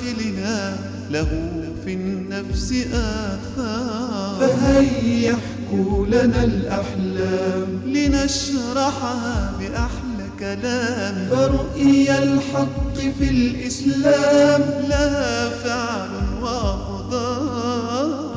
رسائلنا له في النفس آثار فهيا احكوا لنا الأحلام لنشرحها بأحلى كلام فرؤيا الحق في الإسلام لها فعل وأقدار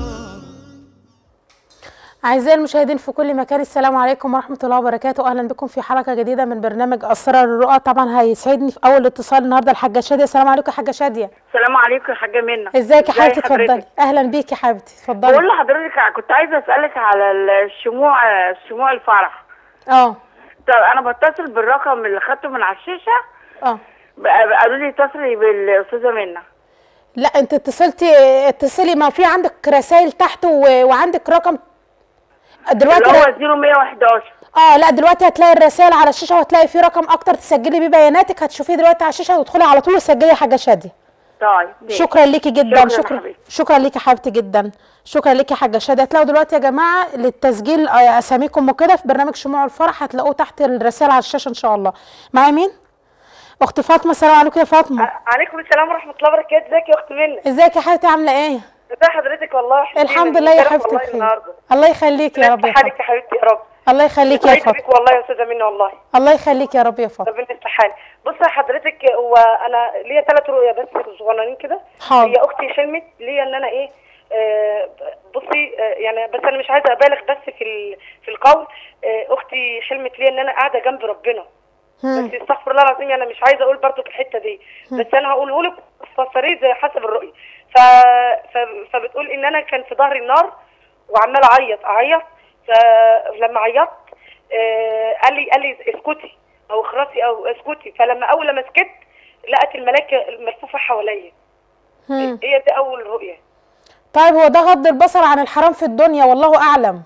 أعزائي المشاهدين في كل مكان السلام عليكم ورحمة الله وبركاته أهلا بكم في حلقة جديدة من برنامج أسرار الرؤى طبعا هيسعدني في أول اتصال النهاردة الحاجة شادية السلام عليكم يا حاجة شادية السلام عليكم يا حاجه منى ازيك يا ازي حبيبتي حضرتك؟ اتفضلي أهلا بيكي يا حبيبتي بقول اتفضلي لحضرتك كنت عايزه اسالك على الشموع شموع الفرح اه طب انا بتصل بالرقم اللي خدته من على الشاشه اه بقى- قالوا لي اتصلي بالاستاذه منى لا انت اتصلتي اتصلي ما في عندك رسائل تحت و... وعندك رقم دلوقتي اللي ر- هو 0111 اه لا دلوقتي هتلاقي الرسائل على الشاشه وهتلاقي في رقم اكتر تسجلي بيه بياناتك هتشوفيه دلوقتي على الشاشه وتدخلي على طول وتسجلي يا حاجه شاديه طيب ماشي. شكرا ليكي جدا شكراً شكرا حبيبتي. شكرا ليكي حبيبتي جدا شكرا ليكي يا حاجه شاديه هتلاقوا دلوقتي يا جماعه للتسجيل آه، اساميكم وكده في برنامج شموع الفرح هتلاقوه تحت الرسائل على الشاشه ان شاء الله معايا مين اخت فاطمه السلام عليكم يا فاطمه عليكم السلام ورحمه الله وبركاته ازيك يا اخت منى ازيك يا حبيبتي عامله ايه ازي حضرتك والله وحشتيني الحمد من لله يا امبارح حبيبتي والله بخير النهارده الله يخليك يا رب يا حالك فاطمه يا حبيبتي يا رب الله يخليك يا سعيد فاطمه بيك والله يا استاذه منى والله الله يخليك يا رب يا فاطمه ربنا يصلح حالي بص يا حضرتك هو انا ليا ثلاث رؤيا بس صغننين كده حاضر. هي اختي حلمت ليا ان انا ايه آه بصي آه يعني بس انا مش عايزه ابالغ بس في ال- في القول آه اختي حلمت ليا ان انا قاعده جنب ربنا هم. بس استغفر الله العظيم انا مش عايزه اقول برضو في الحته دي بس انا هقوله لك فسريه زي حسب الرؤيه ف... ف... فبتقول ان انا كان في ظهري النار وعماله اعيط اعيط فلما عيطت آه قال لي قال لي اسكتي او اخرسي او اسكتي فلما اول لما سكت لقت الملائكه ملفوفه حواليا هم. هي دي اول رؤيه طيب هو ده غض البصر عن الحرام في الدنيا والله اعلم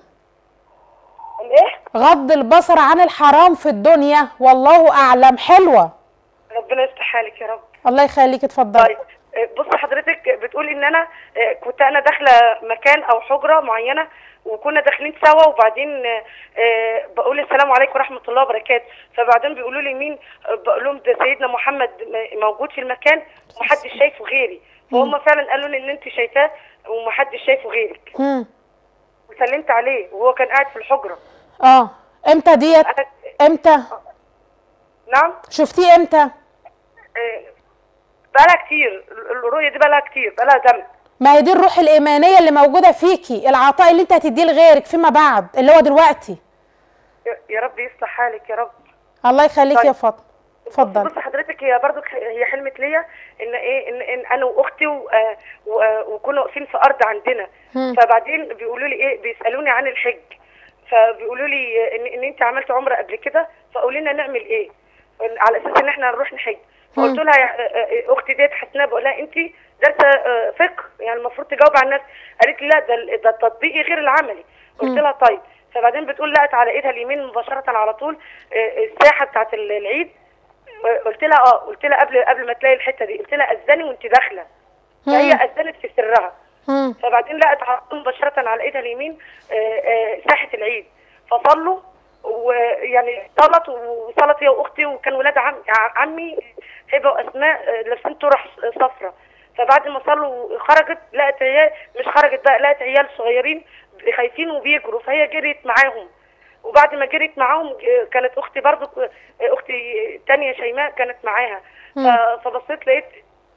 ايه غض البصر عن الحرام في الدنيا والله اعلم حلوه ربنا يفتح حالك يا رب الله يخليك اتفضلي طيب آه، بص حضرتك بتقول ان انا آه، كنت انا داخله مكان او حجره معينه وكنا داخلين سوا وبعدين آه، آه، بقول السلام عليكم ورحمه الله وبركاته فبعدين بيقولوا لي مين آه، بقول لهم ده سيدنا محمد م- موجود في المكان ومحدش شايفه غيري فهم فعلا قالوا لي ان انت شايفاه ومحدش شايفه غيرك هم. وسلمت عليه وهو كان قاعد في الحجره اه امتى ديت انا امتى نعم شفتيه امتى آه، بقالها كتير الرؤيه دي بقالها كتير بقالها زمن ما هي دي الروح الايمانيه اللي موجوده فيكي العطاء اللي انت هتديه لغيرك فيما بعد اللي هو دلوقتي يا- يا رب يصلح حالك يا رب الله يخليك طيب. يا فاطمه اتفضلي بص حضرتك هي برضو هي حلمت ليا ان ايه ان, إن انا واختي و- آه، و- آه، وكنا واقفين في ارض عندنا هم. فبعدين بيقولوا لي ايه بيسالوني عن الحج فبيقولوا لي ان, إن انت عملت عمره قبل كده فقولي لنا نعمل ايه على اساس ان احنا نروح نحج فقلت لها يا- آه، آه، اختي ديت حسناء بقول لها انت دارسه آه، فقه يعني المفروض تجاوب على الناس قالت لي لا ده ال- ده التطبيقي غير العملي قلت لها طيب فبعدين بتقول لقت على ايدها اليمين مباشره على طول آه، الساحه بتاعت ال- العيد قلت لها اه قلت لها قبل قبل ما تلاقي الحته دي قلت لها اذني وانت داخله فهي اذنت في سرها هم. فبعدين لقت على طول مباشره على ايدها اليمين آه، آه، ساحه العيد فصلوا ويعني صلت وصلت هي واختي وكان ولاد عم ع- عمي هبه واسماء آه، لابسين طرح صفرة فبعد ما صلوا خرجت لقت عيال مش خرجت بقى لقت عيال صغيرين خايفين وبيجروا فهي جريت معاهم وبعد ما جريت معاهم آه، كانت اختي برضو آه، اختي تانية شيماء كانت معاها ف- فبصيت لقيت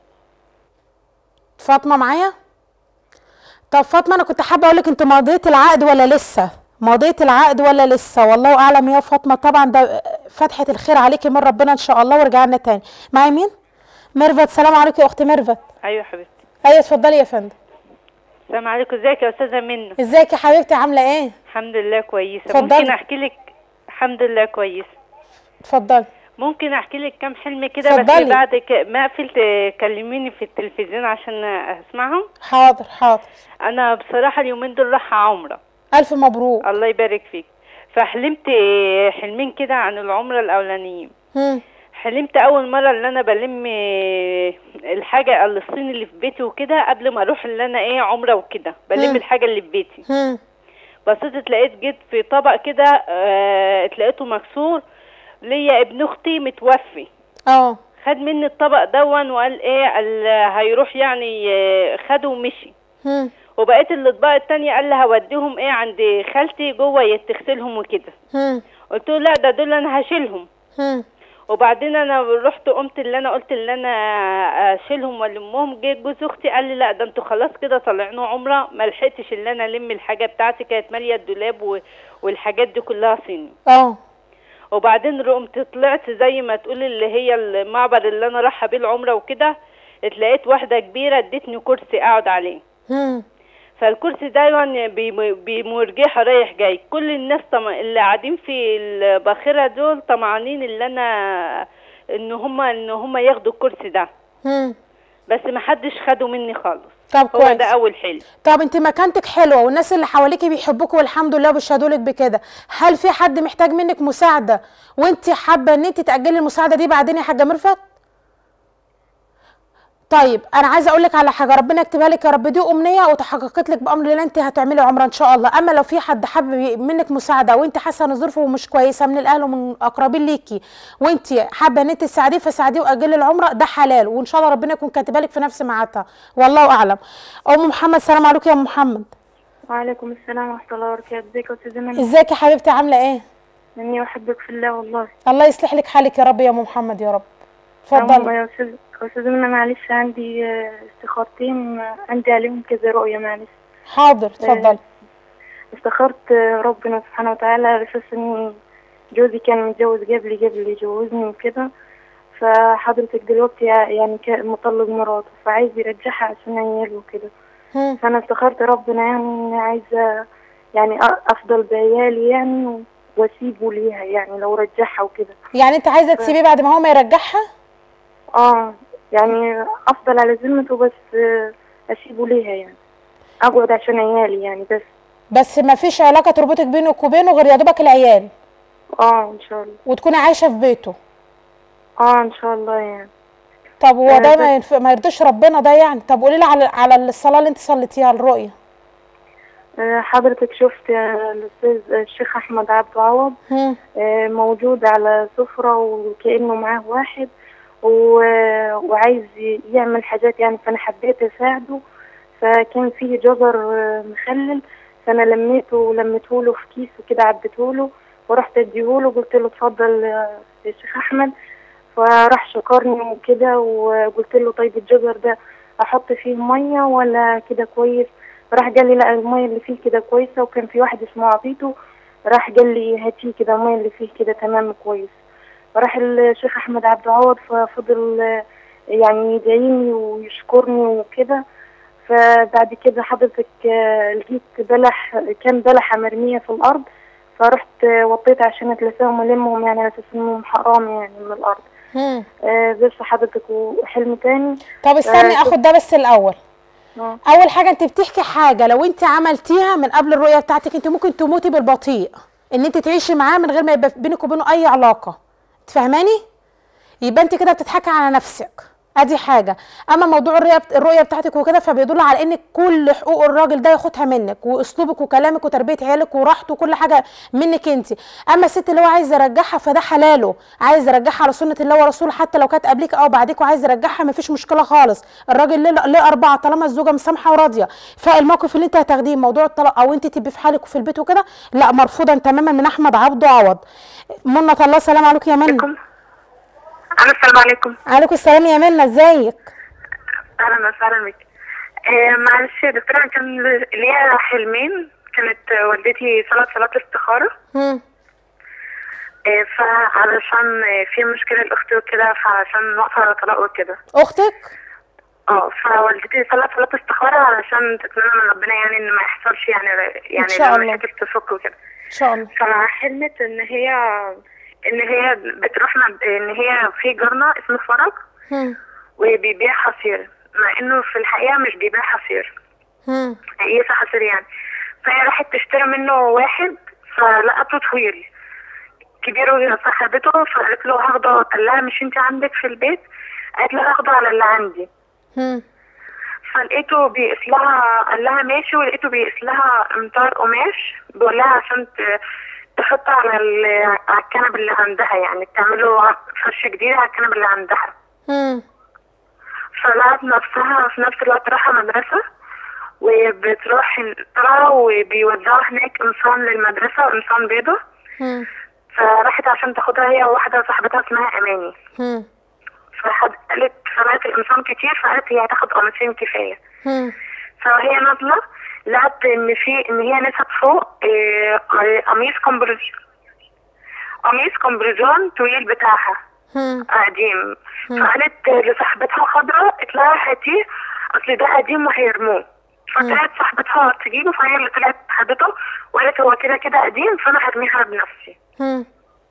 فاطمه معايا طب فاطمه انا كنت حابه اقول لك انت مضيت العقد ولا لسه مضيت العقد ولا لسه والله اعلم يا فاطمه طبعا ده فتحه الخير عليكي من ربنا ان شاء الله ورجعنا تاني معايا مين ميرفت سلام عليكم يا اختي ميرفت ايوه حبيبتي ايوه اتفضلي يا فندم السلام عليكم ازيك يا استاذه منى ازيك يا حبيبتي عامله ايه الحمد لله كويسه اتفضلي. ممكن احكي لك الحمد لله كويسه اتفضلي ممكن احكي لك كام حلم كده بس اتفضلي. بعد ك... ما اقفل تكلميني في التلفزيون عشان اسمعهم حاضر حاضر انا بصراحه اليومين دول رايحه عمره الف مبروك الله يبارك فيك فحلمت إيه، حلمين كده عن العمره الاولانيين هم. حلمت اول مره ان انا بلم إيه، الحاجه الصين اللي في بيتي وكده قبل ما اروح اللي انا ايه عمره وكده بلم مم. الحاجه اللي في بيتي هم. بصيت اتلاقيت جيت في طبق كده آه، اتلاقيته مكسور ليا ابن اختي متوفي اه خد مني الطبق دون وقال ايه قال هيروح يعني آه، خده ومشي هم وبقيت الاطباق التانية قال لي هوديهم ايه عند خالتي جوه يتغسلهم وكده هم قلت له لا ده دول انا هشيلهم هم وبعدين انا رحت قمت اللي انا قلت اللي انا اشيلهم والمهم جه جوز اختي قال لي لا ده انتوا خلاص كده طلعنوا عمره ما لحقتش اللي انا الم الحاجه بتاعتي كانت ماليه الدولاب و... والحاجات دي كلها صيني اه وبعدين قمت طلعت زي ما تقول اللي هي المعبر اللي انا رايحه بيه العمره وكده اتلقيت واحده كبيره ادتني كرسي اقعد عليه هم فالكرسي ده يعني بيم- بمرجحة رايح جاي كل الناس طم... اللي قاعدين في الباخرة دول طمعانين اللي انا ان هما ان هما ياخدوا الكرسي ده هم بس ما حدش خده مني خالص طب هو كويس ده اول حلم طب انت مكانتك حلوه والناس اللي حواليكي بيحبوك والحمد لله وبيشهدوا لك بكده هل في حد محتاج منك مساعده وانت حابه ان انت تاجلي المساعده دي بعدين يا حاجه مرفت طيب انا عايزه اقول لك على حاجه ربنا يكتبها لك يا رب دي امنيه وتحققت لك بامر الله انت هتعملي عمره ان شاء الله اما لو في حد حابب منك مساعده وانت حاسه ان ظروفه مش كويسه من الاهل ومن اقربين ليكي وانت حابه ان انت تساعديه فساعديه واجلي العمره ده حلال وان شاء الله ربنا يكون كاتبها لك في نفس ميعادها والله اعلم ام محمد سلام عليكم يا ام محمد وعليكم السلام ورحمة الله وبركاته ازيك يا أستاذة منى ازيك يا حبيبتي عامله ايه إني أحبك في الله والله الله يصلح لك حالك يا رب يا ام محمد يا رب اللهم اتفضلي يا أستاذ يا أستاذة منى معلش عندي آه، استخارتين آه، عندي عليهم كذا رؤية معلش حاضر اتفضلي استخرت آه، ربنا سبحانه وتعالى على أساس إن جوزي كان متجوز قبلي قبل يجوزني وكده فحضرتك دلوقتي يعني كان مطلق مراته فعايز يرجعها عشان عياله وكده هم. فأنا استخرت ربنا يعني إني عايزة يعني أ- أفضل بعيالي يعني و- وأسيبه ليها يعني لو رجعها وكده يعني انت عايزه تسيبيه بعد ما هو ما يرجعها اه يعني افضل على ذمته بس آه، اسيبه ليها يعني اقعد عشان عيالي يعني بس بس ما فيش علاقه تربطك بينك وبينه غير يا دوبك العيال اه ان شاء الله وتكوني عايشه في بيته اه ان شاء الله يعني طب هو آه، ده بس- ما, ينف... ما يرضيش ربنا ده يعني طب قولي لي على على الصلاه اللي انت صليتيها الرؤيه آه، حضرتك شفت آه، الاستاذ الشيخ احمد عبد عوض هم. آه، موجود على سفرة وكأنه معاه واحد و- وعايز ي- يعمل حاجات يعني فأنا حبيت أساعده فكان فيه جزر آه، مخلل فأنا لميته ولميته له في كيس وكده عبيته له ورحت اديهوله قلت له اتفضل آه، يا شيخ أحمد فراح شكرني وكده وقلت له طيب الجزر ده أحط فيه مية ولا كده كويس راح قال لي لا المية اللي فيه كده كويسة وكان في واحد اسمه عطيته راح قال لي هاتي كده المية اللي فيه كده تمام كويس فراح الشيخ احمد عبد العوض ففضل آه، يعني يدعيني ويشكرني وكده فبعد كده حضرتك آه، لقيت بلح كان بلحة مرمية في الأرض فرحت آه، وطيت عشان اتلساهم والمهم يعني على اساس انهم حرام يعني من الأرض هم. آه، بس حضرتك وحلم تاني طب استني آه، اخد ده بس الاول آه. اول حاجه انت بتحكي حاجه لو انت عملتيها من قبل الرؤيه بتاعتك انت ممكن تموتي بالبطيء ان انت تعيشي معاه من غير ما يبقى بينك وبينه اي علاقه تفهماني يبقى انت كده بتضحكي على نفسك ادي حاجه اما موضوع الرؤيه الرؤيه بتاعتك وكده فبيدل على ان كل حقوق الراجل ده ياخدها منك واسلوبك وكلامك وتربيه عيالك وراحته وكل حاجه منك انت اما الست اللي هو عايز يرجعها فده حلاله عايز يرجعها على سنه الله ورسوله حتى لو كانت قبليك او بعديك وعايز يرجعها مفيش مشكله خالص الراجل ليه ليه اربعه طالما الزوجه مسامحه وراضيه فالموقف اللي انت هتاخديه موضوع الطلاق او انت تبقي في حالك وفي البيت وكده لا مرفوضا تماما من احمد عبده عوض منة الله سلام عليكم يا منى السلام السلام عليكم عليكم السلام يا منى ازيك اهلا وسهلا بك آه معلش يا دكتورة أنا كان ليا حلمين كانت والدتي صلاة صلاة استخارة هم. آه فعلشان آه، في مشكلة الأخت وكده فعشان واقفة على طلاق وكده اختك اه فوالدتي صلاة صلاة استخارة علشان تتمنى من ربنا يعني إن ما يحصلش يعني يعني شاء لو الله. مشاكل تفك وكده ان شاء الله فحلمت إن هي إن هي بتروح مع- إن هي في جارنا اسمه فرج هم. وبيبيع حصير مع إنه في الحقيقة مش بيبيع حصير هم. هي حصير يعني فهي راحت تشتري منه واحد فلقته طويل كبير وصاحبته فقالت له هاخده قال لها مش انت عندك في البيت قالت له هاخده على اللي عندي هم. فلقيته بيقيس لها قال لها ماشي ولقيته بيقيس لها امتار قماش بيقول لها عشان ت- تحطه على ال- على الكنب اللي عندها يعني تعمله فرش جديد على الكنب اللي عندها مم. فلقت نفسها في نفس الوقت رايحة مدرسة وبتروح ترى وبيوزعوا هناك قمصان للمدرسة قمصان بيضة مم. فراحت عشان تاخدها هي وواحدة صاحبتها اسمها أماني مم. فحد قالت فلقت القمصان كتير فقالت هي هتاخد قميصين كفاية مم. فهي نازلة لقت إن في إن هي نست فوق آه، آه، قميص كومبرز قميص كومبريزون طويل بتاعها مم. قديم فقالت لصاحبتها خضرة قالت لها هاتيه اصل ده قديم وهيرموه فطلعت صاحبتها تجيبه فهي اللي طلعت خدته وقالت هو كده كده قديم فانا هرميها بنفسي مم.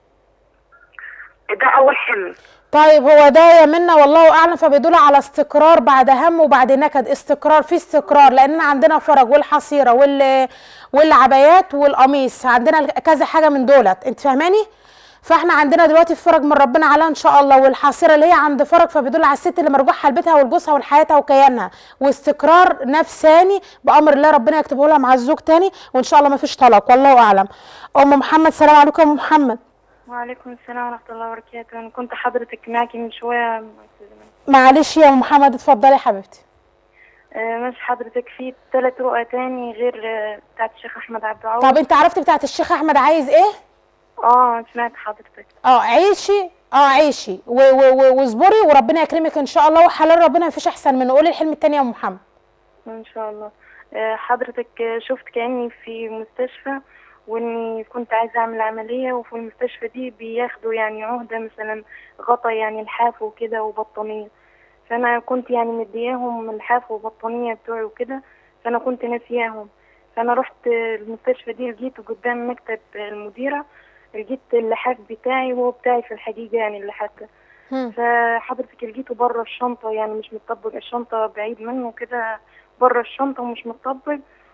ده اول حلم طيب هو ده يا منا والله اعلم فبيدل على استقرار بعد هم وبعد نكد استقرار في استقرار لاننا عندنا فرج والحصيره وال والعبايات والقميص عندنا كذا حاجه من دولت انت فاهماني فاحنا عندنا دلوقتي فرج من ربنا عليها ان شاء الله والحصيره اللي هي عند فرج فبيدل على الست اللي مرجوحها لبيتها ولجوزها ولحياتها وكيانها واستقرار نفساني بامر الله ربنا يكتبه لها مع الزوج تاني وان شاء الله ما فيش طلاق والله اعلم ام محمد سلام عليكم يا ام محمد وعليكم السلام ورحمة الله وبركاته أنا كنت حضرتك معاكي من شوية معلش يا ام محمد اتفضلي يا حبيبتي آه، مش حضرتك في ثلاث رؤى تاني غير آه، بتاعت الشيخ أحمد عبد العوض طب انت عرفت بتاعت الشيخ احمد عايز ايه اه سمعت حضرتك اه عيشي اه عيشي و- و- و- واصبري وربنا يكرمك ان شاء الله وحلال ربنا مفيش احسن منه قولي الحلم التاني يا ام محمد ان شاء الله آه، حضرتك آه، شفت كاني في مستشفى واني كنت عايزه اعمل عمليه وفي المستشفى دي بياخدوا يعني عهده مثلا غطا يعني لحاف وكده وبطانيه فانا كنت يعني مدياهم اللحاف وبطانيه بتوعي وكده فانا كنت ناسياهم فانا رحت آه، المستشفى دي لقيته قدام مكتب المديره لقيت اللحاف بتاعي وهو بتاعي في الحقيقه يعني اللحاف ده هم. فحضرتك لقيته بره الشنطة يعني مش متطبق الشنطة بعيد منه كده بره الشنطة ومش متطبق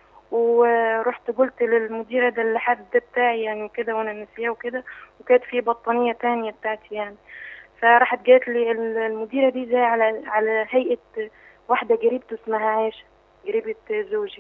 ورحت قلت للمديرة ده اللحاف ده بتاعي يعني وكده وانا ناسياه وكده وكانت في بطانية تانية بتاعتي يعني فراحت جات لي ال- المديرة دي زي على على هيئة واحدة قريبته اسمها عائشة قريبة زوجي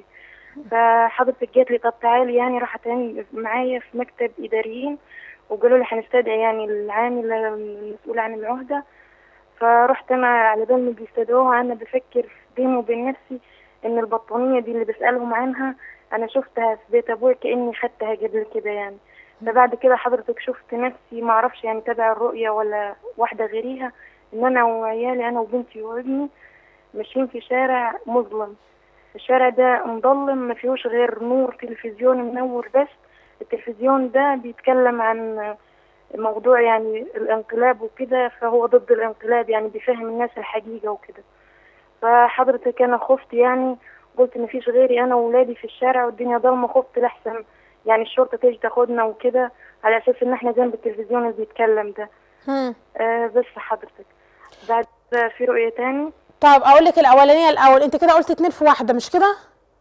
فحضرتك جات لي طب تعالي يعني راحت يعني معايا في مكتب إداريين وقالوا لي هنستدعي يعني العامل المسؤول عن العهدة فرحت أنا على بال ما بيستدعوها أنا بفكر بيني وبين نفسي إن البطانية دي اللي بسألهم عنها أنا شفتها في بيت أبوي كأني خدتها قبل كده يعني فبعد كده حضرتك شفت نفسي معرفش يعني تبع الرؤية ولا واحدة غيريها إن أنا وعيالي أنا وبنتي وابني ماشيين في شارع مظلم الشارع ده مظلم ما فيهوش غير نور تلفزيون منور بس التلفزيون ده بيتكلم عن موضوع يعني الانقلاب وكده فهو ضد الانقلاب يعني بيفهم الناس الحقيقة وكده فحضرتك أنا خفت يعني قلت مفيش غيري أنا وولادي في الشارع والدنيا ضلمة خفت لحسن يعني الشرطة تيجي تاخدنا وكده على أساس إن إحنا جنب التلفزيون اللي بيتكلم ده هم. آه بس حضرتك بعد كده في رؤية تاني طب اقول لك الاولانيه الاول انت كده قلت اتنين في واحده مش كده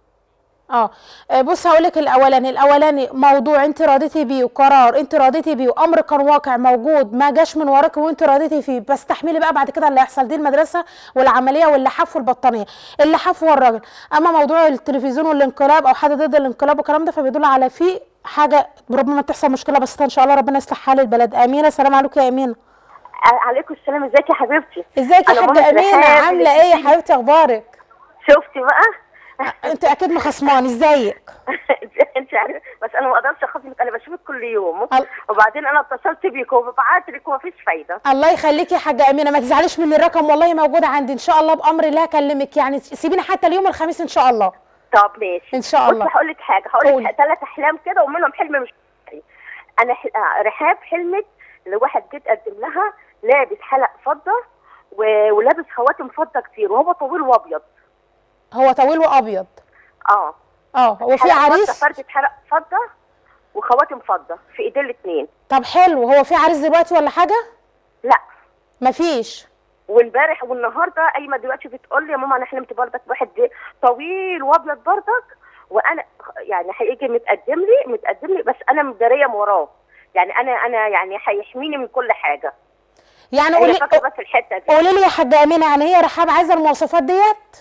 اه آه، بص هقول لك الاولاني الاولاني موضوع انت راضيتي بيه وقرار انت راضيتي بيه وامر كان واقع موجود ما جاش من وراك وانت راضيتي فيه بس تحملي بقى بعد كده اللي هيحصل دي المدرسه والعمليه واللحاف والبطانيه اللحاف هو الراجل اما موضوع التلفزيون والانقلاب او حد ضد الانقلاب والكلام ده فبيدل على فيه حاجه ربما تحصل مشكله بسيطه ان شاء الله ربنا يصلح حال البلد امينه سلام عليكم يا امينه عليكم السلام ازيك يا حبيبتي ازيك يا أنا حاجه مامة امينه رحاب عامله اللي ايه يا بتيجي. حبيبتي اخبارك شفتي بقى انت اكيد مخصماني ازيك انت عارفه بس انا ما اقدرش اخاطبك انا بشوفك كل يوم ال- وبعدين انا اتصلت بيك وببعت لك ومفيش فايده الله يخليكي يا حاجه امينه ما تزعليش من الرقم والله موجود عندي ان شاء الله بامر الله اكلمك يعني سيبيني حتى اليوم الخميس ان شاء الله طب ماشي إن شاء الله. بصي هقول لك حاجه هقول قولي. لك ثلاث احلام كده ومنهم حلم مش حقيقي. انا ح... آه، رحاب حلمت لواحد جيت اقدم لها لابس حلق فضه و... ولابس خواتم فضه كتير وهو طويل وابيض هو طويل وابيض اه اه هو في حلق فضة، عريس فردة حلق فضه وخواتم فضه في ايدين الاثنين طب حلو هو في عريس دلوقتي ولا حاجه لا مفيش وامبارح والنهارده ايمه دلوقتي بتقول لي يا ماما انا حلمت برضك بواحد طويل وابيض برضك وانا يعني هيجي متقدم لي متقدم لي بس انا مداريه من وراه يعني انا انا يعني هيحميني من كل حاجه يعني هي قولي فاكره بس الحته دي قولي لي يا حاجه امينه يعني هي رحاب عايزه المواصفات ديت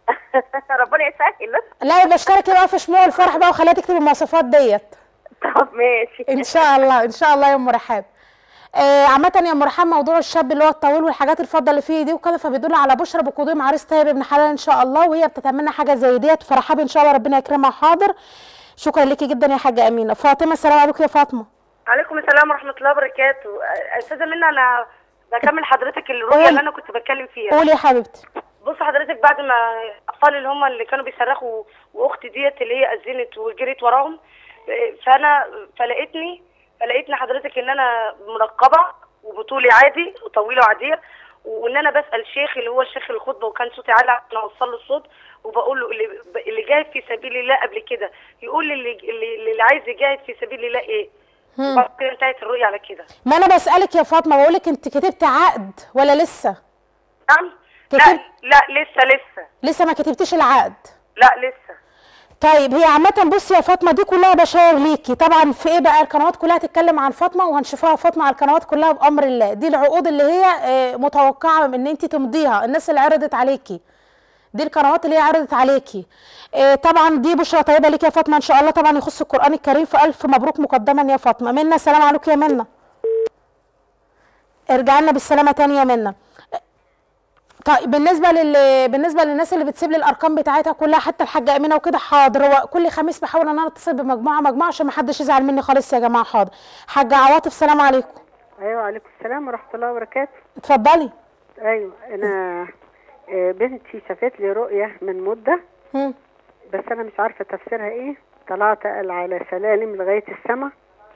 ربنا يسهل لا يبقى اشتركي بقى في شموع الفرح بقى وخليها تكتب المواصفات ديت طب ماشي ان شاء الله ان شاء الله يا ام رحاب آه عامة يا ام ريحان موضوع الشاب اللي هو الطويل والحاجات الفضه اللي فيه دي وكده فبيدل على بشرى بقدوم عريس طيب ابن حلال ان شاء الله وهي بتتمنى حاجه زي ديت فرحابي ان شاء الله ربنا يكرمها حاضر شكرا ليكي جدا يا حاجه امينه فاطمه السلام عليكم يا فاطمه عليكم السلام ورحمه الله وبركاته أ- استاذه منى انا بكمل حضرتك الرؤيه قولي. اللي انا كنت بتكلم فيها قولي يا حبيبتي بص حضرتك بعد ما الاطفال اللي هم اللي كانوا بيصرخوا واختي ديت اللي هي اذنت وجريت وراهم فانا فلقيتني فلقيتني حضرتك ان انا منقبه وبطولي عادي وطويله وعاديه وان انا بسال شيخ اللي هو الشيخ الخطبه وكان صوتي عالي عشان اوصل له الصوت وبقول له اللي, اللي جاهد في سبيل الله قبل كده يقول لي اللي, اللي, اللي عايز يجاهد في سبيل الله ايه وبعد كده انتهت الرؤيه على كده ما انا بسالك يا فاطمه بقول لك انت كتبت عقد ولا لسه نعم لا كتبت لا لسه لسه لسه ما كتبتيش العقد لا لسه طيب هي عامة بصي يا فاطمة دي كلها بشاير ليكي طبعا في ايه بقى القنوات كلها هتتكلم عن فاطمة وهنشوفها فاطمة على القنوات كلها بأمر الله دي العقود اللي هي آه، متوقعة ان انت تمضيها الناس اللي عرضت عليكي دي القنوات اللي هي عرضت عليكي آه، طبعا دي بشرى طيبة ليكي يا فاطمة ان شاء الله طبعا يخص القرآن الكريم فألف مبروك مقدما يا فاطمة منا السلام عليكم يا منا ارجع لنا بالسلامة تاني يا منا طيب بالنسبه لل بالنسبه للناس اللي بتسيب لي الارقام بتاعتها كلها حتى الحاجه امينه وكده حاضر هو كل خميس بحاول ان انا اتصل بمجموعه مجموعه عشان ما حدش يزعل مني خالص يا جماعه حاضر حاجه عواطف سلام عليكم ايوه عليكم السلام ورحمه الله وبركاته اتفضلي ايوه انا آه، بنتي شافت لي رؤيه من مده هم. بس انا مش عارفه تفسيرها ايه طلعت على سلالم لغايه السماء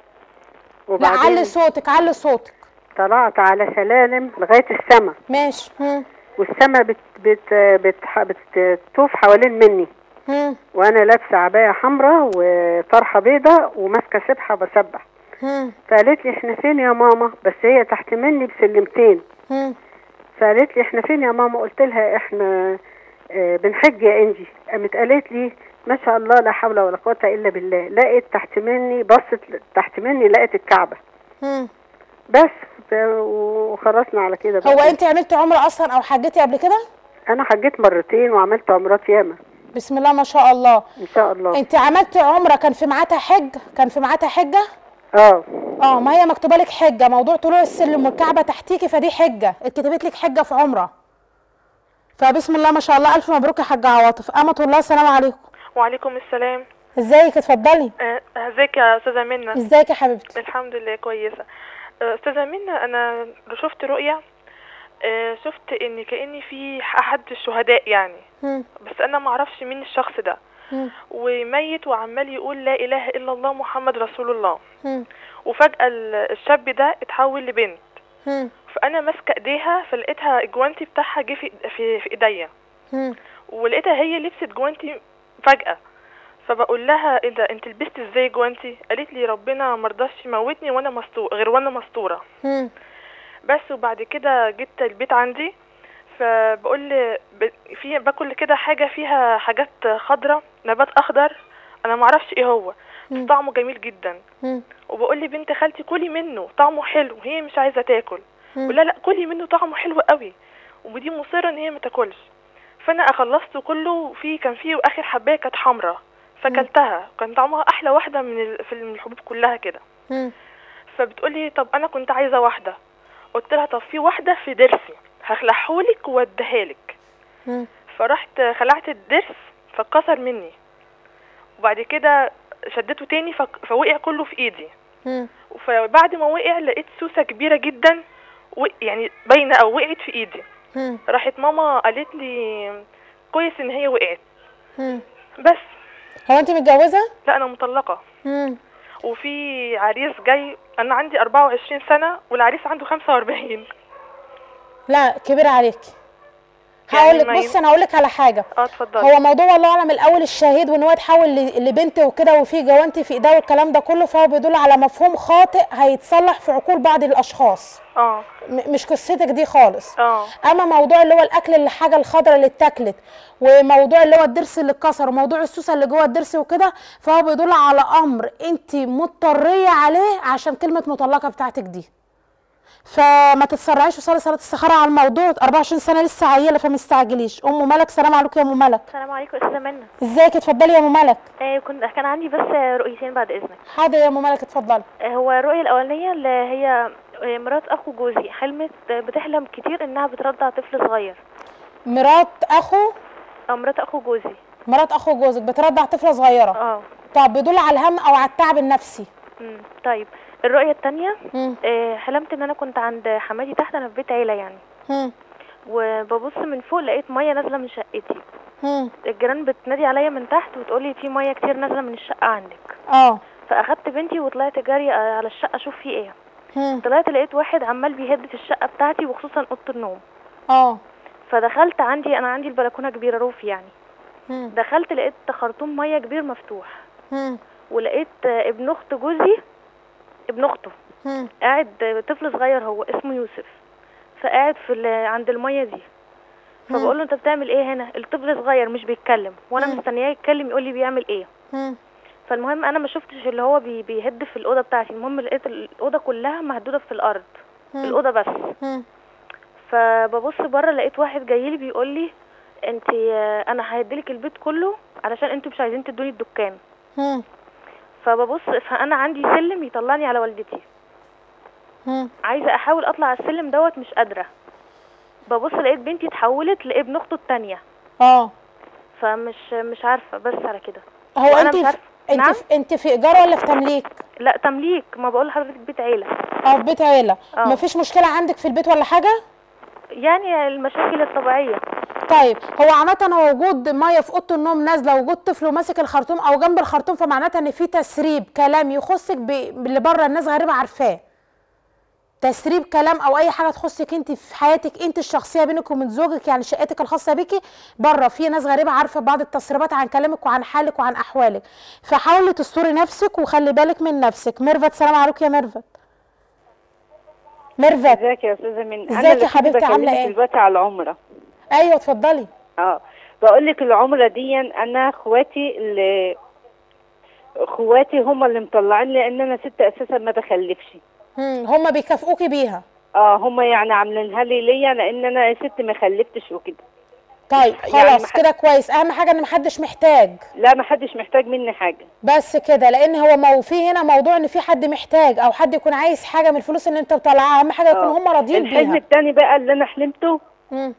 لا علي صوتك علي صوتك طلعت على سلالم لغايه السماء ماشي هم. والسماء بت بت بت بتطوف حوالين مني هم. وانا لابسه عبايه حمراء وطرحه بيضه وماسكه سبحه بسبح هم. فقالت لي احنا فين يا ماما بس هي تحت مني بسلمتين هم. فقالت لي احنا فين يا ماما قلت لها احنا اه بنحج يا انجي قامت قالت لي ما شاء الله لا حول ولا قوه الا بالله لقيت تحت مني بصت تحت مني لقيت الكعبه هم. بس ف- وخلصنا على كده بقى. هو انت عملتي عمره اصلا او حجتي قبل كده انا حجيت مرتين وعملت عمرات ياما بسم الله ما شاء الله ان شاء الله انت عملتي عمره كان في ميعادها حج كان في ميعادها حجه اه اه ما هي مكتوبه لك حجه موضوع طلوع السلم والكعبه تحتيكي فدي حجه اتكتبت لك حجه في عمره فبسم الله ما شاء الله الف مبروك يا حاجه عواطف امه الله السلام عليكم وعليكم السلام ازيك اتفضلي آه، ازيك يا استاذه منى ازيك يا حبيبتي الحمد لله كويسه آه، استاذه منى انا شفت رؤيه آه، شفت ان كاني في احد الشهداء يعني هم. بس انا ما اعرفش مين الشخص ده هم. وميت وعمال يقول لا اله الا الله محمد رسول الله هم. وفجاه ال- الشاب ده اتحول لبنت هم. فانا ماسكه ايديها فلقيتها الجوانتي بتاعها جه في في, في ايديا هم. ولقيتها هي لبست جوانتي فجأة فبقول لها ايه ده انت لبست ازاي جوانتي قالت لي ربنا مرضاش يموتني وانا مستور غير وانا مستوره هم. بس وبعد كده جيت البيت عندي فبقول ل- ب- في باكل كده حاجه فيها حاجات خضرة نبات اخضر انا معرفش ايه هو بس مم. طعمه جميل جدا هم. وبقول لبنت خالتي كلي منه طعمه حلو هي مش عايزه تاكل مم. ولا لا كلي منه طعمه حلو قوي ودي مصره ان هي ما تاكلش فانا خلصته كله في كان فيه اخر حبايه كانت حمراء فاكلتها كان طعمها احلى واحده من ال- في الحبوب كلها كده هم. فبتقولي طب انا كنت عايزه واحده قلت لها طب في واحده في ضرسي هخلعهولك واديهالك هم. فرحت خلعت الضرس فاتكسر مني وبعد كده شدته تاني فك- فوقع كله في ايدي هم. فبعد ما وقع لقيت سوسه كبيره جدا و... يعني باينه او وقعت في ايدي هم. راحت ماما قالت لي كويس ان هي وقعت هم. بس هو انت متجوزه لا انا مطلقه هم. وفي عريس جاي انا عندي 24 سنه والعريس عنده 45 لا كبير عليكي يعني هقول لك ما ين- بصي انا هقول لك على حاجه اه اتفضل هو موضوع والله اعلم الاول الشهيد وان هو يتحول ل- لبنت وكده وفي جوانتي في ايديه والكلام ده كله فهو بيدل على مفهوم خاطئ هيتصلح في عقول بعض الاشخاص اه م- مش قصتك دي خالص اه اما موضوع اللي هو الاكل الحاجه الخضراء اللي اتاكلت وموضوع اللي هو الضرس اللي اتكسر وموضوع السوسه اللي جوه الضرس وكده فهو بيدل على امر انت مضطريه عليه عشان كلمه مطلقه بتاعتك دي فما تتسرعيش وصلي صلاه السخاره على الموضوع 24 سنه لسه عيله فما تستعجليش ام ملك سلام عليكم يا ام ملك السلام عليكم استاذه منى ازيك اتفضلي يا ام ملك آه كنت كان عندي بس رؤيتين بعد اذنك حاضر يا ام ملك اتفضلي آه هو الرؤيه الاولانيه اللي هي آه، مرات اخو جوزي حلمت آه، بتحلم كتير انها بترضع طفل صغير مرات اخو او مرات اخو جوزي مرات اخو جوزك بترضع طفله صغيره اه طب بيدل على الهم او على التعب النفسي مم. طيب الرؤيه التانية مم. آه، حلمت ان انا كنت عند حماتي تحت انا في بيت عيله يعني مم. وببص من فوق لقيت ميه نازله من شقتي مم. الجيران بتنادي عليا من تحت وتقولي في ميه كتير نازله من الشقه عندك اه فاخدت بنتي وطلعت جري آه، على الشقه اشوف في ايه مم. طلعت لقيت واحد عمال بيهد في الشقه بتاعتي وخصوصا اوضه النوم اه فدخلت عندي انا عندي البلكونه كبيره روف يعني مم. دخلت لقيت خرطوم ميه كبير مفتوح مم. ولقيت آه، ابن اخت جوزي ابن اخته مم. قاعد آه، طفل صغير هو اسمه يوسف فقاعد في ال- عند الميه دي فبقول له انت بتعمل ايه هنا الطفل صغير مش بيتكلم وانا مم. مستنياه يتكلم يقول لي بيعمل ايه مم. فالمهم انا ما شفتش اللي هو بي بيهد في الاوضه بتاعتي المهم لقيت الاوضه كلها مهدوده في الارض مم. الاوضه بس مم. فببص بره لقيت واحد جاي لي بيقول لي انت انا ههدلك البيت كله علشان انتوا مش عايزين تدوني الدكان مم. فببص فانا عندي سلم يطلعني على والدتي مم. عايزه احاول اطلع على السلم دوت مش قادره ببص لقيت بنتي اتحولت لابن اخته التانية اه فمش مش عارفه بس على كده هو وأنا انت مش في... عارفة. انت نعم؟ في... انت في ايجار ولا في تمليك لا تمليك ما بقول لحضرتك بيت عيله اه في بيت عيله آه. مفيش مشكله عندك في البيت ولا حاجه يعني المشاكل الطبيعيه طيب هو عامة هو وجود مية في أوضة النوم نازلة وجود طفل وماسك الخرطوم أو جنب الخرطوم فمعناتها إن في تسريب كلام يخصك ب... اللي بره الناس غريبة عارفاه. تسريب كلام أو أي حاجة تخصك أنت في حياتك أنت الشخصية بينك وبين زوجك يعني شقتك الخاصة بيكي بره في ناس غريبة عارفة بعض التسريبات عن كلامك وعن حالك وعن أحوالك. فحاولي تستوري نفسك وخلي بالك من نفسك. ميرفت سلام عليكم يا ميرفت. ميرفت ازيك يا استاذه من ازيك يا اللي كنت حبيبتي، عاملة بكلمك ايه؟ دلوقتي على العمره أيوه اتفضلي. اه بقول لك العمره دي انا اخواتي اللي اخواتي هم اللي مطلعين لان انا ست اساسا ما بخلفش هم هم بيكافئوكي بيها. اه هم يعني عاملينها لي ليا لان انا ست ما خلفتش وكده طيب يعني خلاص مح- كده كويس اهم حاجه ان محدش محتاج لا ما حدش محتاج مني حاجه بس كده لان هو مو في هنا موضوع ان في حد محتاج او حد يكون عايز حاجه من الفلوس اللي انت بتطلعها اهم حاجه يكون آه. هم راضيين الحلم بيها التاني بقى اللي انا حلمته مم.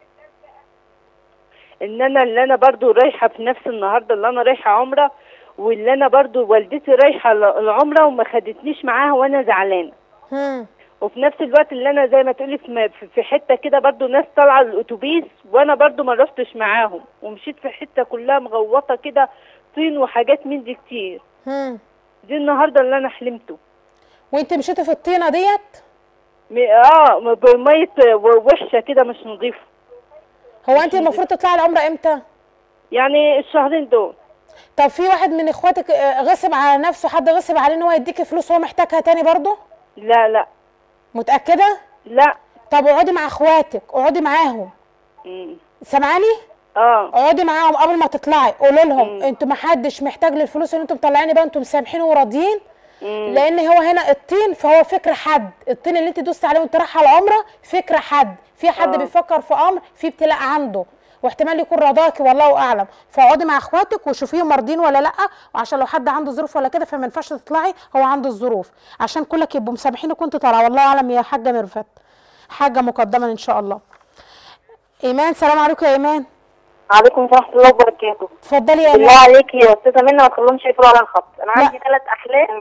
ان انا اللي انا برضو رايحه في نفس النهارده اللي انا رايحه عمره واللي انا برضو والدتي رايحه ال- العمره وما خدتنيش معاها وانا زعلانه مم. وفي نفس الوقت اللي انا زي ما تقولي في م- في- في حته كده برضو ناس طالعه الاتوبيس وانا برضو ما رحتش معاهم ومشيت في حته كلها مغوطه كده طين وحاجات من دي كتير مم. دي النهارده اللي انا حلمته وانت مشيتي في الطينه ديت م- اه م- بميه و- وحشه كده مش نظيفه هو انت المفروض تطلعي العمره امتى يعني الشهرين دول طب في واحد من اخواتك آه، غصب على نفسه حد غصب عليه ان هو يديكي فلوس وهو محتاجها تاني برضه لا لا متاكده لا طب اقعدي مع اخواتك اقعدي معاهم مم. سامعاني اه اقعدي معاهم قبل ما تطلعي قولوا لهم انتوا ما حدش محتاج للفلوس اللي انتوا مطلعيني بقى انتوا مسامحين وراضيين لان هو هنا الطين فهو فكر حد الطين اللي انت دوست عليه وانت رايحه العمره فكر حد في حد آه. بيفكر في امر في ابتلاء عنده واحتمال يكون رضاكي والله اعلم فاقعدي مع اخواتك وشوفيهم مرضين ولا لا وعشان لو حد عنده ظروف ولا كده فما ينفعش تطلعي هو عنده الظروف عشان كلك يبقوا مسامحينك وانت طالعه والله اعلم يا حاجه ميرفت حاجه مقدما ان شاء الله ايمان سلام عليكم يا ايمان عليكم ورحمة الله وبركاته اتفضلي يا بالله ايمان عليك يا أستاذة منى ما تخليهمش يقفلوا على الخط أنا عندي ثلاث أحلام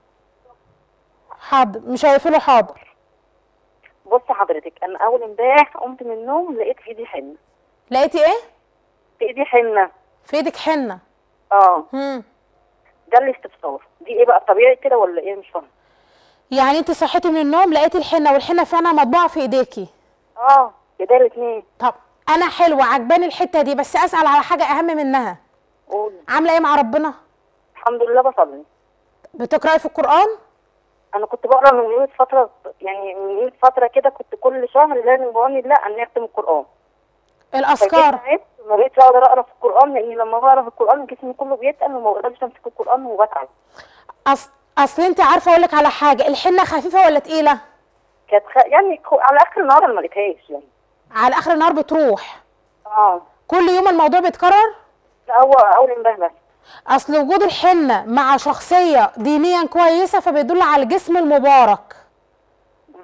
حاضر مش هيقفلوا حاضر بص حضرتك أنا أول امبارح قمت من النوم لقيت في إيدي حنة لقيتي ايه في إيدي حنة في ايدك حنه اه امم ده الاستفسار دي إيه بقى طبيعي كده ولا إيه مش فاهمة يعني انت صحيتي من النوم لقيتي الحنه والحنه فعلا مطبوعه في ايديكي اه كده الاثنين طب انا حلوه عجباني الحته دي بس اسال على حاجه اهم منها قول عامله ايه مع ربنا الحمد لله بصلي بتقراي في القران أنا كنت بقرا من قيمة فترة يعني من قيمة فترة كده كنت كل شهر لازم بقول الله أن أختم القرآن الاذكار فجيت ما بقتش أقدر أقرا في القرآن لأن لما بقرا في القرآن جسمي كله بيتقل وما بقدرش أمسك القرآن وبتعب أص... اصل انت عارفه اقول لك على حاجه الحنه خفيفه ولا تقيله كانت خ... يعني خ- على آخر النهار أنا ما لقيتهاش يعني على اخر النهار بتروح اه كل يوم الموضوع بيتكرر لا هو اول امبارح بس اصل وجود الحنه مع شخصيه دينيا كويسه فبيدل على الجسم المبارك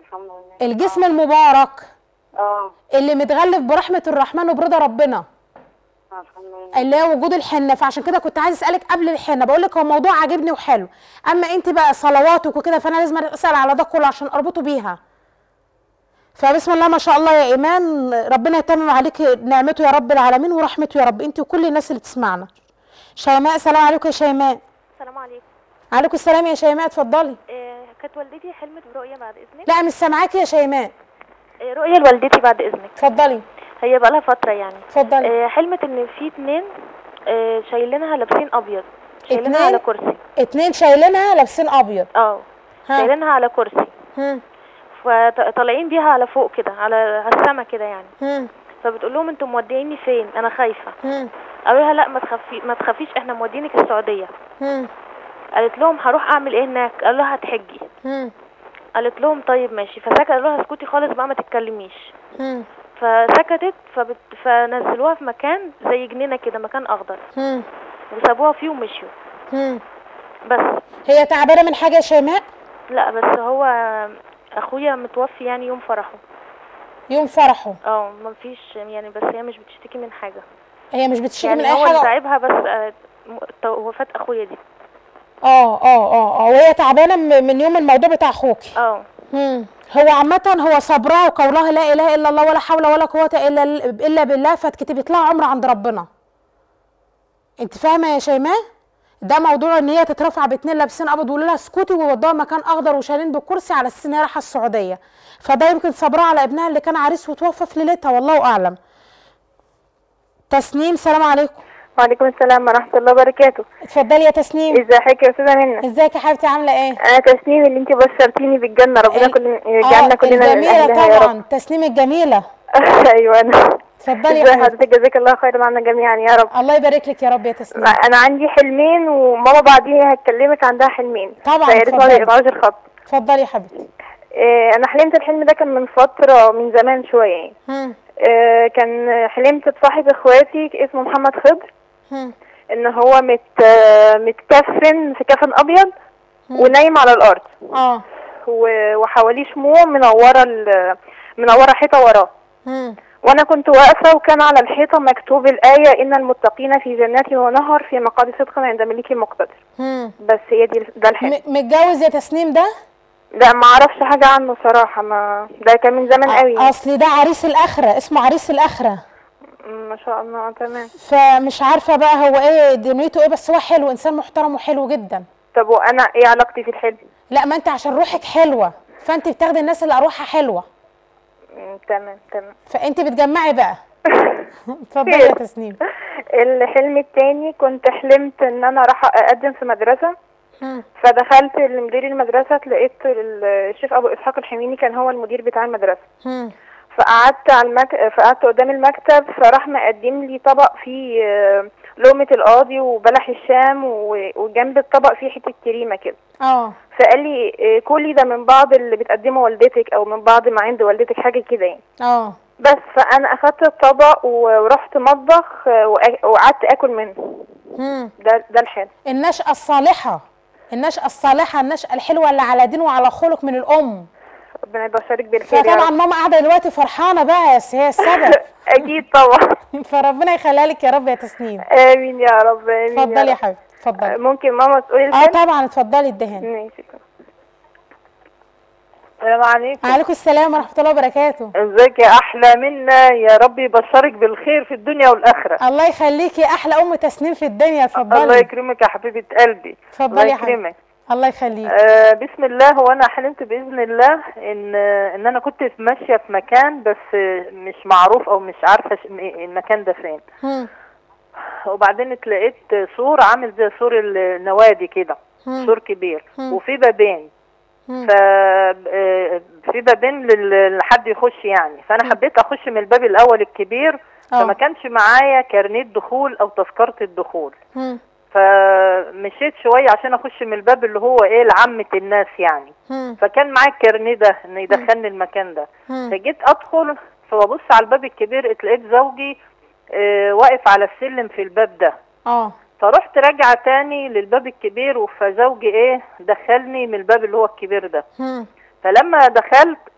الحمد لله الجسم المبارك اه اللي متغلف برحمه الرحمن وبرضا ربنا آه، الحمد لله اللي هو وجود الحنه فعشان كده كنت عايز اسالك قبل الحنه بقول لك هو موضوع عاجبني وحلو اما انت بقى صلواتك وكده فانا لازم اسال على ده كله عشان اربطه بيها فبسم الله ما شاء الله يا ايمان ربنا يتمم عليك نعمته يا رب العالمين ورحمته يا رب انت وكل الناس اللي تسمعنا شيماء سلام عليكم يا شيماء السلام عليكم عليكم السلام يا شيماء اتفضلي آه، كانت والدتي حلمت برؤية بعد إذنك لا مش سامعاكي يا شيماء آه، رؤية لوالدتي بعد إذنك اتفضلي هي بقالها فترة يعني اتفضلي آه، حلمت إن في اتنين آه، شايلينها لابسين أبيض شايلينها اتنين؟ على كرسي اتنين شايلينها لابسين ابيض اه ها. شايلينها على كرسي هم فطالعين بيها على فوق كده على على السما كده يعني هم فبتقول لهم انتوا موديني فين انا خايفه هم قالوا لها لا ما تخافي ما تخافيش احنا مودينك السعوديه هم قالت لهم هروح اعمل ايه هناك قالوا لها هتحجي هم قالت لهم طيب ماشي فسكت قالوا لها اسكتي خالص بقى ما تتكلميش هم فسكتت فبت... فنزلوها في مكان زي جنينه كده مكان اخضر هم وسابوها فيه ومشيوا هم بس هي تعبانه من حاجه يا شيماء لا بس هو اخويا متوفي يعني يوم فرحه يوم فرحه اه ما فيش يعني بس هي مش بتشتكي من حاجه هي مش بتشتكي يعني من اي هو حاجه اللي تعبها بس آه، م- تو- وفاة اخويا دي اه اه اه اه وهي تعبانه م- من يوم الموضوع بتاع اخوكي اه مم. هو عامة هو صبرها وقولها لا إله إلا الله ولا حول ولا قوة إلا إلا بالله فاتكتبت لها عمر عند ربنا. أنت فاهمة يا شيماء؟ ده موضوع إن هي تترفع باتنين لابسين أبيض ويقولوا لها اسكتي ويودوها مكان أخضر وشايلين بالكرسي على أساس إن هي رايحة السعودية. فده يمكن صبرها على ابنها اللي كان عريس وتوفى في ليلتها والله أعلم. تسنيم سلام عليكم. وعليكم السلام ورحمة الله وبركاته اتفضلي يا تسنيم. ازيك يا استاذة منى ازيك يا حبيبتي عاملة إيه؟ انا تسنيم اللي انت بشرتيني بالجنة ربنا ال- كل يجعلنا آه كلنا من الجميلة اهلها يا رب طبعا تسنيم الجميلة. ايوه انا اتفضلي يا ازي حبيبتي. حضرتك جزاك الله خيرا عنا جميعا يا رب الله يبارك لك يا رب يا تسنيم. انا عندي حلمين وماما بعدين هتكلمك عندها حلمين طبعا، فيا ريت ما اتفضلي. نقطعوش الخط اتفضلي يا حبيبتي. إيه انا حلمت الحلم ده كان من فترة من زمان شوية يعني هم إيه كان حلمت بصاحب اخواتي اسمه محمد خضر هم ان هو مت آه، متكفن في كفن ابيض ونايم على الارض اه و- وحواليه شموع منوره ال- منوره حيطه وراه هم وانا كنت واقفه وكان على الحيطه مكتوب الايه ان المتقين في جنات ونهر في مقعد صدق عند مليك مقتدر هم بس هي دي ده الحلم م- متجوز يا تسنيم ده؟ لا ما اعرفش حاجه عنه صراحه ما ده كان من زمان قوي اصل ده عريس الاخره اسمه عريس الاخره ما شاء الله تمام فمش عارفه بقى هو ايه دنيته ايه بس هو حلو انسان محترم وحلو جدا طب وانا ايه علاقتي في الحلم لا ما انت عشان روحك حلوه فانت بتاخدي الناس اللي اروحها حلوه مم، تمام تمام فانت بتجمعي بقى اتفضلي يا تسنيم الحلم التاني كنت حلمت ان انا راح اقدم في مدرسه هم. فدخلت لمدير المدرسه لقيت ال- الشيخ ابو اسحاق الحميني كان هو المدير بتاع المدرسه هم. فقعدت على المك... فقعدت قدام المكتب فراح مقدم لي طبق فيه آه، لقمة القاضي وبلح الشام و... وجنب الطبق فيه حتة كريمة كده اه فقال لي آه، كلي ده من بعض اللي بتقدمه والدتك او من بعض ما عند والدتك حاجة كده يعني اه بس فانا اخدت الطبق و- ورحت مطبخ آه، وأ- وقعدت اكل منه هم. ده ده الحلم النشأة الصالحة النشأة الصالحة النشأة الحلوة اللي على دين وعلى خلق من الأم ربنا يبشرك بالخير يا فطبعا رب ماما قاعدة دلوقتي فرحانة بقى يا س- هي السبب اكيد طبعا فربنا يخليها لك يا رب يا تسنيم امين يا رب امين اتفضلي يا رب. حبيبتي اتفضلي ممكن ماما تقولي اه الحلم طبعا اتفضلي الدهان ماشي السلام عليكم عليكم السلام ورحمة الله وبركاته ازيك يا احلى منا يا رب يبشرك بالخير في الدنيا والاخره الله يخليكي احلى ام تسنيم في الدنيا الله اتفضلي يكرمك يا حبيبه قلبي اتفضلي الله يا حبيبتي يكرمك الله يخليك آه بسم الله وانا حلمت باذن الله ان ان انا كنت ماشيه في مكان بس آه، مش معروف او مش عارفه ش- م- المكان ده فين هم. وبعدين اتلقيت سور عامل زي سور النوادي كده هم. سور كبير مم. وفي بابين هم. ف آه، في بابين لل- لحد يخش يعني فانا حبيت اخش من الباب الاول الكبير اه. فما كانش معايا كارنيت دخول او تذكره الدخول هم. فمشيت شويه عشان اخش من الباب اللي هو ايه لعامه الناس يعني هم. فكان معايا الكارنيه ده ان يدخلني المكان ده هم. فجيت ادخل فببص على الباب الكبير اتلقيت زوجي آه، واقف على السلم في الباب ده اه فرحت راجعه تاني للباب الكبير فزوجي ايه دخلني من الباب اللي هو الكبير ده هم. فلما دخلت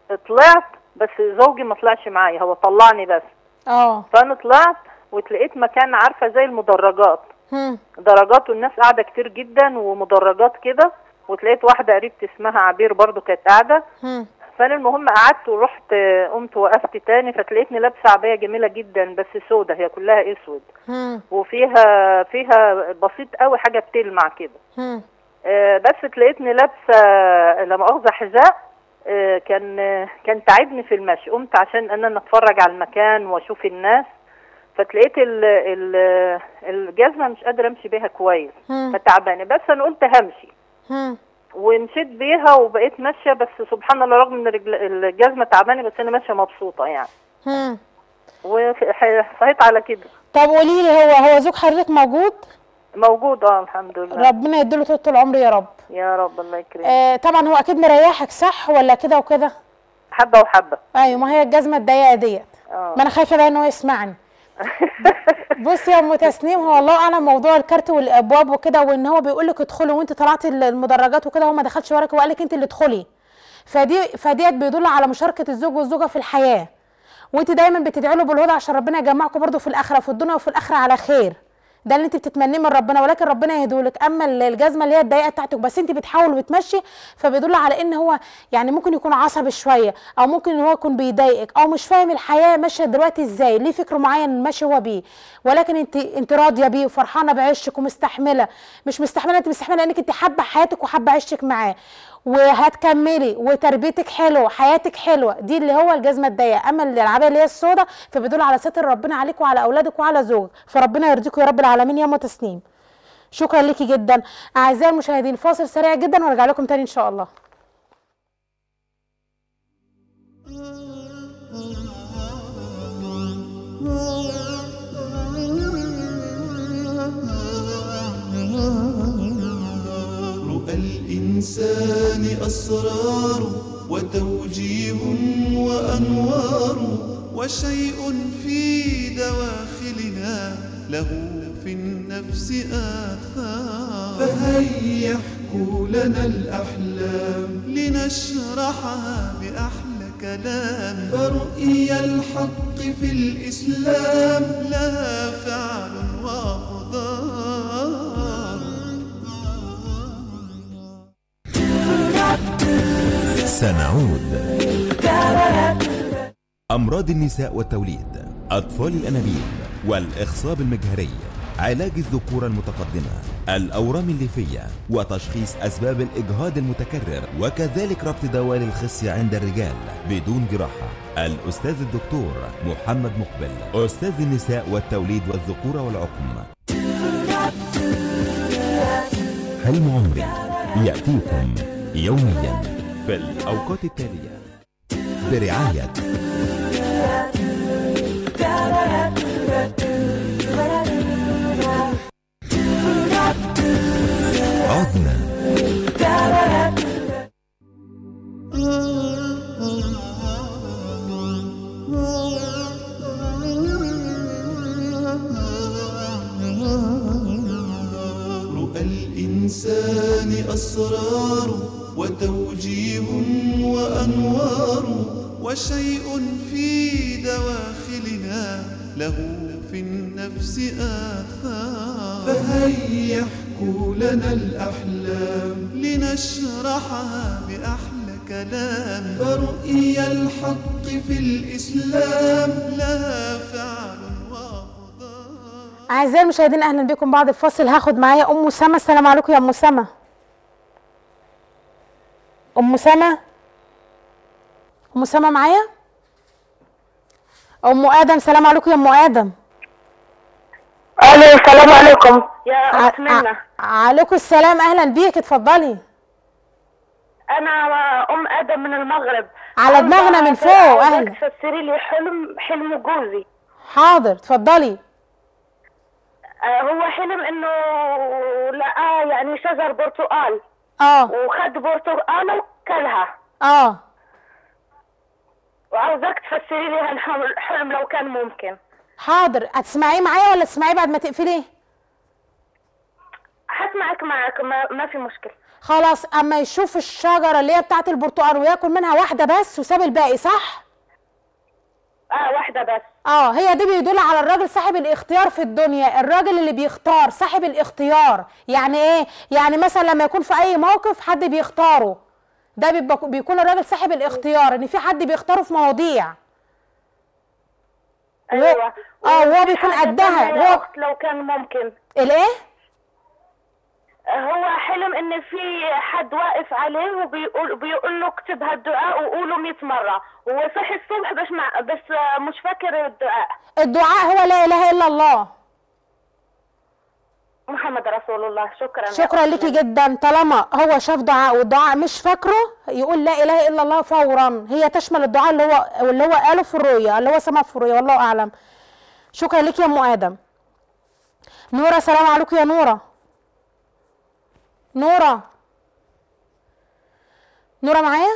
طلعت بس زوجي ما طلعش معايا هو طلعني بس اه فانا طلعت وتلاقيت مكان عارفه زي المدرجات هم. درجات والناس قاعده كتير جدا ومدرجات كده وتلاقيت واحده قريبتي اسمها عبير برضو كانت قاعده هم. فانا المهم قعدت ورحت آه، قمت وقفت تاني فتلاقيتني لابسه عبايه جميله جدا بس سودة هي كلها اسود هم. وفيها فيها بسيط قوي حاجه بتلمع كده هم. آه، بس تلاقيتني لابسه لا مؤاخذه حذاء آه، كان آه، كان تعبني في المشي قمت عشان ان انا اتفرج على المكان واشوف الناس فتلاقيت ال ال الجزمه مش قادره امشي بيها كويس هم. فتعبانه بس انا قلت همشي هم. ومشيت بيها وبقيت ماشيه بس سبحان الله رغم ان رجل الجزمه تعبانه بس انا ماشيه مبسوطه يعني هم. وصحيت على كده طب قولي لي هو هو زوج حضرتك موجود موجود اه الحمد لله ربنا يديله طول العمر يا رب يا رب الله يكرمك آه طبعا هو اكيد مريحك صح ولا كده وكده حبه وحبه ايوه ما هي الجزمه الضيقه ديت اه ما انا خايفه بقى ان هو يسمعني بصي يا ام تسنيم هو الله اعلم موضوع الكارت والابواب وكده وان هو بيقول لك ادخلي وانت طلعتي المدرجات وكده هو ما دخلش وراك وقال لك انت اللي ادخلي فدي فديت بيدل على مشاركه الزوج والزوجه في الحياه وانت دايما بتدعي له بالهدى عشان ربنا يجمعكم برضو في الاخره في الدنيا وفي الاخره على خير ده اللي انت بتتمنيه من ربنا ولكن ربنا يهدولك اما الجزمه اللي هي الضيقه بتاعتك بس انت بتحاول وبتمشي فبيدل على ان هو يعني ممكن يكون عصبي شويه او ممكن ان هو يكون بيضايقك او مش فاهم الحياه ماشيه دلوقتي ازاي ليه فكر معين ماشي هو بيه ولكن انت انت راضيه بيه وفرحانه بعيشك ومستحمله مش مستحمله انت مستحمله لانك انت حابه حياتك وحابه عيشك معاه وهتكملي وتربيتك حلوه حياتك حلوه دي اللي هو الجزمه الضيقه اما العبايه اللي هي السوداء فبيدل على ستر ربنا عليك وعلى اولادك وعلى زوجك فربنا يرضيكم يا رب العالمين يا ام تسنيم شكرا ليكي جدا اعزائي المشاهدين فاصل سريع جدا وارجع لكم تاني ان شاء الله رؤى الإنسان أسرار وتوجيه وأنوار وشيء في دواخلنا له في النفس آثار فهيا احكوا لنا الأحلام لنشرحها بأحلى كلام فرؤيا الحق في الإسلام لها فعل وأقدار سنعود أمراض النساء والتوليد أطفال الأنابيب والإخصاب المجهري علاج الذكورة المتقدمة الأورام الليفية وتشخيص أسباب الإجهاض المتكرر وكذلك ربط دوال الخص عند الرجال بدون جراحة الأستاذ الدكتور محمد مقبل أستاذ النساء والتوليد والذكورة والعقم حلم عمري يأتيكم يوميا في الأوقات التالية برعاية عدنا رؤى الإنسان أسرار وتوجيه وأنوار وشيء في دواخلنا له في النفس آثار فهيا احكوا لنا الأحلام لنشرحها بأحلى كلام فرؤيا الحق في الإسلام لها فعل اعزائي المشاهدين اهلا بكم بعد الفاصل هاخد معايا ام سما السلام عليكم يا ام سما ام سما ام سما معايا ام ادم سلام عليكم يا ام ادم الو السلام عليكم يا ع- اخت منى عليكم السلام اهلا بيك اتفضلي انا ام ادم من المغرب على دماغنا من فوق اهلا تفسري لي حلم حلم جوزي حاضر اتفضلي آه، هو حلم انه لقى يعني شجر برتقال اه وخد برتقاله وكلها اه وعاوزاك تفسري لي هالحلم الحلم لو كان ممكن حاضر هتسمعيه معايا ولا تسمعيه بعد ما تقفليه هسمعك معك ما, ما في مشكله خلاص اما يشوف الشجره اللي هي بتاعه البرتقال وياكل منها واحده بس وساب الباقي صح اه واحده بس اه هي دي بيدل على الراجل صاحب الاختيار في الدنيا الراجل اللي بيختار صاحب الاختيار يعني ايه يعني مثلا لما يكون في اي موقف حد بيختاره ده بيبقى بيكون الراجل صاحب الاختيار ان في حد بيختاره في مواضيع ايوه اه وهو بيكون حاجة قدها تانية يا هو اخت لو كان ممكن الايه هو حلم ان في حد واقف عليه وبيقول بيقول له اكتب هالدعاء وقوله 100 مره وهو صحي الصبح بس مع بس مش فاكر الدعاء الدعاء هو لا اله الا الله محمد رسول الله شكرا يا شكرا أخت. ليكي جدا طالما هو شاف دعاء والدعاء مش فاكره يقول لا اله الا الله فورا هي تشمل الدعاء اللي هو اللي هو قاله في الرؤيا اللي هو سمع في الرؤيا والله اعلم شكرا ليكي يا ام ادم نوره سلام عليكم يا نوره نوره نوره معايا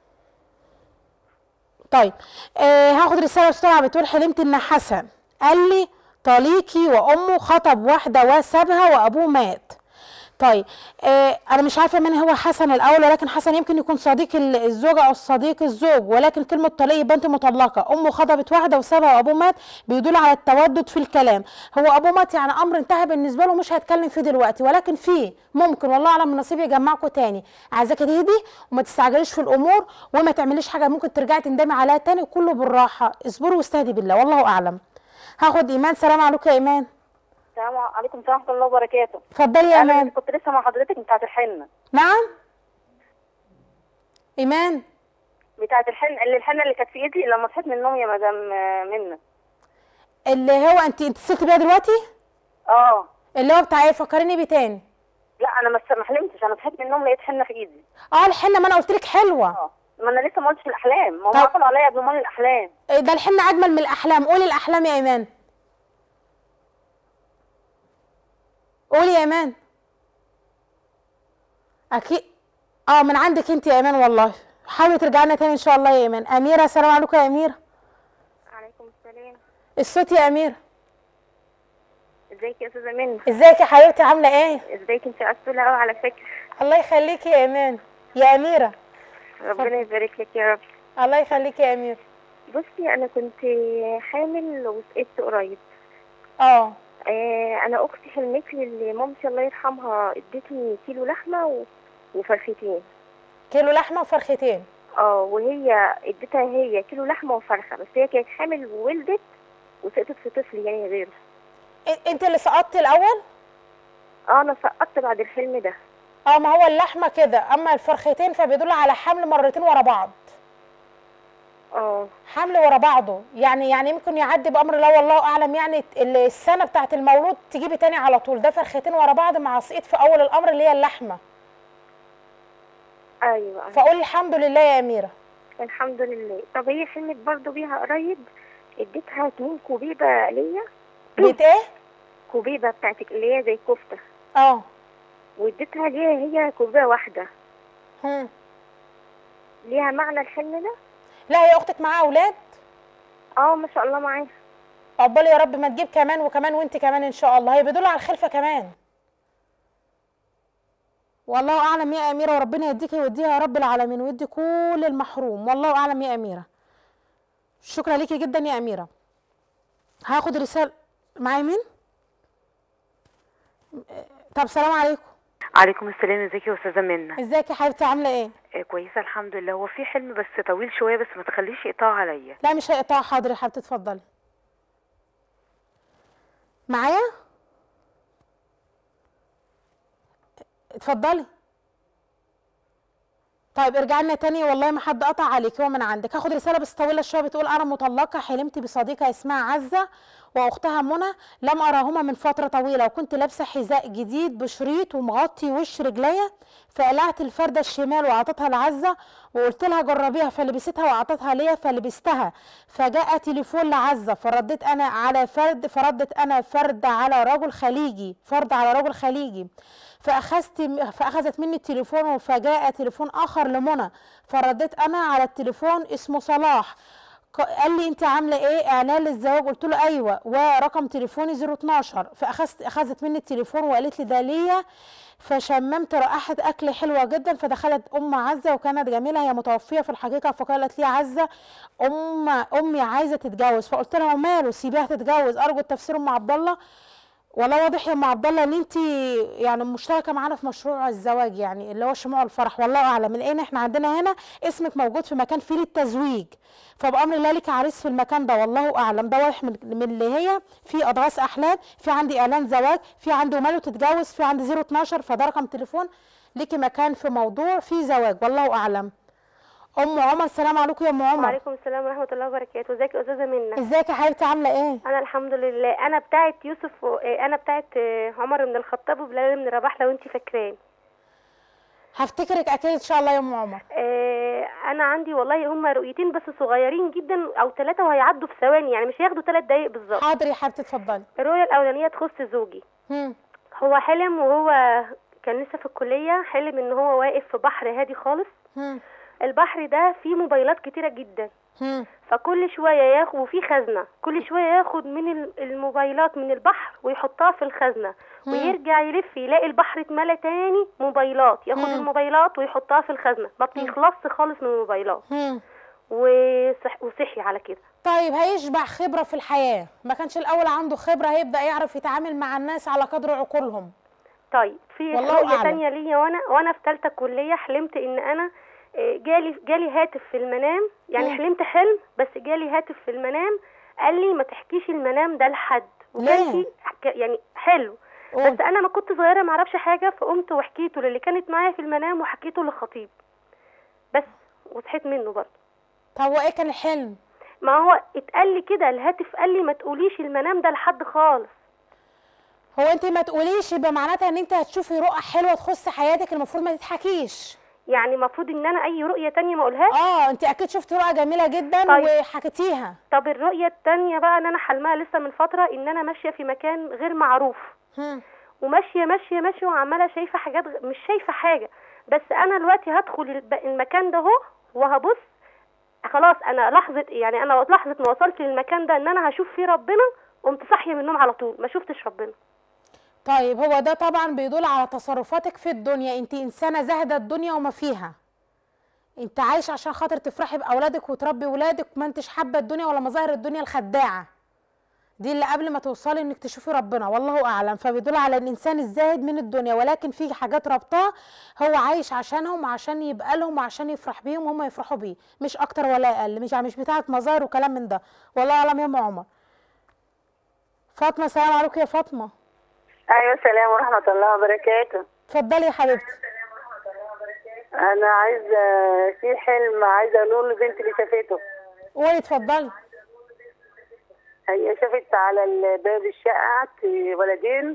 طيب آه هاخد رساله بسرعه بتقول حلمت ان حسن قال لي طليقي وامه خطب واحده وسابها وابوه مات طيب آه انا مش عارفه من هو حسن الاول ولكن حسن يمكن يكون صديق ال- الزوجه او صديق الزوج ولكن كلمه طليق يبقى انت مطلقه امه خطبت واحده وسابها وابوه مات بيدل على التودد في الكلام هو ابوه مات يعني امر انتهى بالنسبه له مش هيتكلم فيه دلوقتي ولكن فيه ممكن والله اعلم من نصيب يجمعكم تاني عايزاكي تهدي وما تستعجليش في الامور وما تعمليش حاجه ممكن ترجعي تندمي عليها تاني كله بالراحه اصبروا واستهدي بالله والله اعلم هاخد ايمان سلام عليكم يا ايمان السلام عليكم ورحمة الله وبركاته اتفضلي يا أنا ايمان كنت لسه مع حضرتك بتاعة الحنة نعم ايمان بتاعة الحنة اللي الحنة اللي كانت في إيدي لما صحيت من النوم يا مدام آه، منى اللي هو انت انت اتصلتي بيها دلوقتي اه اللي هو بتاع ايه فكريني بيه تاني لا أنا ما ما حلمتش أنا صحيت من النوم لقيت حنة في إيدي اه الحنه ما انا قلت لك حلوه ما أنا لسه ما قلتش الأحلام ما هم طب. عقلوا عليا قبل ما الأحلام إيه ده الحنه اجمل من الاحلام قولي الاحلام يا ايمان قولي يا ايمان اكيد اه من عندك انت يا ايمان والله حاولي ترجعي لنا تاني ان شاء الله يا ايمان اميره السلام عليكم يا اميره عليكم السلام الصوت يا اميره ازيك يا أستاذة منى ازيك يا حبيبتي عامله ايه ازيك انت عسولة أوي على فكرة الله يخليكي يا ايمان يا اميره ربنا يبارك لك يا رب الله يخليكي يا اميره بصي أنا كنت حامل وسقطت قريب اه آه، انا اختي حلمت لي اللي مامتي الله يرحمها ادتني كيلو لحمه و... وفرختين كيلو لحمه وفرختين اه وهي اديتها هي كيلو لحمه وفرخه بس هي كانت حامل وولدت وسقطت في طفل يعني غيره إ- انت اللي سقطتي الاول اه انا سقطت بعد الحلم ده اه ما هو اللحمه كده اما الفرختين فبيدل على حمل مرتين ورا بعض اه حمل ورا بعضه يعني يعني يمكن يعدي بامر الله والله اعلم يعني ال- السنه بتاعت المولود تجيبي تاني على طول ده فرختين ورا بعض مع سقيط في اول الامر اللي هي اللحمه ايوه فقولي الحمد لله يا اميره الحمد لله طب هي حلمت برضو بيها قريب اديتها اتنين كوبيبه ليا بيت ايه كوبيبه بتاعتك اللي هي زي كفته اه واديتها ليها هي كوبيبه واحده هم. ليها معنى الحلم ده لا هي اختك معاها اولاد اه ما شاء الله معاها عقبال يا رب ما تجيب كمان وكمان وانت كمان ان شاء الله هي بيدل على الخلفه كمان والله اعلم يا اميره وربنا يديكي ويديها يا رب العالمين ويدي كل المحروم والله اعلم يا اميره شكرا ليكي جدا يا اميره هاخد رساله معايا مين طب سلام عليكم عليكم السلام ازيك يا استاذه منى ازيك يا حبيبتي عامله ايه آه، كويسه الحمد لله هو في حلم بس طويل شويه بس ما تخليش يقطع عليا لا مش هيقطع حاضر يا حبيبتي اتفضلي معايا اتفضلي طيب ارجعي لنا تاني والله ما حد قطع عليك هو من عندك هاخد رساله بس طويله شويه بتقول انا مطلقه حلمت بصديقه اسمها عزه واختها منى لم اراهما من فتره طويله وكنت لابسه حذاء جديد بشريط ومغطي وش رجليا فقلعت الفرده الشمال واعطتها لعزه وقلت لها جربيها فلبستها واعطتها ليا فلبستها فجاء تليفون لعزه فرديت انا على فرد فردت انا فرد على رجل خليجي فرد على رجل خليجي فاخذت فاخذت مني التليفون فجاء تليفون اخر لمنى فرديت انا على التليفون اسمه صلاح ق- قال لي انت عامله ايه اعلان للزواج قلت له ايوه ورقم تليفوني 012 فاخذت اخذت مني التليفون وقالت لي ده ليا فشممت رائحه اكل حلوه جدا فدخلت ام عزه وكانت جميله هي متوفيه في الحقيقه فقالت لي عزه ام امي عايزه تتجوز فقلت لها وماله سيبيها تتجوز ارجو التفسير ام عبد الله والله واضح يا ام عبد الله ان انت يعني مشتركه معانا في مشروع الزواج يعني اللي هو شموع الفرح والله اعلم لان احنا عندنا هنا اسمك موجود في مكان فيه للتزويج فبامر الله لك عريس في المكان ده والله اعلم ده واضح من, من اللي هي في اضغاث احلام في عندي اعلان زواج في عندي ماله تتجوز في عندي 012 فده رقم تليفون ليكي مكان في موضوع في زواج والله اعلم ام عمر السلام عليكم يا ام عمر وعليكم السلام ورحمة الله وبركاته ازيك يا استاذة منى ازيك يا حبيبتي عامله ايه انا الحمد لله انا بتاعت يوسف و... آه، انا بتاعت آه، عمر بن الخطاب وبلال بن رباح لو انت فاكراه هفتكرك اكيد ان شاء الله يا ام عمر آه، انا عندي والله هما رؤيتين بس صغيرين جدا او ثلاثة وهيعدوا في ثواني يعني مش هياخدوا ثلاث دقايق بالظبط حاضر يا حبيبتي اتفضلي الرؤية الاولانية تخص زوجي هم. هو حلم وهو كان لسه في الكلية حلم ان هو واقف في بحر هادي خالص هم. البحر ده فيه موبايلات كتيرة جدا هم. فكل شوية ياخد وفي خزنة كل شوية ياخد من ال- الموبايلات من البحر ويحطها في الخزنة مم. ويرجع يلف يلاقي البحر اتملى تاني موبايلات ياخد مم. الموبايلات ويحطها في الخزنة ما بيخلصش خالص من الموبايلات هم. وصح وصحي على كده طيب هيشبع خبرة في الحياة ما كانش الأول عنده خبرة هيبدأ يعرف يتعامل مع الناس على قدر عقولهم طيب في والله رؤية أعلم. تانية ليا وانا وانا في ثالثة كلية حلمت ان انا آه، جالي جالي هاتف في المنام يعني مم. حلمت حلم بس جالي هاتف في المنام قال لي ما تحكيش المنام ده لحد وكان ليه؟ في حك- يعني حلو قول. بس انا ما كنت صغيرة ما اعرفش حاجة فقمت وحكيته للي كانت معايا في المنام وحكيته للخطيب بس وصحيت منه برضه طب وايه كان الحلم ما هو اتقال لي كده الهاتف قال لي ما تقوليش المنام ده لحد خالص هو انت ما تقوليش يبقى معناتها ان انت هتشوفي رؤى حلوة تخص حياتك المفروض ما تتحكيش يعني المفروض ان انا اي رؤية تانية ما اقولهاش اه انت اكيد شفتي رؤى جميلة جدا طيب. وحكيتيها طب الرؤية التانية بقى ان انا حلمها لسه من فترة ان انا ماشية في مكان غير معروف هم. وماشية ماشية ماشية وعمالة شايفة حاجات غ- مش شايفة حاجة بس انا دلوقتي هدخل الب- المكان ده اهو وهبص خلاص انا لحظة يعني انا لحظة ما وصلت للمكان ده ان انا هشوف فيه ربنا قمت صاحية من النوم على طول ما شفتش ربنا طيب هو ده طبعا بيدل على تصرفاتك في الدنيا انت انسانة زاهدة الدنيا وما فيها انت عايش عشان خاطر تفرحي باولادك وتربي ولادك ما انتش حابة الدنيا ولا مظاهر الدنيا الخداعة دي اللي قبل ما توصلي انك تشوفي ربنا والله اعلم فبيدل على الانسان الزاهد من الدنيا ولكن في حاجات ربطاه هو عايش عشانهم وعشان يبقى لهم وعشان يفرح بيهم وهم يفرحوا بيه مش اكتر ولا اقل مش مش بتاعه مظاهر وكلام من ده والله اعلم يا ام عمر فاطمه السلام عليكم يا فاطمه ايوه السلام ورحمه الله وبركاته اتفضلي يا حبيبتي انا عايزه في حلم عايزه اقوله لبنتي اللي شافته قولي اتفضلي هي شافت على باب الشقه ولدين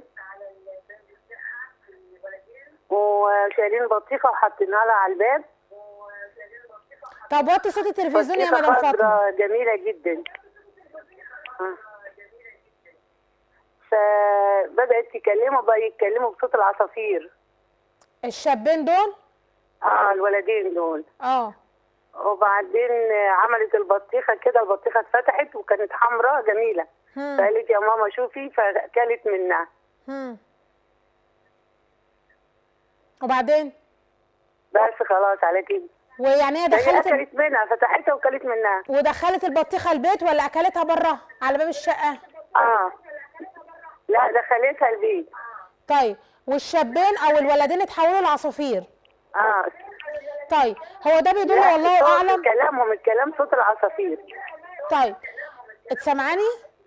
وشايلين بطيخه وحاطينها لها على الباب طب وطي صوت التلفزيون يا بطيخة مدام فاطمه خضرا جميله جدا آه. فبدات تكلموا بقى يتكلموا بصوت العصافير الشابين دول اه الولدين دول اه وبعدين عملت البطيخه كده البطيخه اتفتحت وكانت حمراء جميله هم. فقالت يا ماما شوفي فكلت منها هم. وبعدين بس خلاص على كده ويعني هي هي دخلت اكلت منها فتحتها وكلت منها ودخلت البطيخه البيت ولا اكلتها بره على باب الشقه اه لا دخلتها البيت طيب والشابين او الولدين اتحولوا لعصافير اه طيب هو ده بيدل لا، والله صوت اعلم كلامهم الكلام صوت العصافير طيب اتسمعاني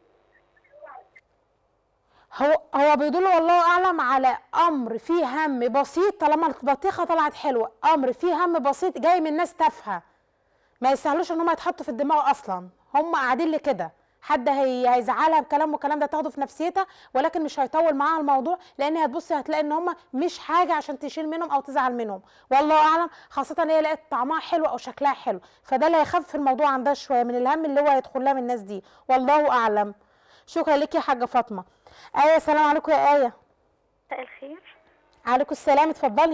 هو هو بيدل والله اعلم على امر فيه هم بسيط طالما البطيخه طلعت حلوه امر فيه هم بسيط جاي من ناس تافهه ما يستاهلوش ان هم يتحطوا في الدماغ اصلا هم قاعدين لكده حد هي هيزعلها بكلام والكلام ده تاخده في نفسيتها ولكن مش هيطول معاها الموضوع لان هتبصي هتلاقي ان هم مش حاجه عشان تشيل منهم او تزعل منهم والله اعلم خاصه ان هي لقت طعمها حلو او شكلها حلو فده اللي هيخفف الموضوع عندها شويه من الهم اللي هو هيدخل لها من الناس دي والله اعلم شكرا لك يا حاجه فاطمه ايه السلام عليكم يا ايه مساء الخير عليكم السلام اتفضلي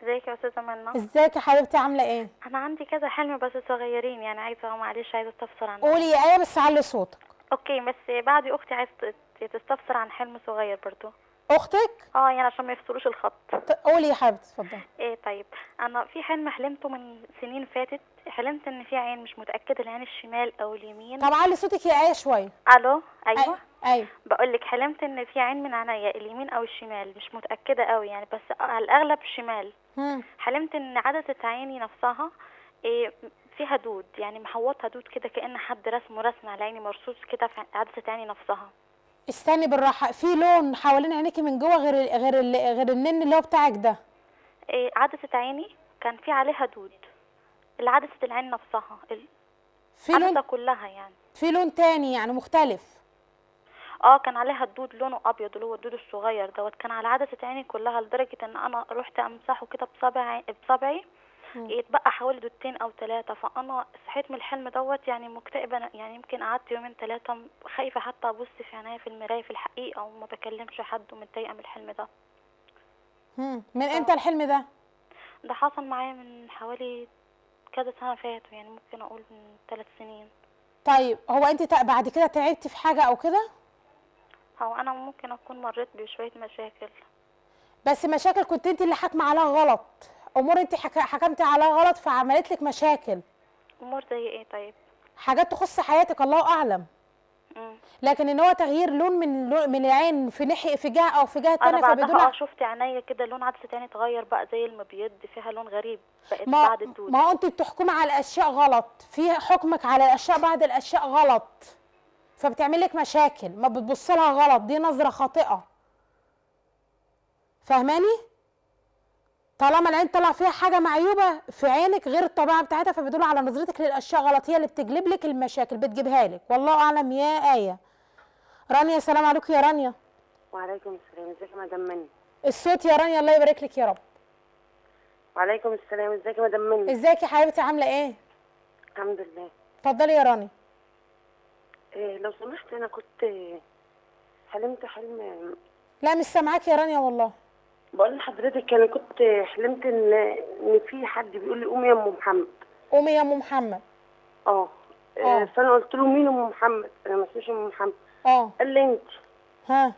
ازيك يا استاذه منى ازيك يا حبيبتي عامله ايه انا عندي كذا حلم بس صغيرين يعني عايزه معلش عايزه استفسر عنهم قولي يا ايه بس علي صوتك اوكي بس بعد اختي عايزه ت- تستفسر عن حلم صغير برضو اختك اه يعني عشان ما يفصلوش الخط قولي يا حبيبتي اتفضلي ايه طيب انا في حلم حلمته من سنين فاتت حلمت ان في عين مش متاكده العين الشمال او اليمين طب علي صوتك يا ايه شويه الو ايوه ايوه بقول لك حلمت ان في عين من عينيا اليمين او الشمال مش متاكده قوي يعني بس على الاغلب الشمال مم. حلمت ان عدسه عيني نفسها إيه فيها دود يعني محوطها دود كده كأن حد رسمه رسم على عيني مرصوص كده في عدسه عيني نفسها استني بالراحه في لون حوالين عينيكي من جوه غير ال- غير ال- غير النن اللي هو بتاعك ده إيه عدسه عيني كان في عليها دود العدسه العين نفسها في لون العدسه كلها يعني في لون تاني يعني مختلف اه كان عليها الدود لونه ابيض اللي هو الدود الصغير دوت كان على عدسه عيني كلها لدرجه ان انا رحت امسحه كده بصبعي بصبعي يتبقى حوالي دودتين او ثلاثه فانا صحيت من الحلم دوت يعني مكتئبه يعني يمكن قعدت يومين ثلاثه خايفه حتى ابص في عينيا في المرايه في الحقيقه وما بكلمش حد ومتضايقه من الحلم ده مم. من امتى الحلم ده ده حصل معايا من حوالي كذا سنه فاتوا يعني ممكن اقول من ثلاث سنين طيب هو انت تع- بعد كده تعبتي في حاجه او كده او انا ممكن اكون مريت بشويه مشاكل بس مشاكل كنت انت اللي حاكمه عليها غلط امور انت حك... حكمتي عليها غلط فعملت لك مشاكل امور زي ايه طيب حاجات تخص حياتك الله اعلم مم. لكن ان هو تغيير لون من لون من العين في ناحيه في جهه او في جهه انا تانية فبيدل بعدها اه على- شفت عينيا كده لون عدسه عيني اتغير بقى زي المبيض فيها لون غريب بقت ما بعد الدود ما هو انت بتحكمي على الاشياء غلط في حكمك على الاشياء بعد الاشياء غلط فبتعمل لك مشاكل ما بتبص لها غلط دي نظره خاطئه فاهماني طالما العين طلع فيها حاجه معيوبه في عينك غير الطبيعه بتاعتها فبيدل على نظرتك للاشياء غلط هي اللي بتجلب لك المشاكل بتجيبها لك والله اعلم يا ايه رانيا سلام عليكم يا رانيا وعليكم السلام ازيك يا مدام منى الصوت يا رانيا الله يبارك لك يا رب وعليكم السلام ازيك يا مدام منى ازيك يا حبيبتي عامله ايه الحمد لله اتفضلي يا رانيا إيه لو سمحت انا كنت حلمت حلم لا مش سامعاك يا رانيا والله بقول لحضرتك انا كنت حلمت ان ان في حد بيقول لي قومي يا ام محمد قومي يا ام محمد اه آه. إيه، فانا قلت له مين ام محمد انا ما اسميش ام محمد اه قال لي انت ها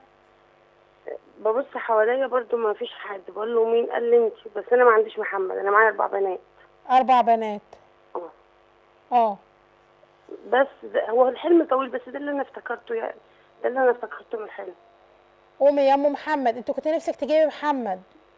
ببص حواليا برضو ما فيش حد بقول له مين قال لي انت بس انا ما عنديش محمد انا معايا اربع بنات اربع بنات اه اه بس ده هو الحلم طويل بس ده اللي انا افتكرته يعني ده اللي انا افتكرته من الحلم قومي يا ام محمد انت كنت نفسك تجيبي محمد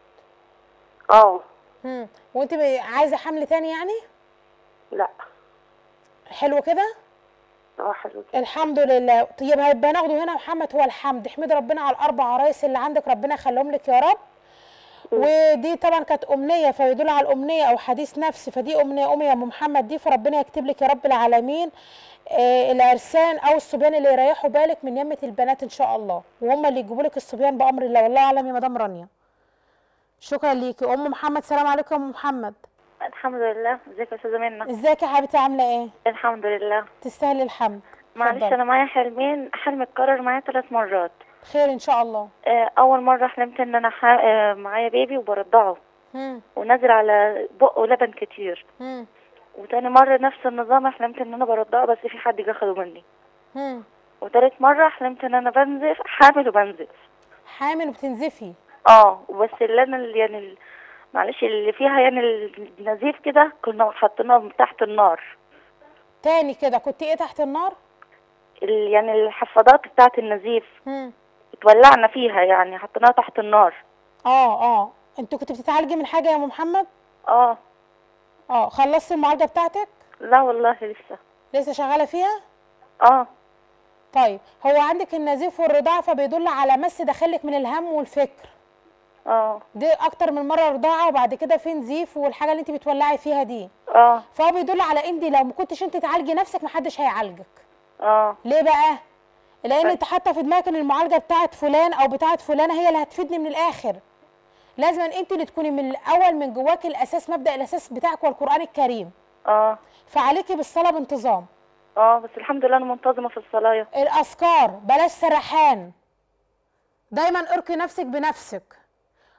اه امم وانت ب- عايزه حمل تاني يعني لا حلو كده اه حلو كده الحمد لله طيب هيبقى ناخده هنا محمد هو الحمد احمدي ربنا على الاربع عرايس اللي عندك ربنا يخليهم لك يا رب ودي طبعا كانت امنيه فيدل على الامنيه او حديث نفسي فدي امنيه امي يا ام محمد دي فربنا يكتب لك يا رب العالمين آه العرسان او الصبيان اللي يريحوا بالك من يمه البنات ان شاء الله وهم اللي يجيبوا لك الصبيان بامر الله والله اعلم يا مدام رانيا شكرا ليكي ام محمد سلام عليكم يا ام محمد الحمد لله ازيك يا استاذه منى ازيك يا حبيبتي عامله ايه الحمد لله تستاهلي الحمد معلش اتفضلي. انا معايا حلمين حلم اتكرر معايا ثلاث مرات خير ان شاء الله آه، اول مره حلمت ان انا ح... آه، معايا بيبي وبرضعه مم. ونازل على بقه لبن كتير مم. وتاني مره نفس النظام حلمت ان انا برضعه بس في حد جه اخده مني مم. وتالت مره حلمت ان انا بنزف حامل وبنزف حامل وبتنزفي اه بس اللي انا اللي يعني ال- معلش اللي فيها يعني النزيف كده كنا حاطينه تحت النار تاني كده كنت ايه تحت النار ال- يعني الحفاضات بتاعه النزيف مم. اتولعنا فيها يعني حطيناها تحت النار اه اه انت كنت بتتعالجي من حاجه يا ام محمد اه اه خلصتي المعالجه بتاعتك لا والله لسه لسه شغاله فيها اه طيب هو عندك النزيف والرضاعه فبيدل على مس داخلك من الهم والفكر اه دي اكتر من مره رضاعه وبعد كده في نزيف والحاجه اللي انت بتولعي فيها دي اه فهو بيدل على انت لو ما كنتش انت تعالجي نفسك محدش هيعالجك اه ليه بقى لان انت حاطه في دماغك ان المعالجه بتاعت فلان او بتاعت فلانه هي اللي هتفيدني من الاخر لازم انت اللي تكوني من الاول من جواك الاساس مبدا الاساس بتاعك هو القران الكريم اه فعليكي بالصلاه بانتظام اه بس الحمد لله انا منتظمه في الصلاه الاذكار بلاش سرحان دايما ارقي نفسك بنفسك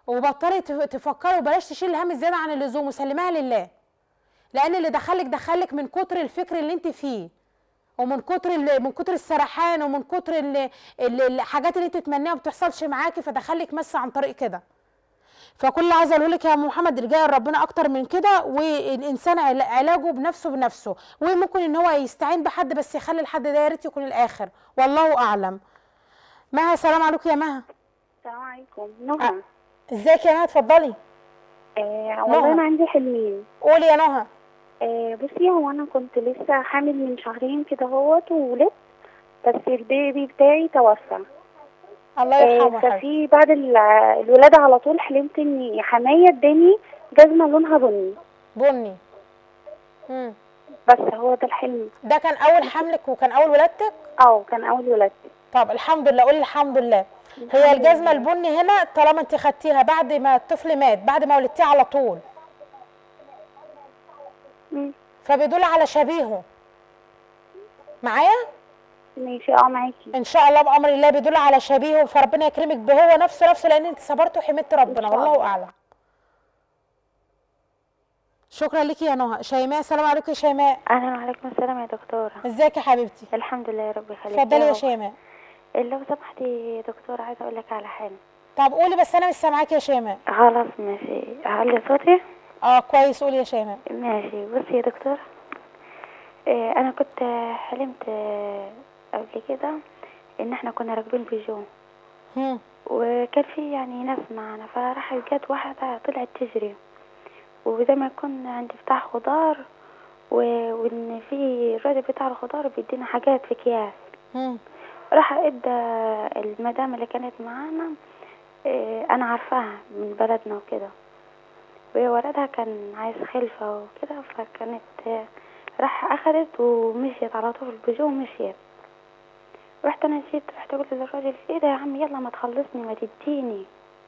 وبطلي تف- تفكري وبلاش تشيل الهم زياده عن اللزوم وسلمها لله لان اللي دخلك دخلك من كتر الفكر اللي انت فيه ومن كتر ال- من كتر السرحان ومن كتر ال- ال- الحاجات اللي انت تتمنيها ما بتحصلش معاكي فدخلك مس عن طريق كده فكل اللي عايزه اقول لك يا أم محمد رجاء ربنا اكتر من كده والانسان عل- علاجه بنفسه بنفسه وممكن ان هو يستعين بحد بس يخلي الحد ده يا ريت يكون الاخر والله اعلم مها سلام عليكم يا مها السلام عليكم نهى ازيك يا مها اتفضلي آه والله انا عندي حلمين قولي يا نهى آه بصي هو انا كنت لسه حامل من شهرين كده اهوت وولدت بس البيبي بتاعي توفى الله يرحمه آه حبيبي. ففي بعد ال- الولاده على طول حلمت ان حمايه اداني جزمه لونها بني بني مم. بس هو ده الحلم ده كان اول حملك وكان اول ولادتك اه كان اول ولادتي طب الحمد لله قولي الحمد لله هي الجزمه البني هنا طالما انت خدتيها بعد ما الطفل مات بعد ما ولدتيه على طول فبيدل على شبيهه معايا ماشي اه معاكي ان شاء الله بامر الله بيدل على شبيهه فربنا يكرمك بهو نفسه نفسه لان انت صبرت وحمدت ربنا والله اعلم شكرا ليكي يا نهى شيماء السلام عليكم يا شيماء اهلا وعليكم السلام يا دكتوره ازيك يا حبيبتي الحمد لله يا رب يخليك اتفضلي يا رب. شيماء لو سمحتي يا دكتوره عايزه اقول لك على حاجه طب قولي بس انا مش سامعاكي يا شيماء خلاص ماشي هعلي صوتي اه كويس قولي يا شيماء ماشي بصي يا دكتوره آه، انا كنت حلمت آه، قبل كده ان احنا كنا راكبين بيجو هم. وكان في يعني ناس معانا فراحت جت واحدة طلعت تجري وزي ما يكون عندي بتاع خضار و... وان في الراجل بتاع الخضار بيدينا حاجات في اكياس هم. راح ادى المدام اللي كانت معانا إيه، انا عارفاها من بلدنا وكده وهي ولدها كان عايز خلفة وكده فكانت آه، راح اخدت ومشيت على طول البيجو ومشيت رحت انا جيت رحت قلت للراجل ايه ده يا عم يلا ما تخلصني ما تديني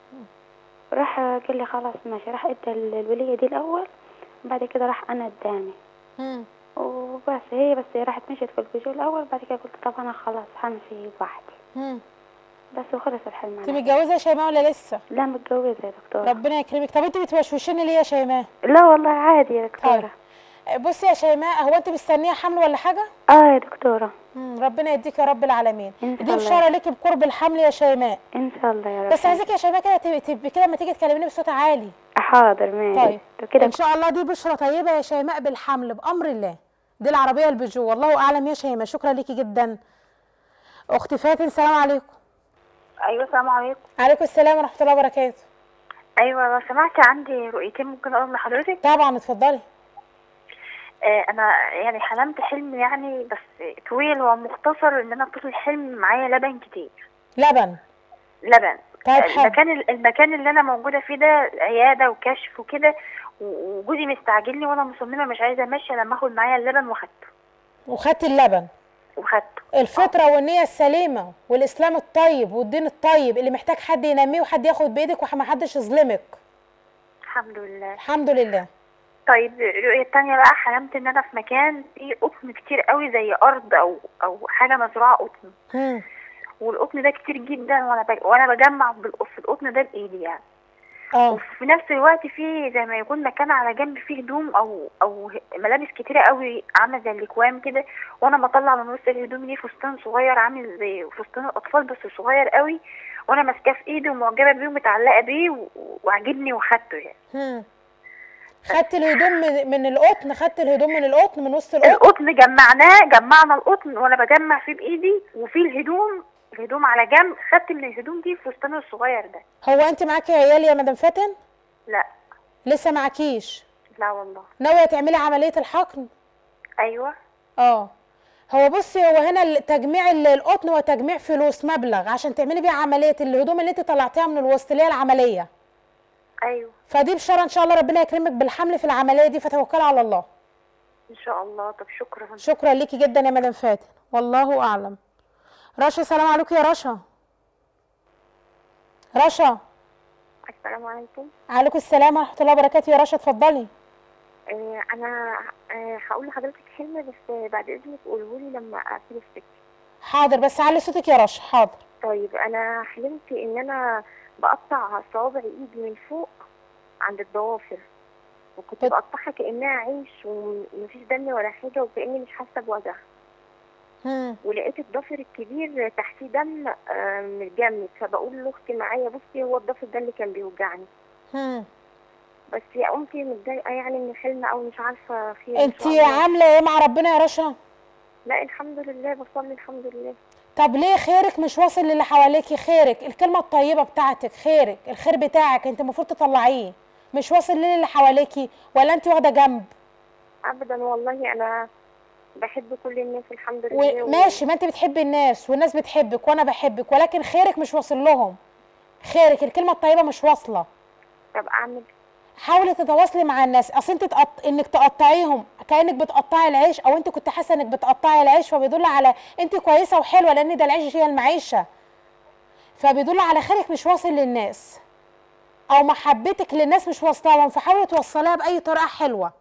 راح قال لي خلاص ماشي راح ادى ال- الولية دي الاول بعد كده راح انا اداني هم. وبس هي بس راحت مشيت في البيجو الاول بعد كده قلت طب انا خلاص همشي لوحدي هم. بس وخلص الحلم انت على متجوزه يا شيماء ولا لسه لا متجوزة يا دكتورة ربنا يكرمك طب انت بتوشوشيني ليه يا شيماء لا والله عادي يا دكتورة بصي يا شيماء هو انت مستنيه حمل ولا حاجه اه يا دكتورة مم. ربنا يديك يا رب العالمين إن دي شاء الله. بشاره ليكي بقرب الحمل يا شيماء ان شاء الله يا رب بس عايزاكي يا شيماء كده تبقي تبقي كده لما تيجي تكلميني بصوت عالي حاضر ماشي طيب طب كده ان شاء الله دي بشرى طيبه يا شيماء بالحمل بامر الله دي العربيه البيجو والله اعلم يا شيماء شكرا ليكي جدا اختي فاتن السلام عليكم ايوه السلام عليكم عليكم السلام ورحمه الله وبركاته ايوه لو سمحتي عندي رؤيتين ممكن اقول لحضرتك طبعا اتفضلي آه انا يعني حلمت حلم يعني بس طويل ومختصر ان انا طول الحلم معايا لبن كتير لبن لبن طيب حلو. المكان المكان اللي انا موجوده فيه ده عياده وكشف وكده و- وجوزي مستعجلني وانا مصممه مش عايزه امشي لما اخد معايا اللبن واخدته وخدت اللبن وخدته الفطره والنيه السليمه والاسلام الطيب والدين الطيب اللي محتاج حد ينميه وحد ياخد بايدك ومحدش يظلمك الحمد لله الحمد لله طيب الرؤية التانية بقى حلمت ان انا في مكان فيه قطن كتير قوي زي ارض او او حاجة مزروعة قطن مم. والقطن ده كتير جدا وانا ب... وانا بجمع بالق- في القطن ده بايدي يعني اه وفي نفس الوقت فيه زي ما يكون مكان على جنب فيه هدوم او او ه- ملابس كتيرة قوي عاملة زي الاكوام كده وانا بطلع من وسط الهدوم دي فستان صغير عامل زي فستان الاطفال بس صغير قوي وانا ماسكاه في ايدي ومعجبة بيه ومتعلقة بيه و- وعاجبني وخدته يعني مم. خدت الهدوم من, من القطن خدت الهدوم من القطن من وسط القطن القطن جمعناه جمعنا القطن وانا بجمع فيه بايدي وفي الهدوم الهدوم على جنب خدت من الهدوم دي الفستان الصغير ده هو انت معاكي عيال يا مدام فاتن لا لسه معكيش لا والله ناويه تعملي عمليه الحقن ايوه اه هو بصي هو هنا ال- تجميع ال- القطن هو تجميع فلوس مبلغ عشان تعملي بيه عمليه الهدوم اللي انت طلعتيها من الوسط اللي هي العمليه ايوه فدي بشاره ان شاء الله ربنا يكرمك بالحمل في العمليه دي فتوكلي على الله ان شاء الله طب شكرا شكرا ليكي جدا يا مدام فاتن والله اعلم رشا السلام عليكم يا رشا رشا السلام عليكم عليكم السلام ورحمه الله وبركاته يا رشا اتفضلي آه انا آه هقول لحضرتك حلم بس بعد اذنك قوله لي لما اقفل السكه حاضر بس علي صوتك يا رشا حاضر طيب انا حلمت ان انا بقطع صوابع ايدي من فوق عند الضوافر وكنت بقطعها كانها عيش ومفيش دم ولا حاجه وكاني مش حاسه بوجع هم. ولقيت الضفر الكبير تحتيه دم آه، متجمد فبقول لاختي معايا بصي هو الضفر ده اللي كان بيوجعني هم. بس يا قمتي متضايقه يعني من الحلم او مش عارفه خير إن انت شاء الله. عامله ايه مع ربنا يا رشا لا الحمد لله بصلي الحمد لله طب ليه خيرك مش واصل للي حواليكي خيرك الكلمه الطيبه بتاعتك خيرك الخير بتاعك انت المفروض تطلعيه مش واصل ليه اللي حواليكي ولا انت واخده جنب ابدا والله انا بحب كل الناس الحمد لله وماشي ما انت بتحبي الناس والناس بتحبك وانا بحبك ولكن خيرك مش واصل لهم خيرك الكلمه الطيبه مش واصله طب اعمل حاولي تتواصلي مع الناس اصل انت تقط... انك تقطعيهم كانك بتقطعي العيش او انت كنت حاسه انك بتقطعي العيش فبيدل على انت كويسه وحلوه لان ده العيش هي المعيشه فبيدل على خيرك مش واصل للناس او محبتك للناس مش واصله لهم فحاولي توصليها باي طريقه حلوه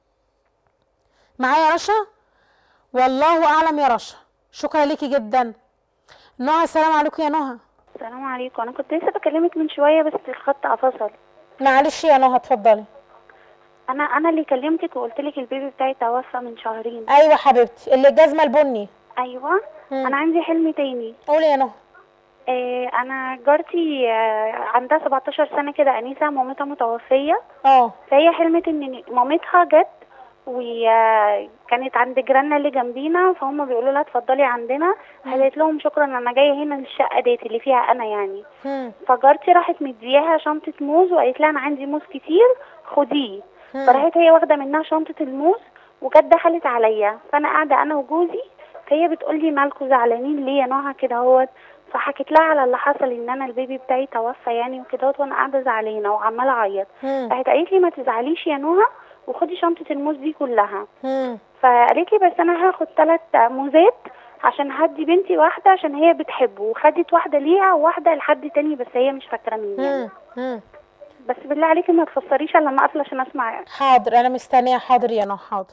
معايا يا رشا والله اعلم يا رشا شكرا ليكي جدا نهى السلام عليكم يا نهى السلام عليكم انا كنت لسه بكلمك من شويه بس الخط فصل معلش يا نهى اتفضلي انا انا اللي كلمتك وقلت لك البيبي بتاعي توفى من شهرين ايوه حبيبتي اللي الجزمه البني ايوه انا عندي حلم تاني قولي يا نهى آه انا جارتي آه عندها 17 سنه كده انيسه مامتها متوفيه اه فهي حلمت ان مامتها جت وكانت عند جيراننا اللي جنبينا فهم بيقولوا لها اتفضلي عندنا قالت لهم شكرا انا جايه هنا للشقه ديت اللي فيها انا يعني هم. فجارتي راحت مدياها شنطه موز وقالت لها انا عندي موز كتير خديه هم. فراحت هي واخده منها شنطه الموز وجت دخلت عليا فانا قاعده انا وجوزي فهي بتقول لي مالكوا زعلانين ليه يا نوعا كده اهوت فحكيت لها على اللي حصل ان انا البيبي بتاعي توفى يعني وكده وانا قاعده زعلانه وعماله اعيط هم. راحت قالت لي ما تزعليش يا نوها وخدي شنطه الموز دي كلها هم. فقالت لي بس انا هاخد ثلاث موزات عشان هدي بنتي واحده عشان هي بتحبه وخدت واحده ليها وواحده لحد تاني بس هي مش فاكره مين يعني هم. هم. بس بالله عليكي ما تفسريش الا لما اقفل عشان اسمع حاضر انا مستنيه حاضر يا نهى حاضر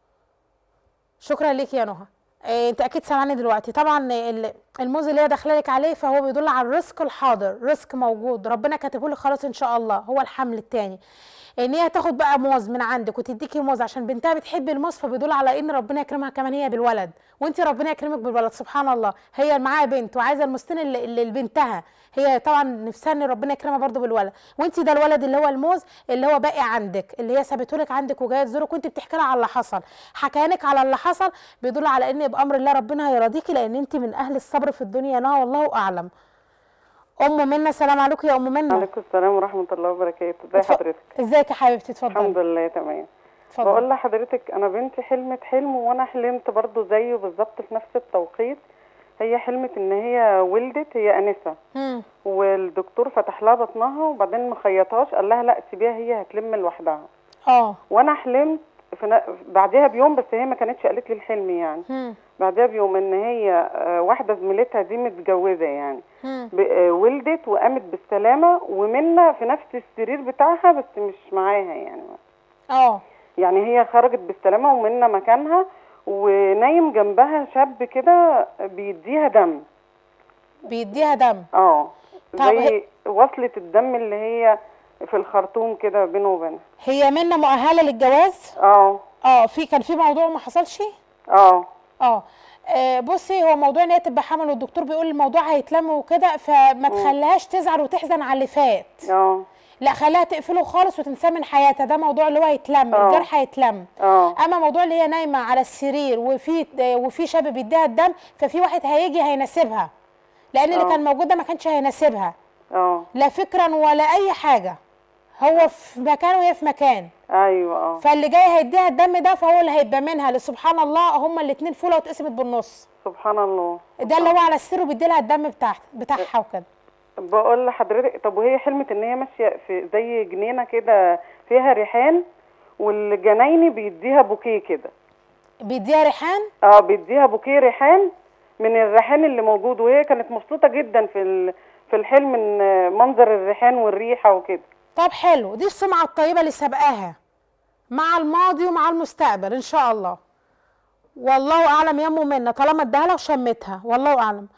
شكرا ليكي يا نهى إيه انت اكيد سامعني دلوقتي طبعا ال- الموز اللي هي داخله لك عليه فهو بيدل على الرزق الحاضر رزق موجود ربنا كاتبه لك خلاص ان شاء الله هو الحمل التاني ان هي تاخد بقى موز من عندك وتديكي موز عشان بنتها بتحب الموز فبيدل على ان ربنا يكرمها كمان هي بالولد وانت ربنا يكرمك بالولد سبحان الله هي معاها بنت وعايزه المستن اللي اللي لبنتها هي طبعا نفسها ان ربنا يكرمها برضو بالولد وانت ده الولد اللي هو الموز اللي هو باقي عندك اللي هي سابته لك عندك وجايه تزورك وانت بتحكي لها على اللي حصل حكيانك على اللي حصل بيدل على ان بامر الله ربنا هيرضيكي لان انت من اهل الصبر في الدنيا يا نهى والله اعلم ام منى السلام عليكم يا ام منى وعليكم السلام ورحمة الله وبركاته ازي حضرتك ازيك يا حبيبتي اتفضلي الحمد لله تمام اتفضل. بقول لحضرتك انا بنتي حلمت حلم وانا حلمت برضو زيه بالظبط في نفس التوقيت هي حلمت ان هي ولدت هي انسه مم. والدكتور فتح لها بطنها وبعدين ما خيطهاش قال لها لا سيبيها هي هتلم لوحدها اه وانا حلمت في ن... بعدها بيوم بس هي ما كانتش قالت لي الحلم يعني مم. بعدها بيوم ان هي آه، واحده زميلتها دي متجوزه يعني مم. ب- آه، ولدت وقامت بالسلامه ومنى في نفس السرير بتاعها بس مش معاها يعني اه يعني هي خرجت بالسلامه ومنى مكانها ونايم جنبها شاب كده بيديها دم بيديها دم اه طب زي هي- وصلة الدم اللي هي في الخرطوم كده بينه وبينها هي منى مؤهله للجواز اه اه في كان في موضوع ما حصلش اه اه آه، بصي هو موضوع ان هي تبقى حامل والدكتور بيقول الموضوع هيتلم وكده فما تخليهاش تزعل وتحزن على اللي فات اه لا خليها تقفله خالص وتنساه من حياتها ده موضوع اللي هو هيتلم آه. الجرح هيتلم اه اما موضوع اللي هي نايمه على السرير وفي وفي شاب بيديها الدم ففي واحد هيجي هيناسبها لان اللي آه. كان موجود ده ما كانش هيناسبها اه لا فكرا ولا اي حاجه هو في مكان وهي في مكان ايوه اه فاللي جاي هيديها الدم ده فهو اللي هيبقى منها لسبحان الله هما الاثنين فوله واتقسمت بالنص سبحان الله ده اللي هو على السر وبيدي لها الدم بتاع بتاعها وكده بقول لحضرتك طب وهي حلمت ان هي ماشيه في زي جنينه كده فيها ريحان والجنايني بيديها بوكيه كده بيديها ريحان اه بيديها بوكيه ريحان من الريحان اللي موجود وهي كانت مبسوطه جدا في ال- في الحلم ان منظر الريحان والريحه وكده طب حلو دي السمعه الطيبه اللي سابقاها مع الماضي ومع المستقبل ان شاء الله والله اعلم يا ام منى طالما اداها لها وشمتها والله اعلم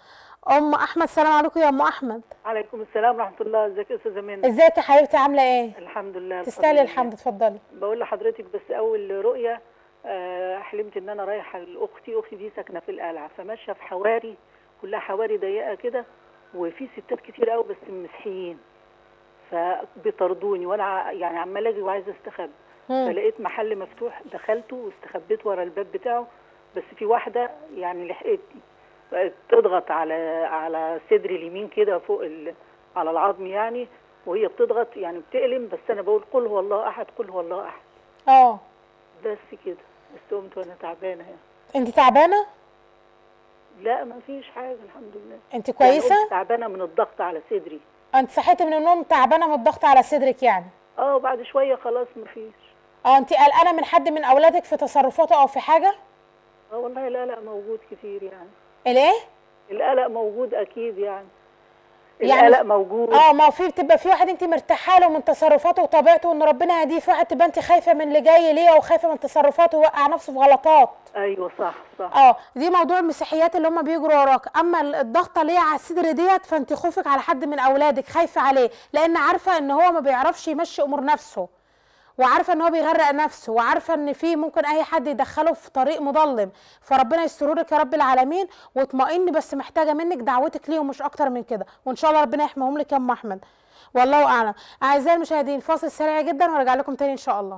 ام احمد سلام عليكم يا ام احمد عليكم السلام ورحمه الله ازيك يا استاذه منى ازيك يا حبيبتي عامله ايه الحمد لله بفضل تستاهلي الله. الحمد اتفضلي بقول لحضرتك بس اول رؤيه آه، حلمت ان انا رايحه لاختي اختي دي ساكنه في القلعه فماشيه في حواري كلها حواري ضيقه كده وفي ستات كتير قوي بس مسيحيين فبيطردوني وانا ع- يعني عماله اجري وعايزه استخبى مم. فلقيت محل مفتوح دخلته واستخبيت ورا الباب بتاعه بس في واحده يعني لحقتني بقت تضغط على على صدري اليمين كده فوق ال... على العظم يعني وهي بتضغط يعني بتألم بس انا بقول قل هو الله احد قل هو الله احد اه بس كده بس قمت وانا تعبانه يعني انت تعبانه لا ما فيش حاجه الحمد لله انت يعني كويسه قمت تعبانه من الضغط على صدري انت صحيتي من النوم تعبانه من الضغط على صدرك يعني اه وبعد شويه خلاص ما فيش اه انت قلقانه من حد من اولادك في تصرفاته او في حاجه اه والله القلق موجود كتير يعني الايه القلق موجود اكيد يعني يعني القلق موجود اه ما هو في بتبقى في واحد انت مرتاحه له من تصرفاته وطبيعته وان ربنا يهديه في واحد تبقى انت خايفه من اللي جاي ليه وخايفه من تصرفاته ويوقع نفسه في غلطات ايوه صح صح اه دي موضوع المسيحيات اللي هم بيجروا وراك اما الضغطه اللي هي على الصدر ديت فانت خوفك على حد من اولادك خايفه عليه لان عارفه ان هو ما بيعرفش يمشي امور نفسه وعارفه ان هو بيغرق نفسه وعارفه ان في ممكن اي حد يدخله في طريق مظلم فربنا يسترورك يا رب العالمين واطمئني بس محتاجه منك دعوتك ليهم مش اكتر من كده وان شاء الله ربنا يحميهم لك يا ام احمد والله اعلم اعزائي المشاهدين فاصل سريع جدا وارجع لكم تاني ان شاء الله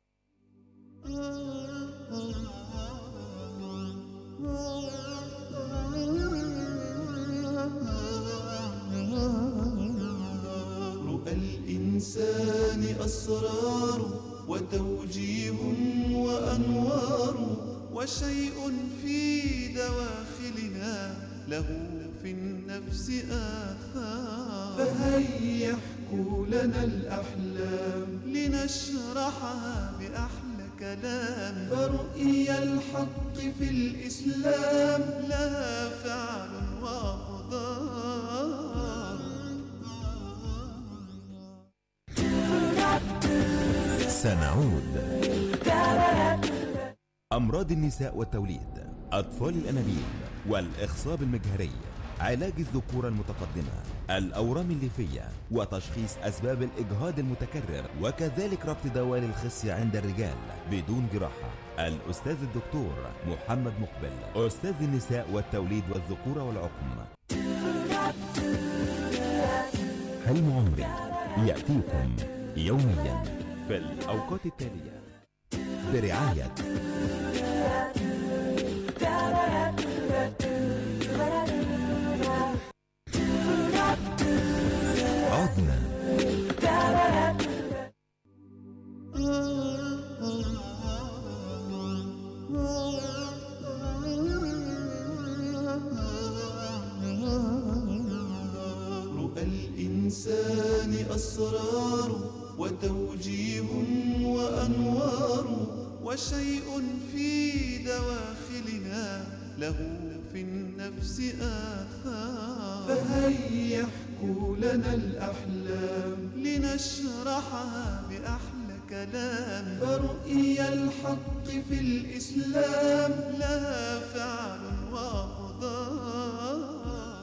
رؤى الإنسان أسرار وتوجيه وأنوار وشيء في دواخلنا له في النفس آثار فهيا احكوا لنا الأحلام لنشرحها بأحلى كلام فرؤيا الحق في الإسلام لها فعل وأقدار سنعود أمراض النساء والتوليد أطفال الأنابيب والإخصاب المجهري علاج الذكورة المتقدمة الأورام الليفية وتشخيص أسباب الإجهاض المتكرر وكذلك ربط دوال الخصي عند الرجال بدون جراحة الأستاذ الدكتور محمد مقبل أستاذ النساء والتوليد والذكورة والعقم حلم عمري يأتيكم يوميا في الأوقات التالية برعاية عدنا رؤى الإنسان أسرار وتوجيه وأنوار وشيء في دواخلنا له في النفس آثار فهيا احكوا لنا الأحلام لنشرحها بأحلى كلام فرؤيا الحق في الإسلام لها فعل وأقدار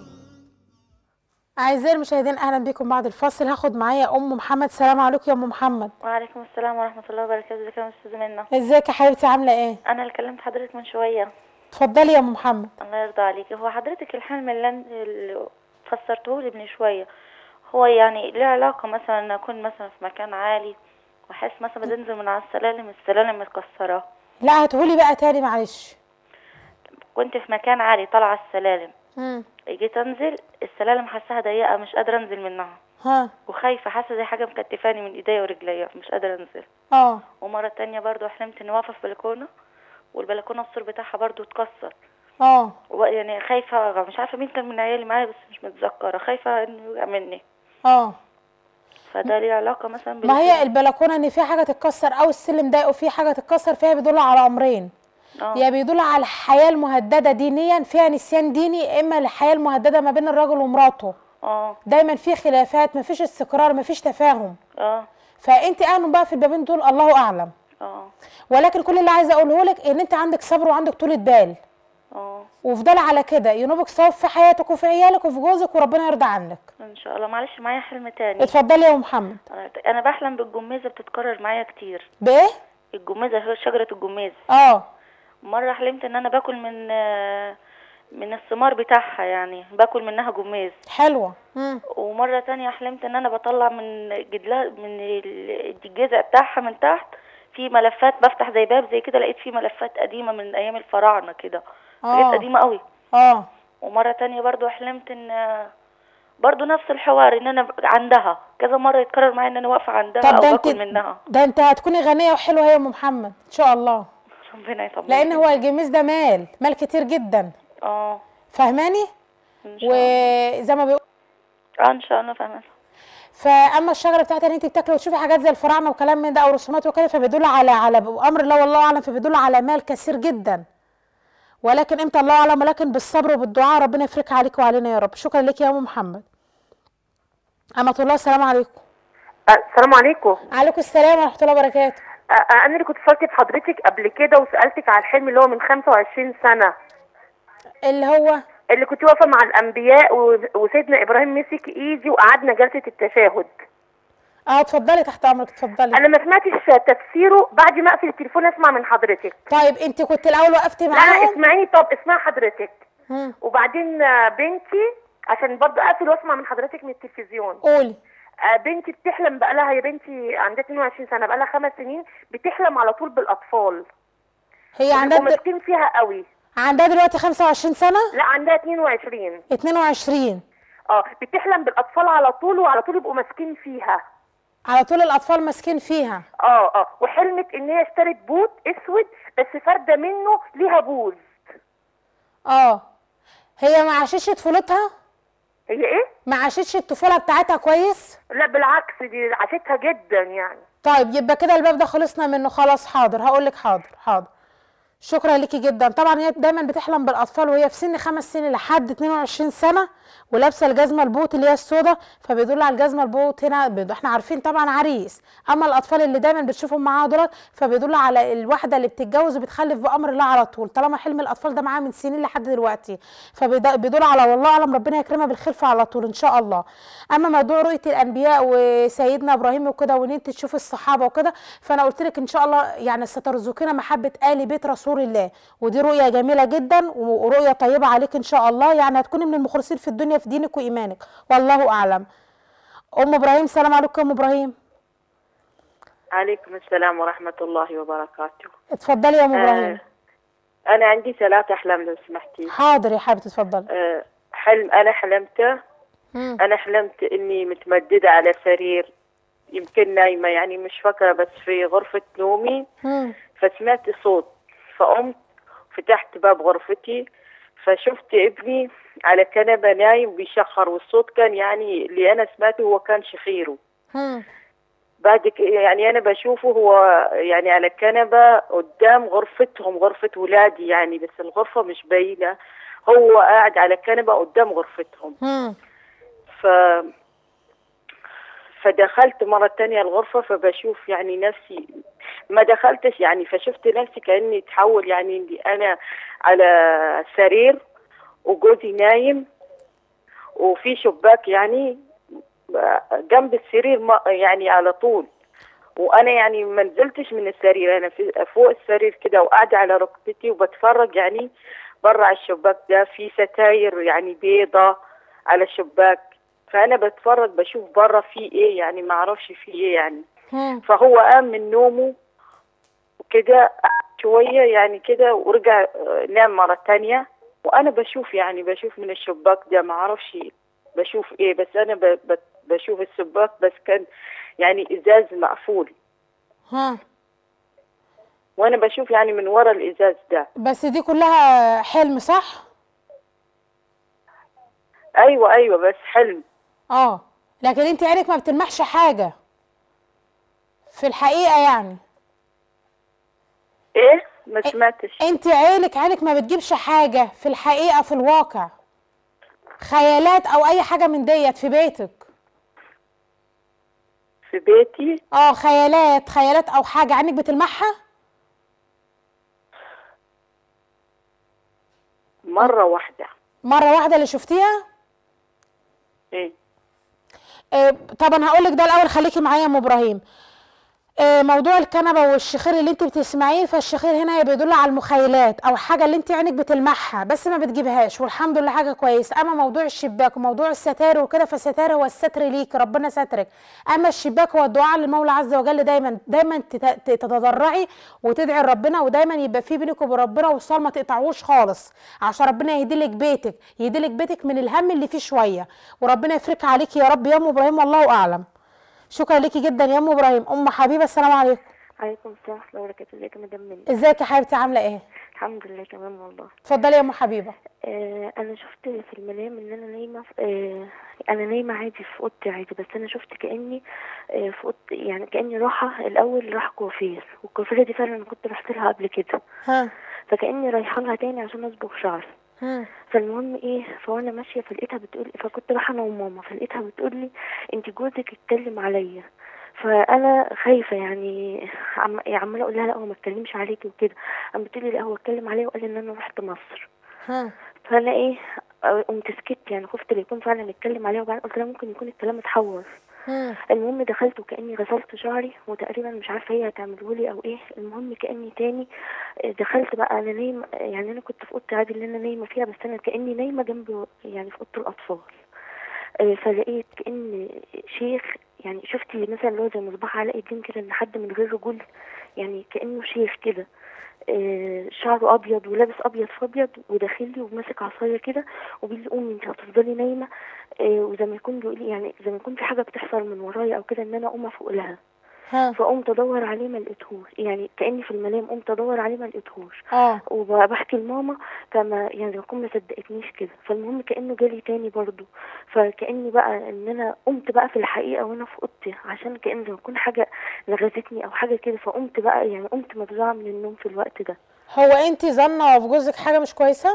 اعزائي المشاهدين اهلا بكم بعد الفاصل هاخد معايا ام محمد سلام عليكم يا ام محمد وعليكم السلام ورحمة الله وبركاته ازيك يا استاذة منى ازيك يا حبيبتي عامله ايه انا اللي كلمت حضرتك من شوية اتفضلي يا ام محمد الله يرضى عليكي هو حضرتك الحلم اللي انت اللي فسرته لي من شوية هو يعني ليه علاقة مثلا ان اكون مثلا في مكان عالي واحس مثلا بنزل من على السلالم السلالم متكسرة لا هتقولي بقى تاني معلش كنت في مكان عالي طالعة السلالم مم. جيت انزل السلالم حاساها ضيقة مش قادرة انزل منها ها وخايفة حاسة زي حاجة مكتفاني من ايديا ورجليا مش قادرة انزل اه ومرة تانية برضو حلمت اني واقفة في بلكونة والبلكونة السور بتاعها برضو اتكسر اه و- يعني خايفة مش عارفة مين كان من عيالي معايا بس مش متذكرة خايفة انه يقع مني اه فده ليه علاقة مثلا ما هي البلكونه ان في حاجه تتكسر او السلم ضايق وفي حاجه تتكسر فيها بيدل على امرين اه يا بيدل على الحياه المهدده دينيا فيها نسيان ديني اما الحياه المهدده ما بين الرجل ومراته اه دايما في خلافات ما فيش استقرار ما فيش تفاهم اه فانت اعلم بقى في البابين دول الله اعلم اه ولكن كل اللي عايزه اقوله لك ان انت عندك صبر وعندك طولة بال اه وافضلي على كده ينوبك ثواب في حياتك وفي عيالك وفي جوزك وربنا يرضى عنك ان شاء الله معلش معايا حلم تاني اتفضلي يا ام محمد انا بحلم بالجميزه بتتكرر معايا كتير بايه الجميزه هي شجره الجميزه اه مره حلمت ان انا باكل من آه، من الثمار بتاعها يعني باكل منها جميز حلوه مم. ومره تانية حلمت ان انا بطلع من جدلا من ال- الجذع بتاعها من تحت في ملفات بفتح زي باب زي كده لقيت فيه ملفات قديمه من ايام الفراعنه كده آه. لقيت قديمه قوي اه ومره تانية برضو حلمت ان برضو نفس الحوار ان انا عندها كذا مره يتكرر معايا ان انا واقفه عندها طب او ده انت باكل منها ده انت هتكوني غنيه وحلوه يا ام محمد ان شاء الله ربنا يطمنك لان هو الجميز ده مال مال كتير جدا اه فاهماني إن شاء الله. وزي ما بيقول اه ان شاء الله فاهمه فاما الشجره بتاعتها ان انت بتاكلي وتشوفي حاجات زي الفراعنه وكلام من ده او رسومات وكده فبيدل على على امر الله والله اعلم فبيدل على مال كثير جدا ولكن امتى الله اعلم ولكن بالصبر وبالدعاء ربنا يفرج عليك وعلينا يا رب شكرا لك يا ام محمد أمة الله السلام عليكم السلام عليكم عليكم السلام ورحمه الله وبركاته أ- أ- انا اللي كنت اتصلت بحضرتك قبل كده وسالتك على الحلم اللي هو من 25 سنه اللي هو اللي كنت واقفه مع الانبياء و- وسيدنا ابراهيم مسك ايدي وقعدنا جلسه التشهد اه اتفضلي تحت امرك اتفضلي انا ما سمعتش تفسيره بعد ما اقفل التليفون اسمع من حضرتك طيب انت كنت الاول وقفتي لا معاهم لا اسمعيني طب اسمع حضرتك مم. وبعدين آه، بنتي عشان برضه اقفل واسمع من حضرتك من التلفزيون قولي آه، بنتي بتحلم بقالها هي بنتي عندها 22 سنه بقالها خمس سنين بتحلم على طول بالاطفال هي عندها د- وماسكين فيها قوي عندها دلوقتي 25 سنه لا عندها 22 22 اه بتحلم بالاطفال على طول وعلى طول يبقوا ماسكين فيها على طول الاطفال ماسكين فيها اه اه وحلمت ان هي اشترت بوت اسود بس فرده منه ليها بوز اه هي ما عاشتش طفولتها هي ايه ما عاشتش الطفوله بتاعتها كويس لا بالعكس دي عاشتها جدا يعني طيب يبقى كده الباب ده خلصنا منه خلاص حاضر هقول لك حاضر حاضر شكرا ليكي جدا طبعا هي دايما بتحلم بالاطفال وهي في سن خمس سنين لحد 22 سنه ولابسه الجزمه البوت اللي هي السودا فبيدل على الجزمه البوت هنا بيد- احنا عارفين طبعا عريس اما الاطفال اللي دايما بتشوفهم معاها دولت فبيدل على الواحده اللي بتتجوز وبتخلف بامر الله على طول طالما حلم الاطفال ده معاها من سنين لحد دلوقتي فبيدل على والله اعلم ربنا يكرمها بالخلفه على طول ان شاء الله اما موضوع رؤيه الانبياء وسيدنا ابراهيم وكده وان انت تشوفي الصحابه وكده فانا قلت لك ان شاء الله يعني سترزقنا محبه ال بيت رسول الله ودي رؤيه جميله جدا ورؤيه طيبه عليك ان شاء الله يعني هتكوني من المخلصين في الدنيا في دينك وايمانك والله اعلم ام ابراهيم سلام عليكم يا ام ابراهيم عليكم السلام ورحمة الله وبركاته اتفضلي يا ام ابراهيم آه أنا عندي ثلاث أحلام لو سمحتي حاضر يا حبيبتي اتفضلي آه حلم أنا حلمته مم. أنا حلمت إني متمددة على سرير يمكن نايمة يعني مش فاكرة بس في غرفة نومي مم. فسمعت صوت فقمت فتحت باب غرفتي فشفت ابني على كنبة نايم بيشخر والصوت كان يعني اللي أنا سمعته هو كان شخيره مم. بعد ك- يعني انا بشوفه هو يعني على كنبه قدام غرفتهم غرفه ولادي يعني بس الغرفه مش باينه هو قاعد على كنبه قدام غرفتهم مم. ف فدخلت مرة تانية الغرفة فبشوف يعني نفسي ما دخلتش يعني فشفت نفسي كأني تحول يعني إني أنا على سرير وجوزي نايم وفي شباك يعني جنب السرير ما- يعني على طول وانا يعني ما نزلتش من السرير انا في فوق السرير كده وقاعده على ركبتي وبتفرج يعني برا على الشباك ده في ستاير يعني بيضة على الشباك فانا بتفرج بشوف برا في ايه يعني ما اعرفش في ايه يعني مم. فهو قام من نومه وكده شوية يعني كده ورجع آه، نام مرة تانية وأنا بشوف يعني بشوف من الشباك ده ما أعرفش بشوف إيه بس أنا ب- ب- بشوف الشباك بس كان يعني إزاز مقفول ها وأنا بشوف يعني من ورا الإزاز ده بس دي كلها حلم صح أيوة أيوة بس حلم اه لكن انت عينك ما بتلمحش حاجه في الحقيقه يعني إيه ما سمعتش انت عينك عينك ما بتجيبش حاجه في الحقيقه في الواقع خيالات او اي حاجه من ديت في بيتك في بيتي اه خيالات خيالات او حاجه عينك بتلمحها مره واحده مره واحده اللي شفتيها ايه آه، طبعا هقول لك ده الاول خليكي معايا يا ام ابراهيم آه، موضوع الكنبه والشخير اللي انت بتسمعيه فالشخير هنا بيدل على المخيلات او حاجه اللي انت عينك بتلمحها بس ما بتجيبهاش والحمد لله حاجه كويسه اما موضوع الشباك وموضوع الستار وكده فالستار هو الستر ليك ربنا سترك اما الشباك هو الدعاء للمولى عز وجل دايما دايما تت- تتضرعي وتدعي ربنا ودايما يبقى في بينك وبين ربنا وصال ما تقطعوش خالص عشان ربنا يهدي لك بيتك يهدي لك بيتك من الهم اللي فيه شويه وربنا يفرك عليك يا رب يا ام ابراهيم والله اعلم شكرا ليكي جدا يا ام ابراهيم ام حبيبه السلام عليكم عليكم السلام ورحمة الله وبركاته ازيك يا مدام منى ازيك يا حبيبتي عامله ايه الحمد لله تمام والله اتفضلي يا ام حبيبه آه انا شفت في المنام ان انا نايمه في- آه انا نايمه عادي في اوضتي عادي بس انا شفت كاني آه في اوضتي يعني كاني رايحه الاول رايحه كوافير والكوافيره دي فعلا انا كنت رحت لها قبل كده ها فكاني رايحه لها تاني عشان اصبغ شعري ها فالمهم ايه فوانا ماشيه فلقيتها بتقول فكنت رايحه انا وماما فلقيتها بتقول لي انت جوزك اتكلم عليا فانا خايفه يعني عم يعني عماله اقول لها لا هو ما اتكلمش عليكي وكده قام بتقول لي لا هو اتكلم عليا وقال ان انا رحت مصر ها فانا ايه آه، قمت سكت يعني خفت لا يكون فعلا اتكلم عليا وبعدين قلت لها ممكن يكون الكلام اتحور ها المهم دخلت وكاني غسلت شعري وتقريبا مش عارفه هي هتعمله لي او ايه المهم كاني تاني آه، دخلت بقى انا نايمه يعني انا كنت في اوضتي عادي اللي انا نايمه فيها بس انا كاني نايمه جنب يعني في اوضه الاطفال آه، فلقيت كان شيخ يعني شفتي مثلا اللي هو زي مصباح علاء الدين كده ان حد من غير رجل يعني كانه شيخ كده آه، شعره ابيض ولابس ابيض في ابيض وداخل لي وماسك عصايه كده وبيقول لي قومي انت هتفضلي نايمه آه، وزي ما يكون بيقول لي يعني زي ما يكون في حاجه بتحصل من ورايا او كده ان انا اقوم افوق لها ها فقمت ادور عليه ما لقيتهوش يعني كاني في المنام قمت ادور عليه ما لقيتهوش اه وبحكي لماما فما يعني زي ما تكون ما صدقتنيش كده فالمهم كانه جالي تاني برضو فكاني بقى ان انا قمت بقى في الحقيقه وانا في اوضتي عشان كان زي ما تكون حاجه لغزتني او حاجه كده فقمت بقى يعني قمت مفزوعه من النوم في الوقت ده هو انت ظنه في جوزك حاجه مش كويسه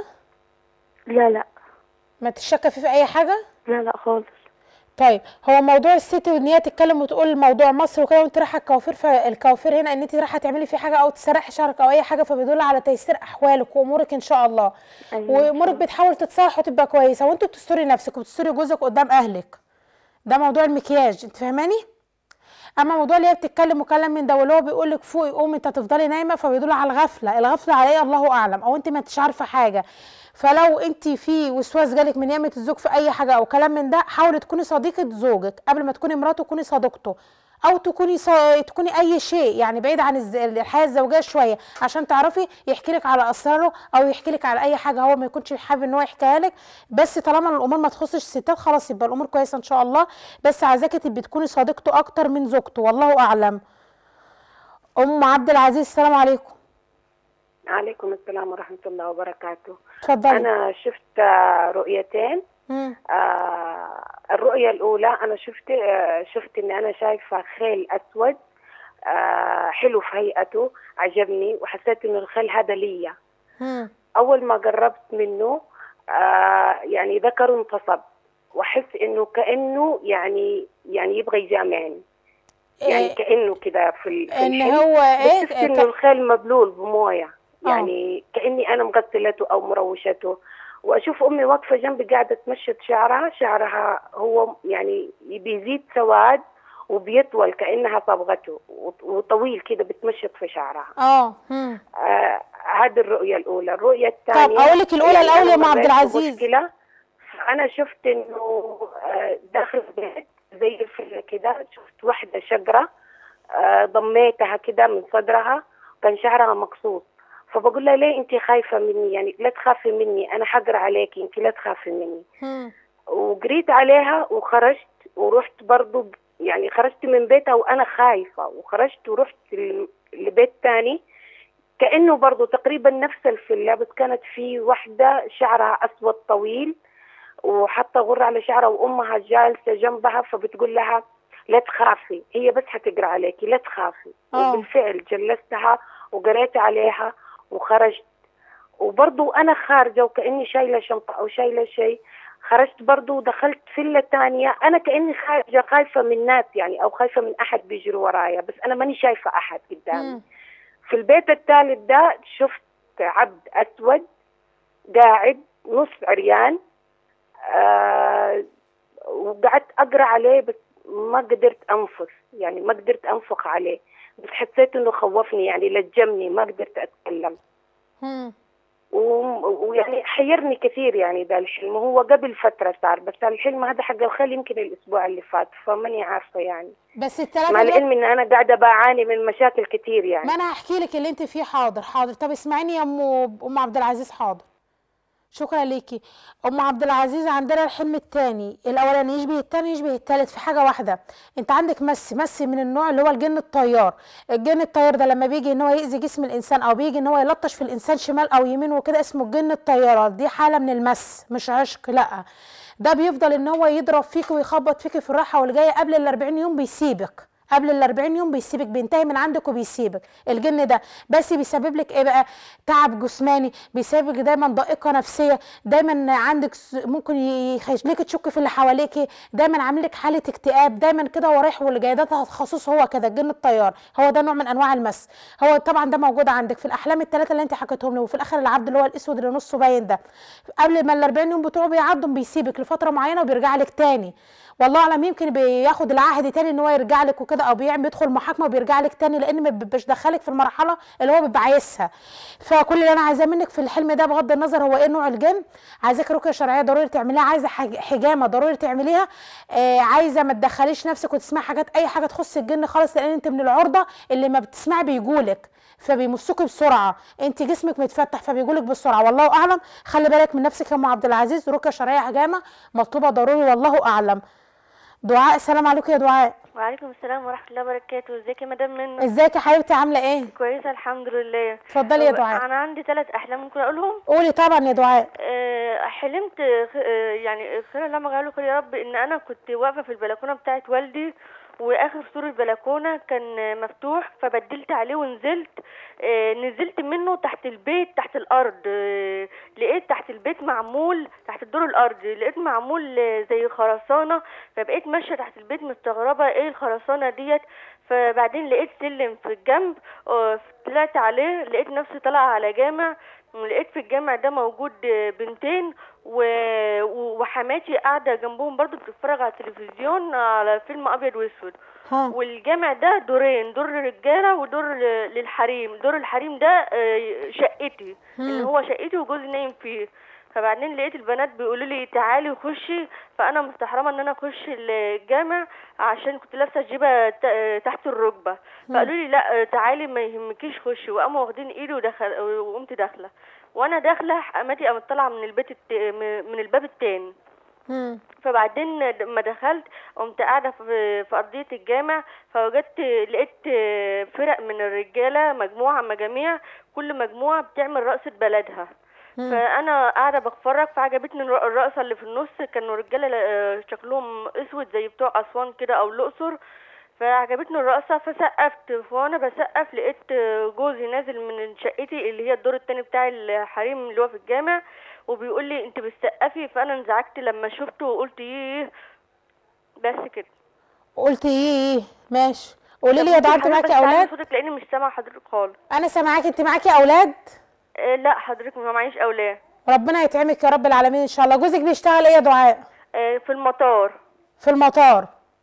لا لا ما تشكى فيه في اي حاجه لا لا خالص طيب هو موضوع الست وان هي تتكلم وتقول موضوع مصر وكده وانت رايحه الكوافير فالكوافير هنا ان انت رايحه تعملي فيه حاجه او تسرحي شعرك او اي حاجه فبيدل على تيسير احوالك وامورك ان شاء الله أيوة. وامورك بتحاول تتصلح وتبقى كويسه وانت بتستري نفسك وبتستري جوزك قدام اهلك ده موضوع المكياج انت فاهماني اما موضوع اللي هي بتتكلم وكلام من ده واللي هو بيقول لك فوقي قومي انت هتفضلي نايمه فبيدل على الغفله الغفله على ايه الله اعلم او انت ما انتش عارفه حاجه فلو انت في وسواس جالك من يامه الزوج في اي حاجه او كلام من ده حاولي تكوني صديقه زوجك قبل ما تكوني مراته كوني صديقته او تكوني ص... تكوني اي شيء يعني بعيد عن الز... الحياه الزوجيه شويه عشان تعرفي يحكي لك على اسراره او يحكي لك على اي حاجه هو ما يكونش حابب ان هو يحكيها لك بس طالما الامور ما تخصش الستات خلاص يبقى الامور كويسه ان شاء الله بس عايزاكي تبقي تكوني صديقته اكتر من زوجته والله اعلم ام عبد العزيز السلام عليكم عليكم السلام ورحمة الله وبركاته اتفضلي أنا شفت آه، رؤيتين مم. آه الرؤية الأولى أنا شفت آه شفت إن أنا شايفة خيل أسود آه حلو في هيئته عجبني وحسيت إنه الخيل هذا ليا مم. أول ما قربت منه آه يعني ذكره انتصب وأحس إنه كأنه يعني يعني يبغى يجامعني يعني إيه كأنه كده في, ال- في ان الحلم هو ايه بحس إنه الخيل مبلول بموية آه. يعني كأني أنا مغسلته أو مروشته وأشوف أمي واقفة جنبي قاعدة تمشط شعرها شعرها هو يعني بيزيد سواد وبيطول كأنها صبغته وط- وطويل كده بتمشط في شعرها اه مم. آه هذه الرؤية الأولى الرؤية الثانية طب أقول لك الأولى الأول يا أم عبد العزيز. مشكلة أنا شفت إنه آه، داخل البيت زي الفيلم كده شفت واحدة شقرة آه، ضميتها كده من صدرها كان شعرها مقصوص فبقول لها ليه انت خايفة مني يعني لا تخافي مني انا حقر عليكي انت لا تخافي مني مم. وجريت عليها وخرجت ورحت برضو ب- يعني خرجت من بيتها وانا خايفة وخرجت ورحت ل- لبيت تاني كأنه برضو تقريبا نفس الفيلا بس كانت في واحدة شعرها أسود طويل وحاطة غرة على شعرها وأمها جالسة جنبها فبتقول لها لا تخافي هي بس حتقرا عليكي لا تخافي آه. وبالفعل جلستها وقريت عليها وخرجت وبرضو أنا خارجة وكأني شايلة شنطة أو شايلة شيء خرجت برضو ودخلت فيلا تانية أنا كأني خارجة خايفة من ناس يعني أو خايفة من أحد بيجري ورايا بس أنا ماني شايفة أحد قدامي مم. في البيت الثالث ده شفت عبد أسود قاعد نص عريان آه وقعدت اقرا عليه بس ما قدرت انفس يعني ما قدرت انفق عليه بس حسيت انه خوفني يعني لجمني ما قدرت اتكلم مم. و- ويعني حيرني كثير يعني ذا الحلم وهو قبل فترة صار بس الحلم هذا حق الخيل يمكن الأسبوع اللي فات فماني عارفة يعني بس الثلاثه مع دول- العلم إن أنا قاعدة بعاني من مشاكل كثير يعني ما انا هحكي لك اللي انت فيه حاضر حاضر طب اسمعيني يا ام ام عبد العزيز حاضر شكرا ليكي ام عبد العزيز عندنا الحلم الثاني الاولاني يشبه الثاني يشبه الثالث في حاجه واحده انت عندك مس مس من النوع اللي هو الجن الطيار الجن الطيار ده لما بيجي ان هو يأذي جسم الانسان او بيجي ان هو يلطش في الانسان شمال او يمين وكده اسمه الجن الطيارات دي حاله من المس مش عشق لا ده بيفضل ان هو يضرب فيك ويخبط فيك في الراحه والجايه قبل ال 40 يوم بيسيبك قبل ال 40 يوم بيسيبك بينتهي من عندك وبيسيبك الجن ده بس بيسبب لك ايه بقى تعب جسماني بيسبب لك دايما ضائقه نفسيه دايما عندك س- ممكن يخليك تشك في اللي حواليك دايما عامل لك حاله اكتئاب دايما كده هو رايح واللي جاي ده تخصصه هو كده الجن الطيار هو ده نوع من انواع المس هو طبعا ده موجود عندك في الاحلام الثلاثه اللي انت حكيتهم لي وفي الاخر العبد اللي هو الاسود اللي نصه باين ده قبل ما ال 40 يوم بتوعه بيعدوا بيسيبك لفتره معينه وبيرجع لك تاني والله اعلم يمكن بياخد العهد تاني ان هو يرجع لك وكده او بيعمل بيدخل محاكمه وبيرجع لك تاني لان ما بيبقاش دخلك في المرحله اللي هو بيبقى عايزها فكل اللي انا عايزاه منك في الحلم ده بغض النظر هو ايه نوع الجن عايزاك رقيه شرعيه ضروري تعمليها عايزه حج- حجامه ضروري تعمليها آه عايزه ما تدخليش نفسك وتسمعي حاجات اي حاجه تخص الجن خالص لان انت من العرضه اللي ما بتسمعي بيجولك فبيمسوكي بسرعه انت جسمك متفتح فبيجولك بسرعه والله اعلم خلي بالك من نفسك يا ام عبد العزيز رقيه شرعيه حجامه مطلوبه ضروري والله اعلم دعاء السلام عليكم يا دعاء وعليكم السلام ورحمة الله وبركاته ازيك يا مدام منى ازيك يا حبيبتي عامله ايه كويسة الحمد لله اتفضلي يا طب دعاء. انا عندي ثلاث احلام ممكن اقولهم قولي طبعا يا دعاء آه، حلمت آه، يعني خير الله ما قاله خير يا رب ان انا كنت واقفة في البلكونة بتاعت والدي واخر سور البلكونة كان مفتوح فبدلت عليه ونزلت آه، نزلت منه تحت البيت تحت الارض آه، لقيت تحت البيت معمول تحت الدور الارضي لقيت معمول آه، زي خرسانة فبقيت ماشية تحت البيت مستغربة ايه الخرسانة ديت فبعدين لقيت سلم في الجنب آه، طلعت عليه لقيت نفسي طالعة على جامع لقيت في الجامع ده موجود آه، بنتين و... و- وحماتي قاعدة جنبهم برضو بتتفرج على التلفزيون على فيلم أبيض وأسود ها. والجامع ده دورين دور للرجالة ودور ل- للحريم دور الحريم ده آه، شقتي اللي مم. هو شقتي وجوزي نايم فيه فبعدين لقيت البنات بيقولوا لي تعالي خشي فانا مستحرمه ان انا اخش الجامع عشان كنت لابسه جيبه ت- تحت الركبه فقالوا لي لا تعالي ما يهمكيش خشي وقاموا واخدين ايدي ودخل وقمت داخله وانا داخله حماتي قامت طالعه من البيت الت... من الباب التاني مم. فبعدين لما دخلت قمت قاعده في في ارضيه الجامع فوجدت لقيت فرق من الرجاله مجموعه مجاميع كل مجموعه بتعمل رقصه بلدها مم. فانا قاعده بتفرج فعجبتني الر- الرقصه اللي في النص كانوا رجاله آه، شكلهم اسود زي بتوع اسوان كده او الاقصر فعجبتني الرقصه فسقفت وانا بسقف لقيت آه، جوزي نازل من شقتي اللي هي الدور التاني بتاع الحريم اللي هو في الجامع وبيقول لي انت بتسقفي فانا انزعجت لما شفته وقلت ايه بس كده قلت ايه ايه ماشي قولي لي يا طب دعاء ممكن انت حضرتك معاكي تعلي اولاد صوتك لاني مش سامعه حضرتك خالص انا سامعاكي انت معاكي اولاد آه، لا حضرتك ما معيش اولاد ربنا يطعمك يا رب العالمين ان شاء الله جوزك بيشتغل ايه يا دعاء آه، في المطار في المطار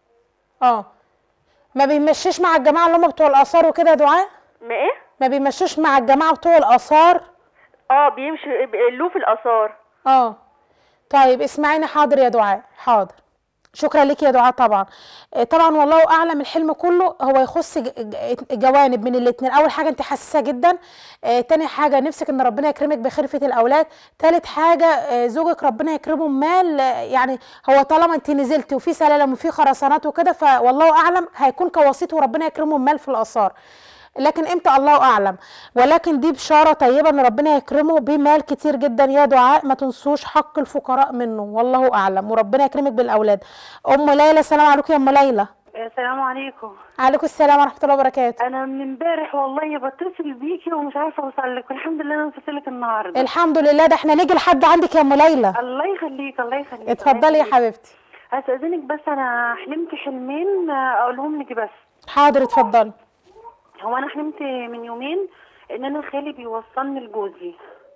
اه ما بيمشيش مع الجماعه اللي هم بتوع الاثار وكده يا دعاء ما ايه ما بيمشيش مع الجماعه بتوع الاثار اه بيمشي له في الاثار اه طيب اسمعيني حاضر يا دعاء حاضر شكرا لك يا دعاء طبعا آه، طبعا والله اعلم الحلم كله هو يخص ج- ج- جوانب من الاتنين اول حاجه انت حساسه جدا آه، تاني حاجه نفسك ان ربنا يكرمك بخلفه الاولاد تالت حاجه آه، زوجك ربنا يكرمه بمال آه، يعني هو طالما انت نزلتي وفي سلالم وفي خرسانات وكده فوالله اعلم هيكون كوسيط وربنا يكرمه بمال في الاثار لكن امتى الله اعلم ولكن دي بشاره طيبه ان ربنا يكرمه بمال كتير جدا يا دعاء ما تنسوش حق الفقراء منه والله اعلم وربنا يكرمك بالاولاد ام ليلى السلام عليكم يا ام ليلى السلام عليكم عليكم السلام ورحمه الله وبركاته انا من امبارح والله بتصل بيكي ومش عارفه اوصل لك والحمد لله انا وصلت لك النهارده الحمد لله ده احنا نيجي لحد عندك يا ام ليلى الله يخليك الله يخليك اتفضلي يا حبيبتي هستأذنك بس انا حلمت حلمين آه، اقولهم لك بس حاضر اتفضلي هو انا حلمت من يومين ان انا خالي بيوصلني لجوزي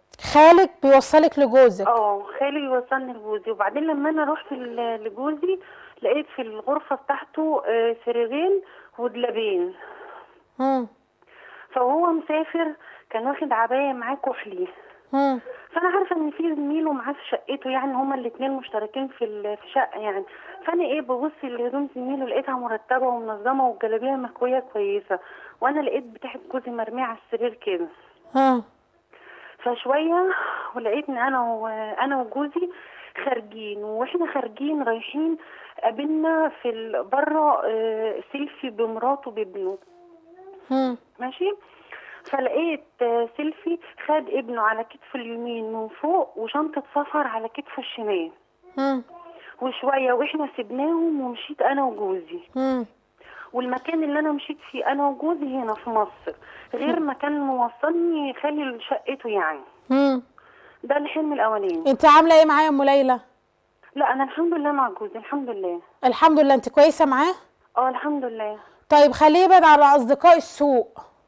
خالك بيوصلك لجوزك اه خالي يوصلني لجوزي وبعدين لما انا رحت ل- لجوزي لقيت في الغرفه بتاعته آه، سريرين ودلابين مم. فهو مسافر كان واخد عبايه معاه كحلي مم. فانا عارفه ان في زميله معاه في شقته يعني هما الاثنين مشتركين في ال- في شقه يعني فانا ايه ببص لهدوم زميله لقيتها مرتبه ومنظمه والجلابيه مكويه كويسه وانا لقيت بتاعه جوزي مرميه على السرير كده ها فشويه ولقيتني انا وانا وجوزي خارجين واحنا خارجين رايحين قابلنا في ال- بره آه، سيلفي بمراته بابنه مم. ماشي فلقيت آه، سيلفي خد ابنه على كتفه اليمين من فوق وشنطة سفر على كتفه الشمال مم. وشوية واحنا سبناهم ومشيت انا وجوزي مم. والمكان اللي انا مشيت فيه انا وجوزي هنا في مصر غير مكان موصلني خالي شقته يعني مم. ده الحلم الاولاني انت عامله ايه معايا يا ام ليلى لا انا الحمد لله مع جوزي الحمد لله الحمد لله انت كويسه معاه اه الحمد لله طيب خليه يبعد على اصدقاء السوء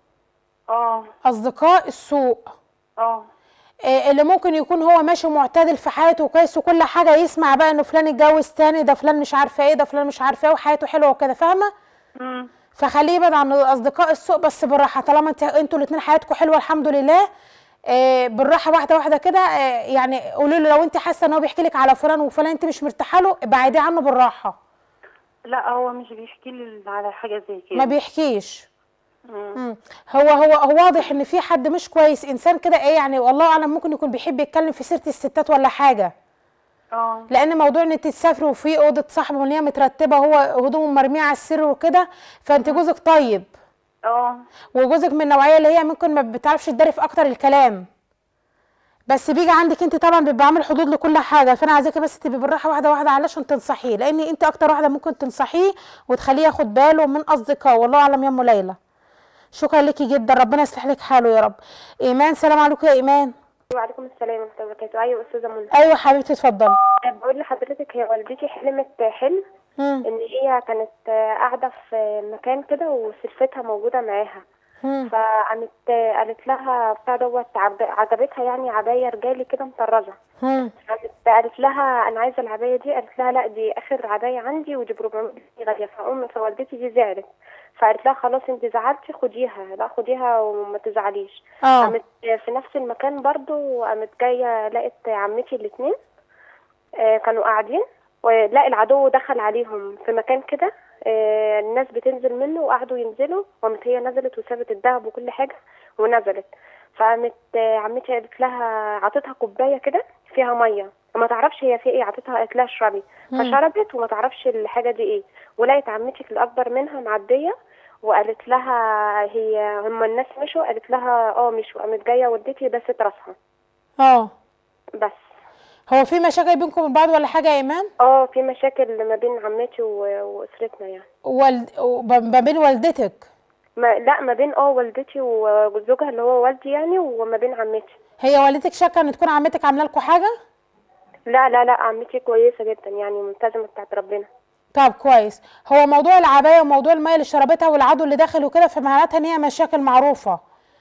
اه اصدقاء السوء اه آه، اللي ممكن يكون هو ماشي معتدل في حياته كويس وكل حاجه يسمع بقى انه فلان اتجوز تاني ده فلان مش عارفه ايه ده فلان مش عارفه ايه وحياته حلوه وكده فاهمه مم. فخليه يبعد عن اصدقاء السوء بس بالراحه طالما انت انتوا الاثنين حياتكم حلوه الحمد لله آه، بالراحه واحده واحده كده آه، يعني قولوا له لو انت حاسه ان هو بيحكي لك على فلان وفلان انت مش مرتاحه له ابعديه عنه بالراحه لا هو مش بيحكي لي على حاجة زي كده ما بيحكيش مم. مم. هو هو هو واضح ان في حد مش كويس انسان كده ايه يعني والله اعلم ممكن يكون بيحب يتكلم في سيره الستات ولا حاجه اه لان موضوع ان انت تسافري وفي اوضه صاحبه وان هي مترتبه هو هدومه مرميه على السرير وكده فانت جوزك طيب اه وجوزك من النوعيه اللي هي ممكن ما بتعرفش تداري في اكتر الكلام بس بيجي عندك انت طبعا بيبقى عامل حدود لكل حاجه فانا عايزاكي بس تبقي بالراحه واحده واحده علشان تنصحيه لان انت اكتر واحده ممكن تنصحيه وتخليه ياخد باله من اصدقائه والله اعلم يا ام ليلى شكرا ليكي جدا ربنا يصلح لك حاله يا رب ايمان سلام عليكم يا ايمان وعليكم السلام ورحمة الله وبركاته أيوة أستاذة منى ايوه حبيبتي اتفضلي بقول لحضرتك هي والدتي حلمت حلم مم. إن هي كانت قاعدة في مكان كده وسلفتها موجودة معاها مم. فقامت قالت لها بتاع دوت عجب- عجبتها يعني عباية رجالي كده مطرزة مم. قامت قالت لها أنا عايزة العباية دي قالت لها لا دي آخر عباية عندي ودي ب 400 جنيه غالية فأم فوالدتي دي زعلت فقالت لها خلاص انت زعلتي خديها لا خديها وما تزعليش اه قامت في نفس المكان برضو قامت جاية لقت عمتي الاتنين آه، كانوا قاعدين ولقى العدو دخل عليهم في مكان كده آه، الناس بتنزل منه وقعدوا ينزلوا وقامت هي نزلت وسابت الذهب وكل حاجة ونزلت فقامت آه، عمتي قالت لها عطتها كوباية كده فيها مية وما تعرفش هي فيها ايه عطتها قالت لها اشربي مم. فشربت وما تعرفش الحاجة دي ايه ولقيت عمتي الأكبر منها معدية وقالت لها هي هم الناس مشوا قالت لها اه مشوا قامت جاية والدتي دست راسها اه بس هو في مشاكل بينكم وبين بعض ولا حاجه يا ايمان اه في مشاكل ما بين عمتي و- واسرتنا يعني والد... وب- ما بين والدتك ما لا ما بين اه والدتي وزوجها اللي هو والدي يعني وما بين عمتي هي والدتك شاكه ان تكون عمتك عامله لكم حاجه لا لا لا عمتي كويسة جدا يعني ملتزمة بتاعت ربنا طب كويس هو موضوع العبايه وموضوع الميه اللي شربتها والعدو اللي داخل وكده فمعناتها ان هي مشاكل معروفه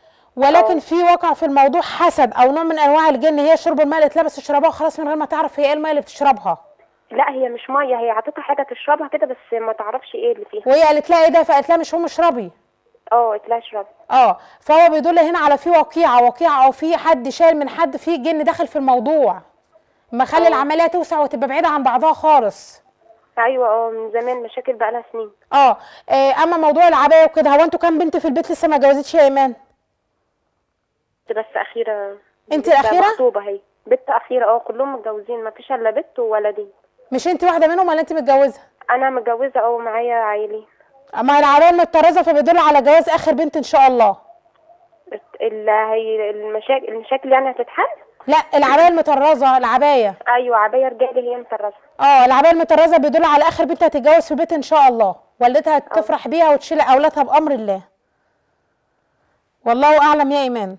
ولكن في وقع في الموضوع حسد او نوع من انواع الجن هي شرب الماء اللي اتلبس تشربها وخلاص من غير ما تعرف هي ايه الماء اللي بتشربها لا هي مش مية هي عطتها حاجة تشربها كده بس ما تعرفش ايه اللي فيها وهي قالت لها ايه ده فقالت لها مش هم اشربي اه قالت لها اشربي اه فهو بيدل هنا على في وقيعه وقيعه او في حد شايل من حد في جن داخل في الموضوع مخلي العمليه توسع وتبقى بعيده عن بعضها خالص ايوه اه من زمان مشاكل بقالها سنين اه آه، اما موضوع العبايه وكده هو انتوا كام بنت في البيت لسه ما اتجوزتش يا ايمان بس اخيرة انت بنت الأخيرة؟ مخطوبة هي بنت اخيرة اه كلهم متجوزين ما فيش الا بنت وولدين مش انت واحده منهم ولا انت متجوزه انا متجوزة اه معايا عيلين اما العبايه المتطرزه فبيدل على جواز اخر بنت ان شاء الله اللي هي المشاكل المشاكل يعني هتتحل لا العبايه المطرزه العبايه ايوه عباية رجالي هي مطرزة اه العبايه المطرزه بيدل على اخر بنت هتتجوز في البيت ان شاء الله والدتها تفرح بيها وتشيل اولادها بامر الله والله اعلم يا ايمان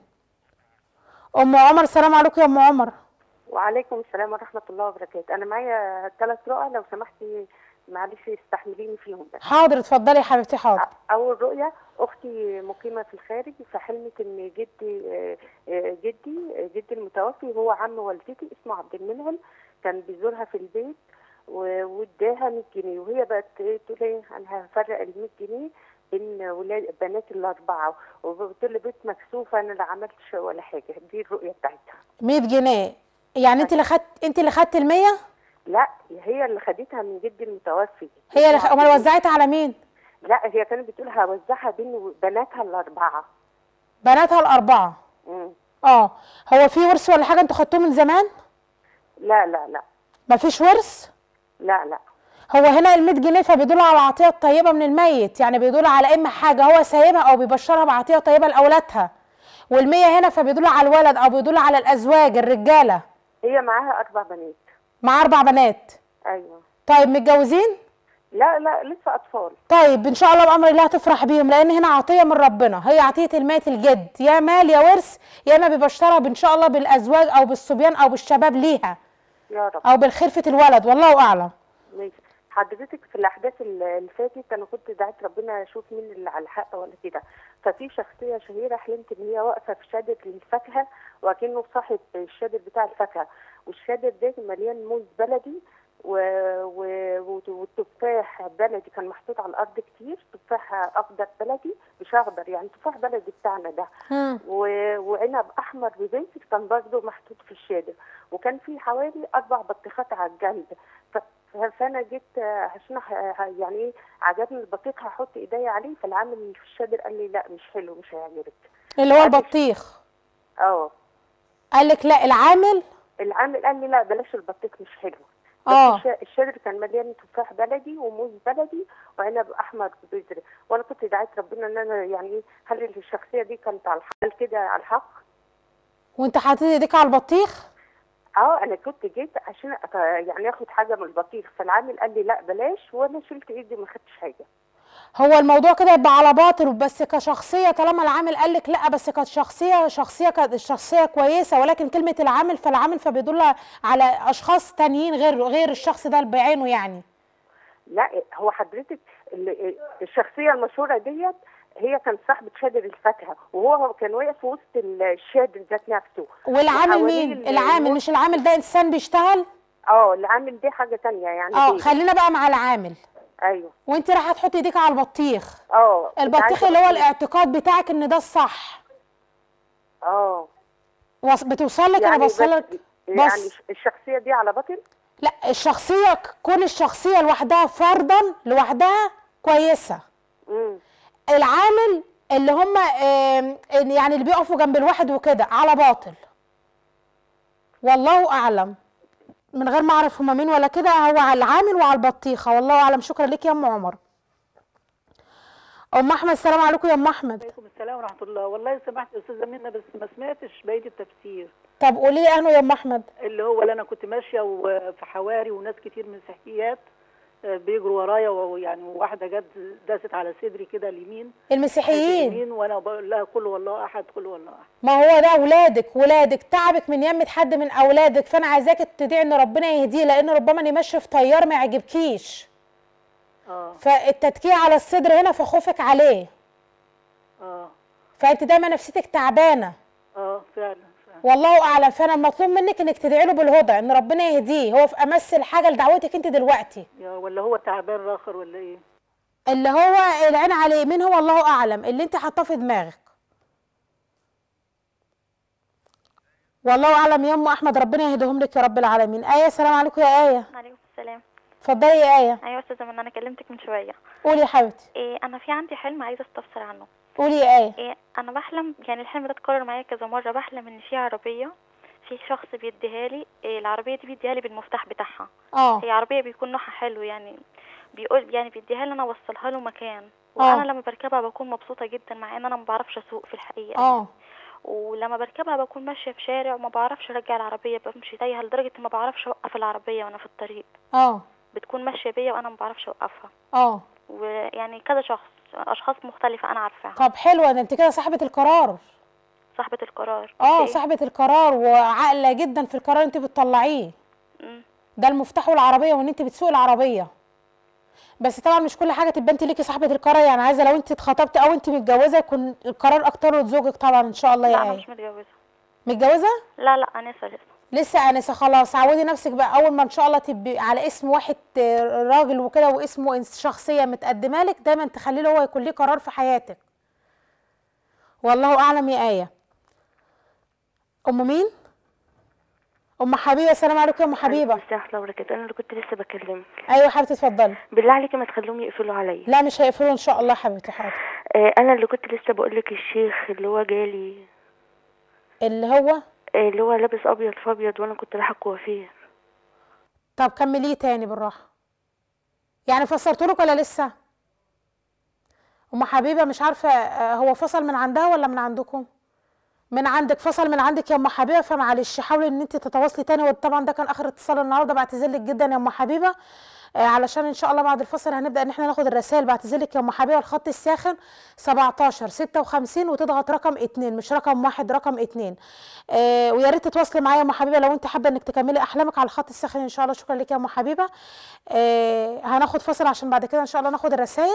ام عمر السلام عليكم يا ام عمر وعليكم السلام ورحمة الله وبركاته أنا معايا ثلاث رؤى لو سمحتي معلش استحمليني فيهم بس حاضر اتفضلي يا حبيبتي حاضر أول رؤية اختي مقيمه في الخارج فحلمت ان جدي آه، آه، جدي آه، جدي المتوفي هو عم والدتي اسمه عبد المنعم كان بيزورها في البيت و- واداها 100 جنيه وهي بقت إيه تقول ايه انا هفرق ال 100 جنيه بين ولاد بنات الاربعه وبتقول لي بيت مكسوفه انا لا عملتش ولا حاجه دي الرؤيه بتاعتها 100 جنيه يعني انت اللي خدت انت اللي خدت ال 100 لا هي اللي خدتها من جدي المتوفي هي اللي خ... امال وزعتها على مين لا هي كانت بتقول هوزعها بين بناتها الاربعه بناتها الاربعه مم. اه هو في ورث ولا حاجه انتوا خدتوه من زمان لا لا لا مفيش ورث لا لا هو هنا ال 100 جنيه فبيدل على العطيه الطيبه من الميت يعني بيدل على اما حاجه هو سايبها او بيبشرها بعطيه طيبه لاولادها وال100 هنا فبيدل على الولد او بيدل على الازواج الرجاله هي معاها اربع بنات مع اربع بنات ايوه طيب متجوزين لا لا لسه اطفال طيب ان شاء الله بامر الله هتفرح بيهم لان هنا عطيه من ربنا هي عطيه الميت الجد يا مال يا ورث يا اما بيبشرها ان شاء الله بالازواج او بالصبيان او بالشباب ليها يا رب او بالخلفه الولد والله اعلم ماشي حضرتك في الاحداث اللي اللي فاتت انا كنت دعيت ربنا اشوف مين اللي على الحق ولا كده ففي شخصيه شهيره حلمت ان هي واقفه في شادر للفاكهه وكانه صاحب الشادر بتاع الفاكهه والشادر ده مليان موز بلدي و... و... و... والتفاح بلدي كان محطوط على الارض كتير تفاح اخضر بلدي مش اخضر يعني تفاح بلدي بتاعنا ده و... وعنب احمر ببيت كان برضه محطوط في الشادر وكان في حوالي اربع بطيخات على الجنب ف... فانا جيت آه، عشان ه- ه- يعني ايه عجبني البطيخ هحط ايديا عليه فالعامل اللي في الشادر قال لي لا مش حلو مش هيعجبك اللي هو البطيخ اه قال لك لا العامل العامل قال لي لا بلاش البطيخ مش حلو بس آه. الش- الشادر كان مليان تفاح بلدي وموز بلدي وعنب احمر بذر وانا كنت دعيت ربنا ان انا يعني ايه هل الشخصيه دي كانت على الحق كده على الحق وانت حاطط ايديك على البطيخ اه انا كنت جيت عشان أت- يعني اخد حاجه من البطيخ فالعامل قال لي لا بلاش وانا شلت ايدي ما خدتش حاجه هو الموضوع كده يبقى على باطل بس كشخصيه طالما العامل قال لك لا بس كانت شخصيه شخصيه كانت الشخصيه كويسه ولكن كلمه العامل فالعامل فبيدل على اشخاص تانيين غير غير الشخص ده بعينه يعني لا هو حضرتك ال- الشخصيه المشهوره ديت هي كان صاحبة شادر الفاكهة وهو كان واقف في وسط الشادر ذات نفسه والعامل وحواليه مين ال- العامل مش العامل ده انسان بيشتغل اه العامل دي حاجة تانية يعني اه غير. خلينا بقى مع العامل ايوه وانت رايحه تحطي ايديك على البطيخ اه البطيخ عايزة اللي هو بطيخ. الاعتقاد بتاعك ان ده الصح اه وص- بتوصل لك انا يعني بوصل بس- لك يعني بس الشخصية دي على باطل لا الشخصيه ك- كون الشخصيه لوحدها فردا لوحدها كويسه امم العامل اللي هم آم، يعني اللي بيقفوا جنب الواحد وكده على باطل والله اعلم من غير ما اعرف هما مين ولا كده هو على العامل وعلى البطيخه والله اعلم شكرا لك يا ام عمر ام احمد السلام عليكم يا ام احمد عليكم السلام ورحمه الله والله سمعت يا استاذه منى بس ما سمعتش بقيه التفسير طب قولي لي انه يا ام احمد اللي هو اللي انا كنت ماشيه وفي حواري وناس كتير مسيحيات آه، بيجروا ورايا ويعني واحده جت داست على صدري كده اليمين المسيحيين اليمين وانا بقول لها قل والله احد قل والله احد ما هو ده اولادك ولادك تعبك من يمة حد من اولادك فانا عايزاك تدعي ان ربنا يهديه لان ربما يمشي في طيار ما يعجبكيش اه فالتتكيه على الصدر هنا فخوفك عليه اه فانت دايما نفسيتك تعبانه اه فعلا فعلا والله اعلم فانا المطلوب منك انك تدعي له بالهدى ان ربنا يهديه هو في امس الحاجه لدعوتك انت دلوقتي يا ولا هو تعبان راخر ولا ايه اللي هو العين عليه مين هو الله اعلم اللي انت حاطاه في دماغك والله اعلم يا ام احمد ربنا يهديهم لك يا رب العالمين ايه السلام عليكم يا ايه عليكم السلام اتفضلي يا ايه ايوه استاذه منى انا كلمتك من شويه قولي يا حبيبتي إيه انا في عندي حلم عايزه استفسر عنه قولي يا ايه إيه انا بحلم يعني الحلم ده اتكرر معايا كذا مره بحلم ان في عربيه في شخص بيديها لي إيه العربيه دي بيديها لي بالمفتاح بتاعها اه هي عربيه بيكون نوعها حلو يعني بيقول يعني بيديها لي انا اوصلها له مكان آه. وانا لما بركبها بكون مبسوطه جدا مع ان انا ما بعرفش اسوق في الحقيقه اه ولما بركبها بكون ماشيه في شارع وما بعرفش ارجع العربيه بمشي تايهه لدرجه ما بعرفش اوقف العربيه وانا في الطريق اه بتكون ماشيه بيا وانا ما بعرفش اوقفها اه ويعني كذا شخص اشخاص مختلفه انا عارفاها طب حلوه ده انت كده صاحبه القرار صاحبه القرار اه أوكي. صاحبه القرار وعاقله جدا في القرار انت بتطلعيه مم. ده المفتاح والعربيه وان انت بتسوق العربيه بس طبعا مش كل حاجه تبقى انت ليكي صاحبه القرار يعني عايزه لو انت اتخطبتي او انت متجوزه يكون القرار اكتر زوجك طبعا ان شاء الله لا يا انا ايه مش متجوزه متجوزه لا لا انسه لسه لسه انسه خلاص عودي نفسك بقى اول ما ان شاء الله تبقي على اسم واحد آه، راجل وكده واسمه إنس- شخصيه متقدمه لك دايما تخلي له هو يكون ليه قرار في حياتك والله اعلم يا ايه ام مين ام حبيبه السلام عليكم يا ام حبيبه ورحمة الله وبركاته انا اللي كنت لسه بكلمك ايوه يا حبيبتي اتفضلي بالله عليكي ما تخلوهم يقفلوا عليا لا مش هيقفلوا ان شاء الله يا حبيبتي حاضر آه انا اللي كنت لسه بقول لك الشيخ اللي هو جالي اللي هو آه اللي هو لابس ابيض في ابيض وانا كنت رايحه الكوافير طب كمليه تاني بالراحه يعني فسرت لك ولا لسه ام حبيبه مش عارفه آه، هو فصل من عندها ولا من عندكم من عندك فصل من عندك يا ام حبيبه فمعلش حاولي ان انت تتواصلي تاني وطبعا ده كان اخر اتصال النهارده بعتذر لك جدا يا ام حبيبه آه علشان ان شاء الله بعد الفصل هنبدا ان احنا ناخد الرسائل بعتذر لك يا ام حبيبه الخط الساخن 17 56 وتضغط رقم 2 مش رقم واحد رقم 2 آه ويا ريت تتواصلي معايا يا ام حبيبه لو انت حابه انك تكملي احلامك على الخط الساخن ان شاء الله شكرا لك يا ام حبيبه آه هناخد فاصل عشان بعد كده ان شاء الله ناخد الرسائل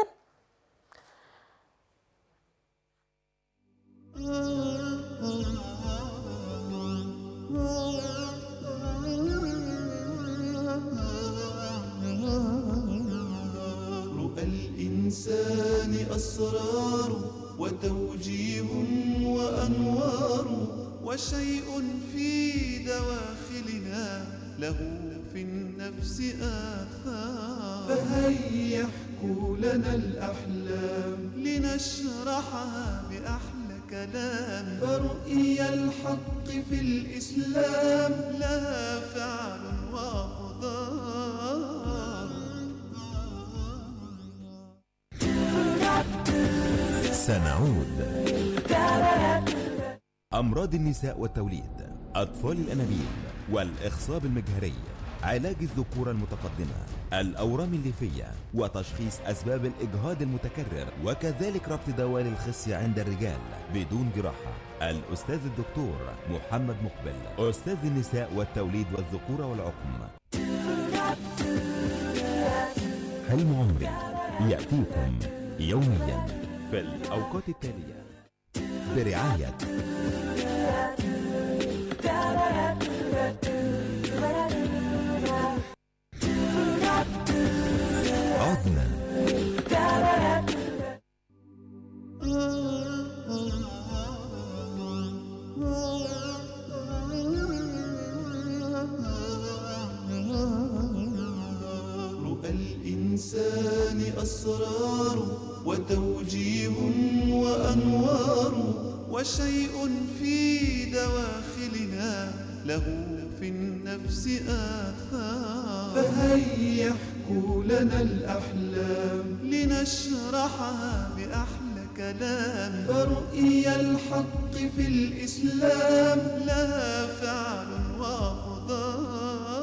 رؤى الإنسان أسرار وتوجيه وأنوار وشيء في دواخلنا له في النفس آثار فهيا احكوا لنا الأحلام لنشرحها بأحلى كلام فرؤيا الحق في الإسلام لها فعل وأقدار سنعود أمراض النساء والتوليد أطفال الأنابيب والإخصاب المجهري علاج الذكورة المتقدمة الأورام الليفية وتشخيص أسباب الإجهاض المتكرر وكذلك ربط دوال الخصي عند الرجال بدون جراحة الأستاذ الدكتور محمد مقبل أستاذ النساء والتوليد والذكورة والعقم حلم عمري يأتيكم يوميا في الأوقات التالية برعاية عدنا رؤى الإنسان أسرار وتوجيه وأنوار وشيء في دواخلنا له في النفس آثار فهيا احكوا لنا الأحلام لنشرحها بأحلى كلام فرؤيا الحق في الإسلام لها فعل وأقدار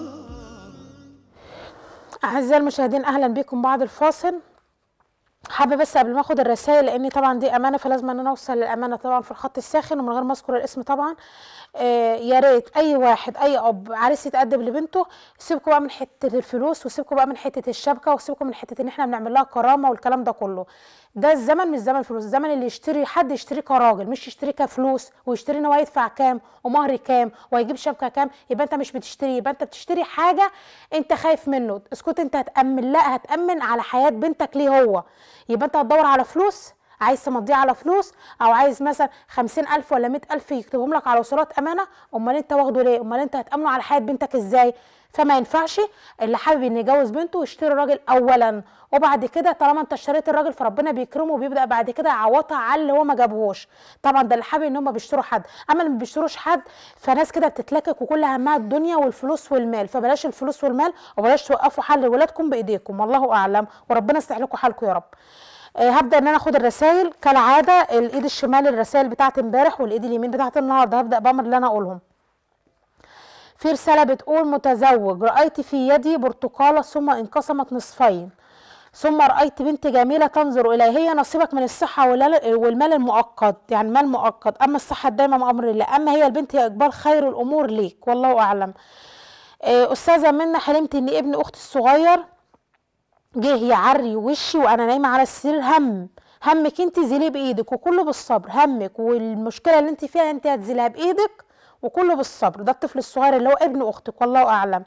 أعزائي المشاهدين أهلا بكم بعد الفاصل حابة بس قبل ما اخد الرسائل لان طبعا دي امانه فلازم ان انا اوصل للامانه طبعا في الخط الساخن ومن غير ما اذكر الاسم طبعا آه يا ريت اي واحد اي اب عريس يتقدم لبنته سيبكم بقى من حته الفلوس وسيبكم بقى من حته الشبكه وسيبكم من حته ان احنا بنعمل لها كرامه والكلام ده كله ده الزمن مش زمن فلوس الزمن اللي يشتري حد يشتري كراجل مش يشتري كفلوس ويشتري ان هو يدفع كام ومهر كام وهيجيب شبكه كام يبقى انت مش بتشتري يبقى انت بتشتري حاجه انت خايف منه اسكت انت هتامن لا هتامن على حياه بنتك ليه هو يبقى انت هتدور على فلوس عايز تمضيه على فلوس او عايز مثلا خمسين الف ولا مئة الف يكتبهم لك على وصولات امانه امال انت واخده ليه امال انت هتامنه على حياه بنتك ازاي فما ينفعش اللي حابب ان يجوز بنته يشتري الراجل اولا وبعد كده طالما انت اشتريت الراجل فربنا بيكرمه وبيبدا بعد كده يعوضها على اللي هو ما جابهوش طبعا ده اللي حابب ان هم بيشتروا حد اما اللي ما بيشتروش حد فناس كده بتتلكك وكل همها الدنيا والفلوس والمال فبلاش الفلوس والمال وبلاش توقفوا حل ولادكم بايديكم والله اعلم وربنا يصلح لكم حالكم يا رب آه، هبدا ان انا اخد الرسائل كالعاده الايد الشمال الرسائل بتاعت امبارح والايد اليمين بتاعت النهارده هبدا بامر اللي انا اقولهم في رساله بتقول متزوج رايت في يدي برتقاله ثم انقسمت نصفين ثم رايت بنت جميله تنظر الي هي نصيبك من الصحه والال- والمال المؤقت يعني مال مؤقت اما الصحه دايما امر الله اما هي البنت هي اقبال خير الامور ليك والله اعلم آه، استاذه منى حلمت ان ابن اختي الصغير جه يعري وشي وانا نايمه على السرير هم همك انت زيليه بايدك وكله بالصبر همك والمشكله اللي انت فيها انت هتزيلها بايدك وكله بالصبر ده الطفل الصغير اللي هو ابن اختك والله اعلم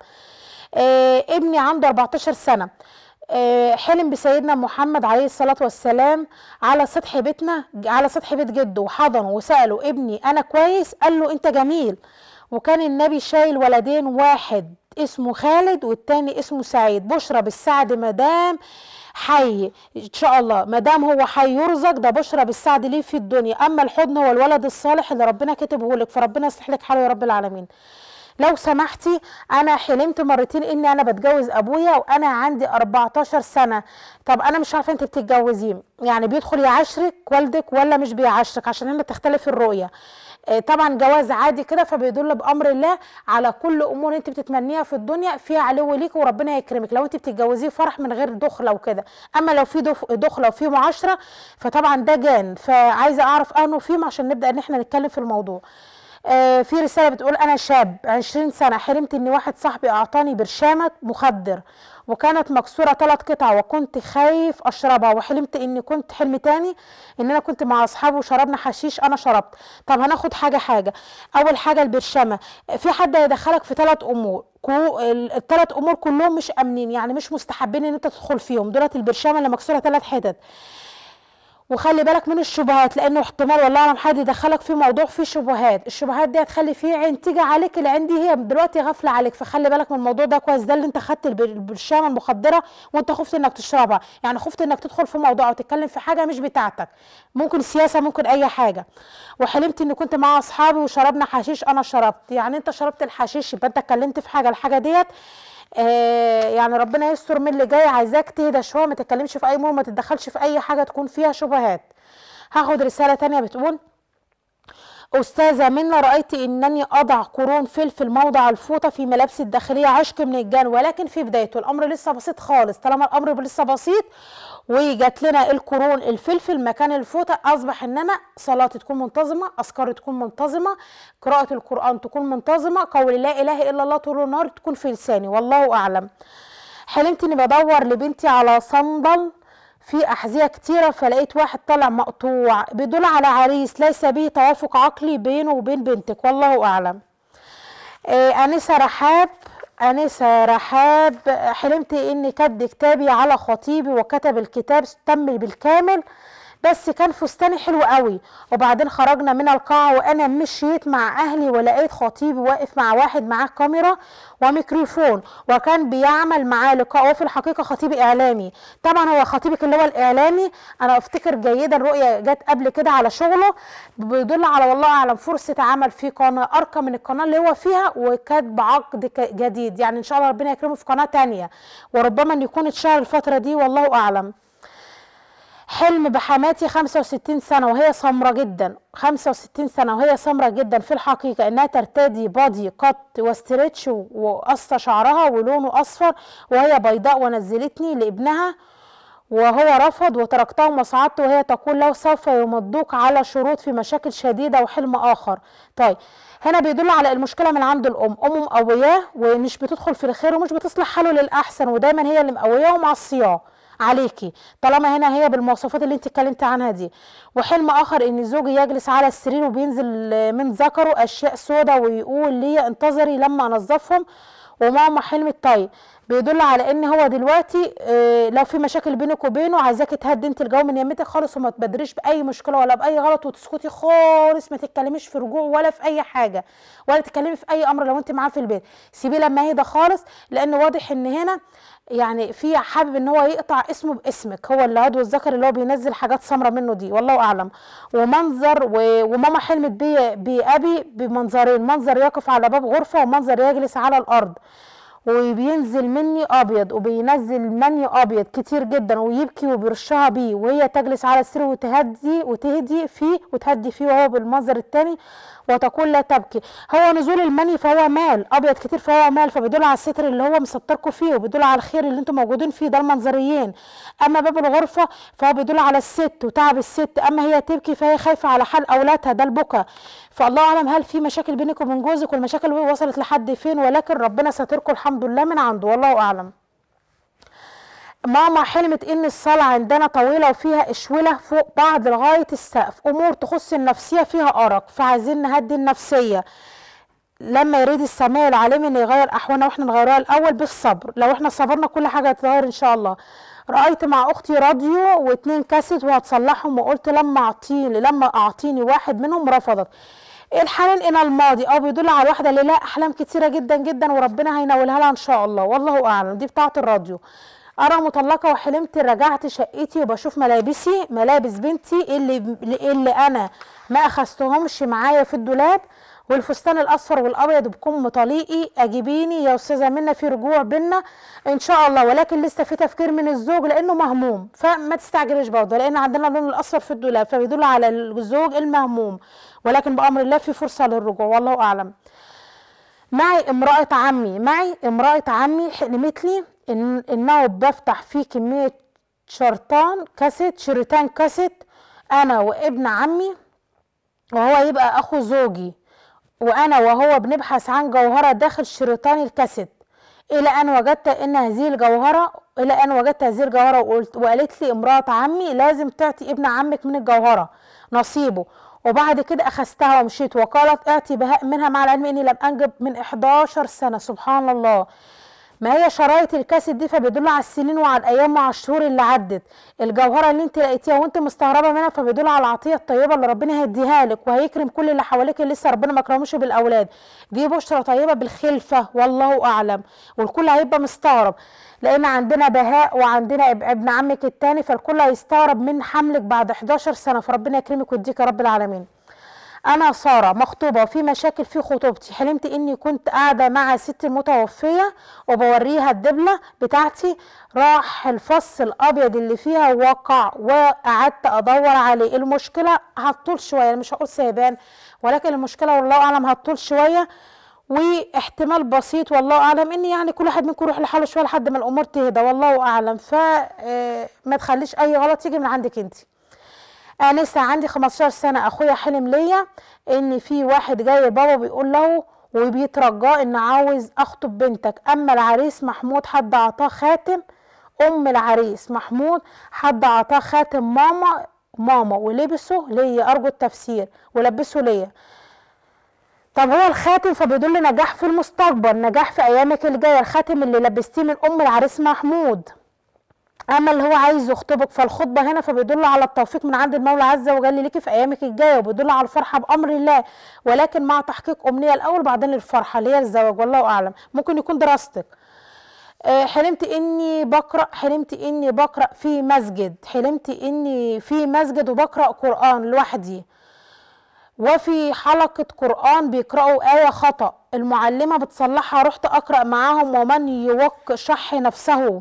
آه ابني عنده 14 سنه آه حلم بسيدنا محمد عليه الصلاة والسلام على سطح بيتنا على سطح بيت جده وحضنه وسأله ابني أنا كويس قال له أنت جميل وكان النبي شايل ولدين واحد اسمه خالد والتاني اسمه سعيد بشرى بالسعد مدام حي ان شاء الله مدام هو حي يرزق ده بشرى بالسعد ليه في الدنيا اما الحضن هو الولد الصالح اللي ربنا كتبه لك فربنا يصلح لك حاله يا رب العالمين لو سمحتي انا حلمت مرتين اني انا بتجوز ابويا وانا عندي 14 سنه طب انا مش عارفه انت بتتجوزيه يعني بيدخل يعاشرك والدك ولا مش بيعاشرك عشان هنا تختلف الرؤيه آه، طبعا جواز عادي كده فبيدل بامر الله على كل امور انت بتتمنيها في الدنيا فيها علو ليك وربنا يكرمك لو انت بتتجوزيه فرح من غير دخله وكده اما لو في دف- دخله وفي معاشره فطبعا ده جان فعايزه اعرف انه فيهم عشان نبدا ان احنا نتكلم في الموضوع آه، في رسالة بتقول أنا شاب عشرين سنة حلمت إن واحد صاحبي أعطاني برشامة مخدر وكانت مكسورة ثلاث قطع وكنت خايف أشربها وحلمت إني كنت حلم تاني إن أنا كنت مع أصحابي وشربنا حشيش أنا شربت طب هناخد حاجة حاجة أول حاجة البرشامة في حد هيدخلك في ثلاث أمور كو الثلاث أمور كلهم مش آمنين يعني مش مستحبين إن أنت تدخل فيهم دولت البرشامة اللي مكسورة ثلاث حتت وخلي بالك من الشبهات لانه احتمال والله اعلم حد يدخلك في موضوع فيه شبهات الشبهات دي هتخلي فيه عين تيجي عليك العين دي هي دلوقتي غافله عليك فخلي بالك من الموضوع ده كويس ده اللي انت خدت البر- البرشامه المخدره وانت خفت انك تشربها يعني خفت انك تدخل في موضوع او تتكلم في حاجه مش بتاعتك ممكن سياسه ممكن اي حاجه وحلمت اني كنت مع اصحابي وشربنا حشيش انا شربت يعني انت شربت الحشيش يبقى انت اتكلمت في حاجه الحاجه ديت آه يعني ربنا يستر من اللي جاي عايزاك تهدى شويه ما تتكلمش في اي امور ما تتدخلش في اي حاجه تكون فيها شبهات هاخد رساله تانية بتقول أستاذة منا رأيت أنني أضع قرون فلفل موضع الفوطة في ملابسي الداخلية عشق من الجان ولكن في بدايته الأمر لسه بسيط خالص طالما الأمر لسه بسيط وجات لنا القرون الفلفل مكان الفوطة أصبح أن أنا صلاتي تكون منتظمة أذكاري تكون منتظمة قراءة القرآن تكون منتظمة قول لا إله إلا الله طول النهار تكون في لساني والله أعلم حلمت اني بدور لبنتي على صندل في احذيه كتيره فلقيت واحد طالع مقطوع بيدل على عريس ليس به توافق عقلي بينه وبين بنتك والله اعلم آه، انسه رحاب انسه رحاب حلمت اني كد كتابي على خطيبي وكتب الكتاب تم بالكامل بس كان فستاني حلو قوي وبعدين خرجنا من القاعة وانا مشيت مع اهلي ولقيت خطيبي واقف مع واحد معاه كاميرا وميكروفون وكان بيعمل معاه لقاء وفي الحقيقة خطيبي اعلامي طبعا هو خطيبك اللي هو الاعلامي انا افتكر جيدا رؤية جت قبل كده على شغله بيدل على والله اعلم فرصة عمل في قناة ارقى من القناة اللي هو فيها وكاتب عقد ك- جديد يعني ان شاء الله ربنا يكرمه في قناة تانية وربما ان يكون اتشهر الفترة دي والله اعلم حلم بحماتي 65 سنة وهي سمرة جدا 65 سنة وهي سمرة جدا في الحقيقة انها ترتدي بادي قط واسترتش وقصة شعرها ولونه اصفر وهي بيضاء ونزلتني لابنها وهو رفض وتركته وصعدت وهي تقول له سوف يمضوك على شروط في مشاكل شديدة وحلم آخر طيب هنا بيدل على المشكلة من عند الأم أم مقوياه ومش بتدخل في الخير ومش بتصلح حاله للأحسن ودايما هي اللي مقوياه ومعصياه عليكي طالما هنا هي بالمواصفات اللي انت اتكلمت عنها دي وحلم اخر ان زوجي يجلس على السرير وبينزل من ذكره اشياء سودة ويقول لي انتظري لما انظفهم وماما حلمت طيب بيدل على ان هو دلوقتي اه لو في مشاكل بينك وبينه عايزاكي تهدي انت الجو من يمتك خالص وما تبادريش باي مشكله ولا باي غلط وتسكتي خالص ما تتكلميش في رجوع ولا في اي حاجه ولا تتكلمي في اي امر لو انت معاه في البيت سيبيه لما يهدى خالص لان واضح ان هنا يعني في حابب ان هو يقطع اسمه باسمك هو اللي عضو الذكر اللي هو بينزل حاجات سمراء منه دي والله اعلم ومنظر و... وماما حلمت بي بابي بمنظرين منظر يقف على باب غرفه ومنظر يجلس على الارض وبينزل مني ابيض وبينزل مني ابيض كتير جدا ويبكي وبيرشها بيه وهي تجلس على السرير وتهدي وتهدي فيه وتهدي فيه وهو بالمنظر التاني وتقول لا تبكي هو نزول المني فهو مال ابيض كتير فهو مال فبيدل على الستر اللي هو مسطركم فيه وبيدل على الخير اللي انتم موجودين فيه ده المنظريين اما باب الغرفه فهو بيدل على الست وتعب الست اما هي تبكي فهي خايفه على حال اولادها ده البكا فالله اعلم هل في مشاكل بينك وبين جوزك والمشاكل وصلت لحد فين ولكن ربنا ساتركم الحمد لله من عنده والله اعلم ماما حلمت ان الصالة عندنا طويلة وفيها اشولة فوق بعض لغاية السقف امور تخص النفسية فيها ارق فعايزين نهدي النفسية لما يريد السماء العالمي ان يغير احوالنا واحنا نغيرها الاول بالصبر لو احنا صبرنا كل حاجه هتتغير ان شاء الله رأيت مع اختي راديو واتنين كاسيت وهتصلحهم وقلت لما اعطيني لما اعطيني واحد منهم رفضت الحنان الى الماضي او بيدل على الواحده اللي لها احلام كتيره جدا جدا وربنا هينولها لها ان شاء الله والله اعلم دي بتاعه الراديو انا مطلقه وحلمت رجعت شقتي وبشوف ملابسي ملابس بنتي اللي اللي انا ما اخذتهمش معايا في الدولاب والفستان الاصفر والابيض بكم طليقي اجيبيني يا استاذه منى في رجوع بينا ان شاء الله ولكن لسه في تفكير من الزوج لانه مهموم فما تستعجليش برضه لان عندنا اللون الاصفر في الدولاب فبيدل على الزوج المهموم ولكن بامر الله في فرصه للرجوع والله اعلم معي امراه عمي معي امراه عمي حلمت لي ان انه بفتح فيه كميه شرطان كاسيت شريطان كاسيت انا وابن عمي وهو يبقى اخو زوجي وانا وهو بنبحث عن جوهره داخل شريطان الكاسيت الى ان وجدت ان هذه الجوهره الى ان وجدت هذه الجوهره وقلت وقالت لي امراه عمي لازم تعطي ابن عمك من الجوهره نصيبه وبعد كده اخذتها ومشيت وقالت اعطي بهاء منها مع العلم اني لم انجب من 11 سنه سبحان الله ما هي شرايط الكاسيت دي فبيدل على السنين وعلى الايام وعلى الشهور اللي عدت الجوهره اللي انت لقيتيها وانت مستغربه منها فبيدل على العطيه الطيبه اللي ربنا هيديها لك وهيكرم كل اللي حواليك اللي لسه ربنا ما كرموش بالاولاد دي بشرى طيبه بالخلفه والله اعلم والكل هيبقى مستغرب لان عندنا بهاء وعندنا ابن عمك التاني فالكل هيستغرب من حملك بعد 11 سنه فربنا يكرمك ويديك يا رب العالمين انا ساره مخطوبه وفي مشاكل في خطوبتي حلمت اني كنت قاعده مع ست متوفيه وبوريها الدبله بتاعتي راح الفص الابيض اللي فيها وقع وقعدت ادور عليه المشكله هتطول شويه مش هقول سيبان ولكن المشكله والله اعلم هتطول شويه واحتمال بسيط والله اعلم ان يعني كل واحد منكم يروح لحاله شويه لحد ما الامور تهدى والله اعلم فما تخليش اي غلط يجي من عندك انت انا لسه عندي 15 سنه اخويا حلم ليا ان في واحد جاي بابا بيقول له وبيترجاه ان عاوز اخطب بنتك اما العريس محمود حد اعطاه خاتم ام العريس محمود حد اعطاه خاتم ماما ماما ولبسه ليا ارجو التفسير ولبسه ليا طب هو الخاتم فبيدل نجاح في المستقبل نجاح في ايامك الجايه الخاتم اللي لبستيه من ام العريس محمود اما اللي هو عايز يخطبك فالخطبه هنا فبيدل على التوفيق من عند المولى عز وجل ليكي في ايامك الجايه وبيدل على الفرحه بامر الله ولكن مع تحقيق امنيه الاول بعدين الفرحه اللي هي الزواج والله اعلم ممكن يكون دراستك آه، حلمت اني بقرا حلمت اني بقرا في مسجد حلمت اني في مسجد وبقرا قران لوحدي وفي حلقة قرآن بيقرأوا آية خطأ المعلمة بتصلحها رحت أقرأ معاهم ومن يوق شح نفسه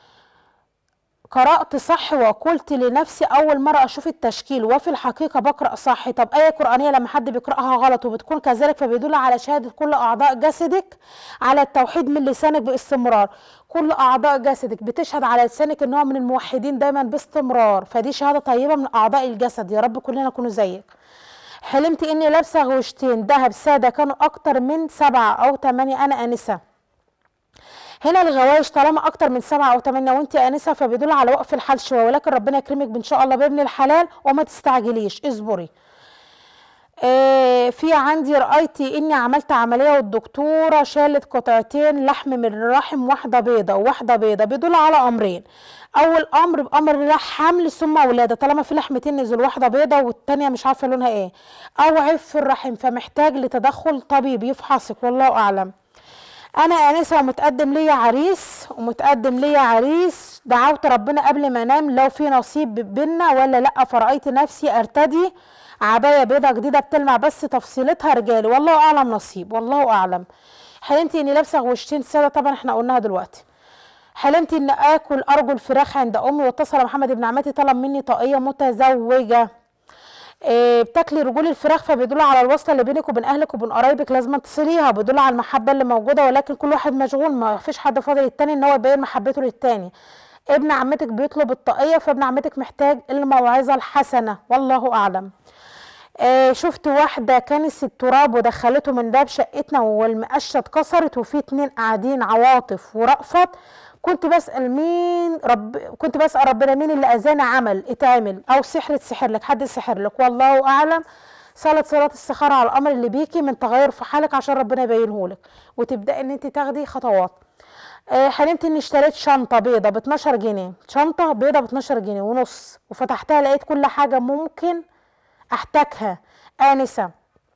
قرأت صح وقلت لنفسي أول مرة أشوف التشكيل وفي الحقيقة بقرأ صح طب آية قرآنية لما حد بيقرأها غلط وبتكون كذلك فبيدل على شهادة كل أعضاء جسدك على التوحيد من لسانك باستمرار كل أعضاء جسدك بتشهد على لسانك إن هو من الموحدين دايما باستمرار فدي شهادة طيبة من أعضاء الجسد يا رب كلنا نكون زيك حلمت إني لابسة غوشتين ذهب سادة كانوا أكتر من سبعة أو ثمانية أنا آنسة هنا الغوايش طالما اكتر من سبعة او ثمانية وانت انسه فبيدل على وقف الحال شويه ولكن ربنا يكرمك ان شاء الله بابن الحلال وما تستعجليش اصبري آه في عندي رأيتي اني عملت عملية والدكتورة شالت قطعتين لحم من الرحم واحدة بيضة وواحدة بيضة بيدل على امرين اول امر بامر الله حمل ثم ولاده طالما في لحمتين نزل واحده بيضه والتانيه مش عارفه لونها ايه او عيب في الرحم فمحتاج لتدخل طبيب يفحصك والله اعلم انا انسه ومتقدم ليا عريس ومتقدم ليا عريس دعوت ربنا قبل ما انام لو في نصيب بينا ولا لا فرأيت نفسي ارتدي عبايه بيضه جديده بتلمع بس تفصيلتها رجالي والله اعلم نصيب والله اعلم حلمت اني لابسه غوشتين ساده طبعا احنا قلناها دلوقتي حلمت ان اكل ارجل فراخ عند امي واتصل محمد ابن عمتي طلب مني طاقيه متزوجه إيه بتاكلي رجول الفراخ فبيدل على الوصله اللي بينك وبين اهلك وبين قرايبك لازم تصليها بيدل على المحبه اللي موجوده ولكن كل واحد مشغول ما فيش حد فاضل التاني ان هو يبين محبته للتاني ابن عمتك بيطلب الطاقيه فابن عمتك محتاج الموعظه الحسنه والله اعلم آه شفت واحدة كنست تراب ودخلته من باب شقتنا والمقشة اتكسرت وفي اتنين قاعدين عواطف ورأفت كنت بسال مين رب كنت بسال ربنا مين اللي اذاني عمل اتعمل او سحر اتسحر لك حد سحر لك والله اعلم صلاة صلاة السخارة على الأمر اللي بيكي من تغير في حالك عشان ربنا يبينهولك وتبدأي إن أنت تاخدي خطوات آه، حلمت اني اشتريت شنطه بيضه ب 12 جنيه شنطه بيضه ب 12 جنيه ونص وفتحتها لقيت كل حاجه ممكن احتاجها انسه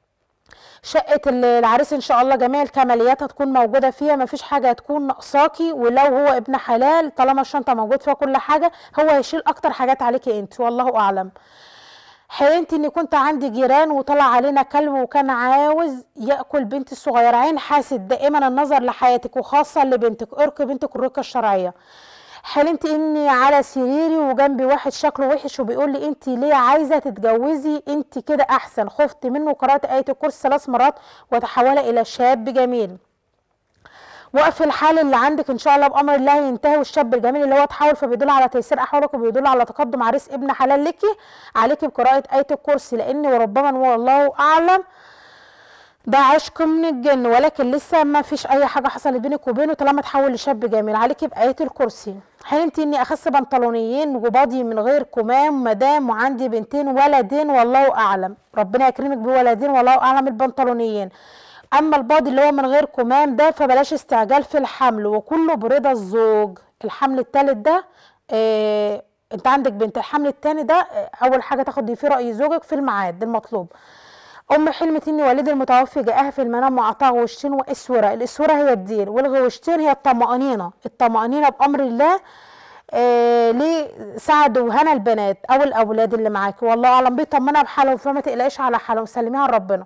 شقه ال- العريس ان شاء الله جميع الكماليات هتكون موجوده فيها مفيش حاجه هتكون ناقصاكي ولو هو ابن حلال طالما الشنطه موجود فيها كل حاجه هو هيشيل اكتر حاجات عليكي انت والله اعلم حلمت اني كنت عندي جيران وطلع علينا كلب وكان عاوز ياكل بنتي الصغيره عين حاسد دائما النظر لحياتك وخاصه لبنتك ارقي بنتك الرقيه الشرعيه حلمت اني على سريري وجنبي واحد شكله وحش وبيقول لي انت ليه عايزه تتجوزي انت كده احسن خفت منه وقرات ايه الكرسي ثلاث مرات وتحول الى شاب جميل وقف الحال اللي عندك ان شاء الله بامر الله ينتهي والشاب الجميل اللي هو اتحول فبيدل على تيسير احوالك وبيدل على تقدم عريس ابن حلال لك عليك بقراءه ايه الكرسي لان وربما والله اعلم ده عشق من الجن ولكن لسه ما فيش اي حاجه حصلت بينك وبينه طالما اتحول لشاب جميل عليكي بايه الكرسي حلمت اني اخس بنطلونيين وباضي من غير كمام مدام وعندي بنتين ولدين والله اعلم ربنا يكرمك بولدين والله اعلم البنطلونيين اما الباضي اللي هو من غير كمام ده فبلاش استعجال في الحمل وكله برضا الزوج الحمل الثالث ده آه انت عندك بنت الحمل الثاني ده آه اول حاجه تاخد فيه راي زوجك في الميعاد ده المطلوب ام حلمت ان والدي المتوفي جاءها في المنام واعطاها غوشتين واسوره الاسوره هي الدين والغوشتين هي الطمانينه الطمانينه بامر الله آه ليه سعد وهنا البنات او الاولاد اللي معاكي والله اعلم بيطمنها بحالهم فما تقلقيش على حالهم سلميها لربنا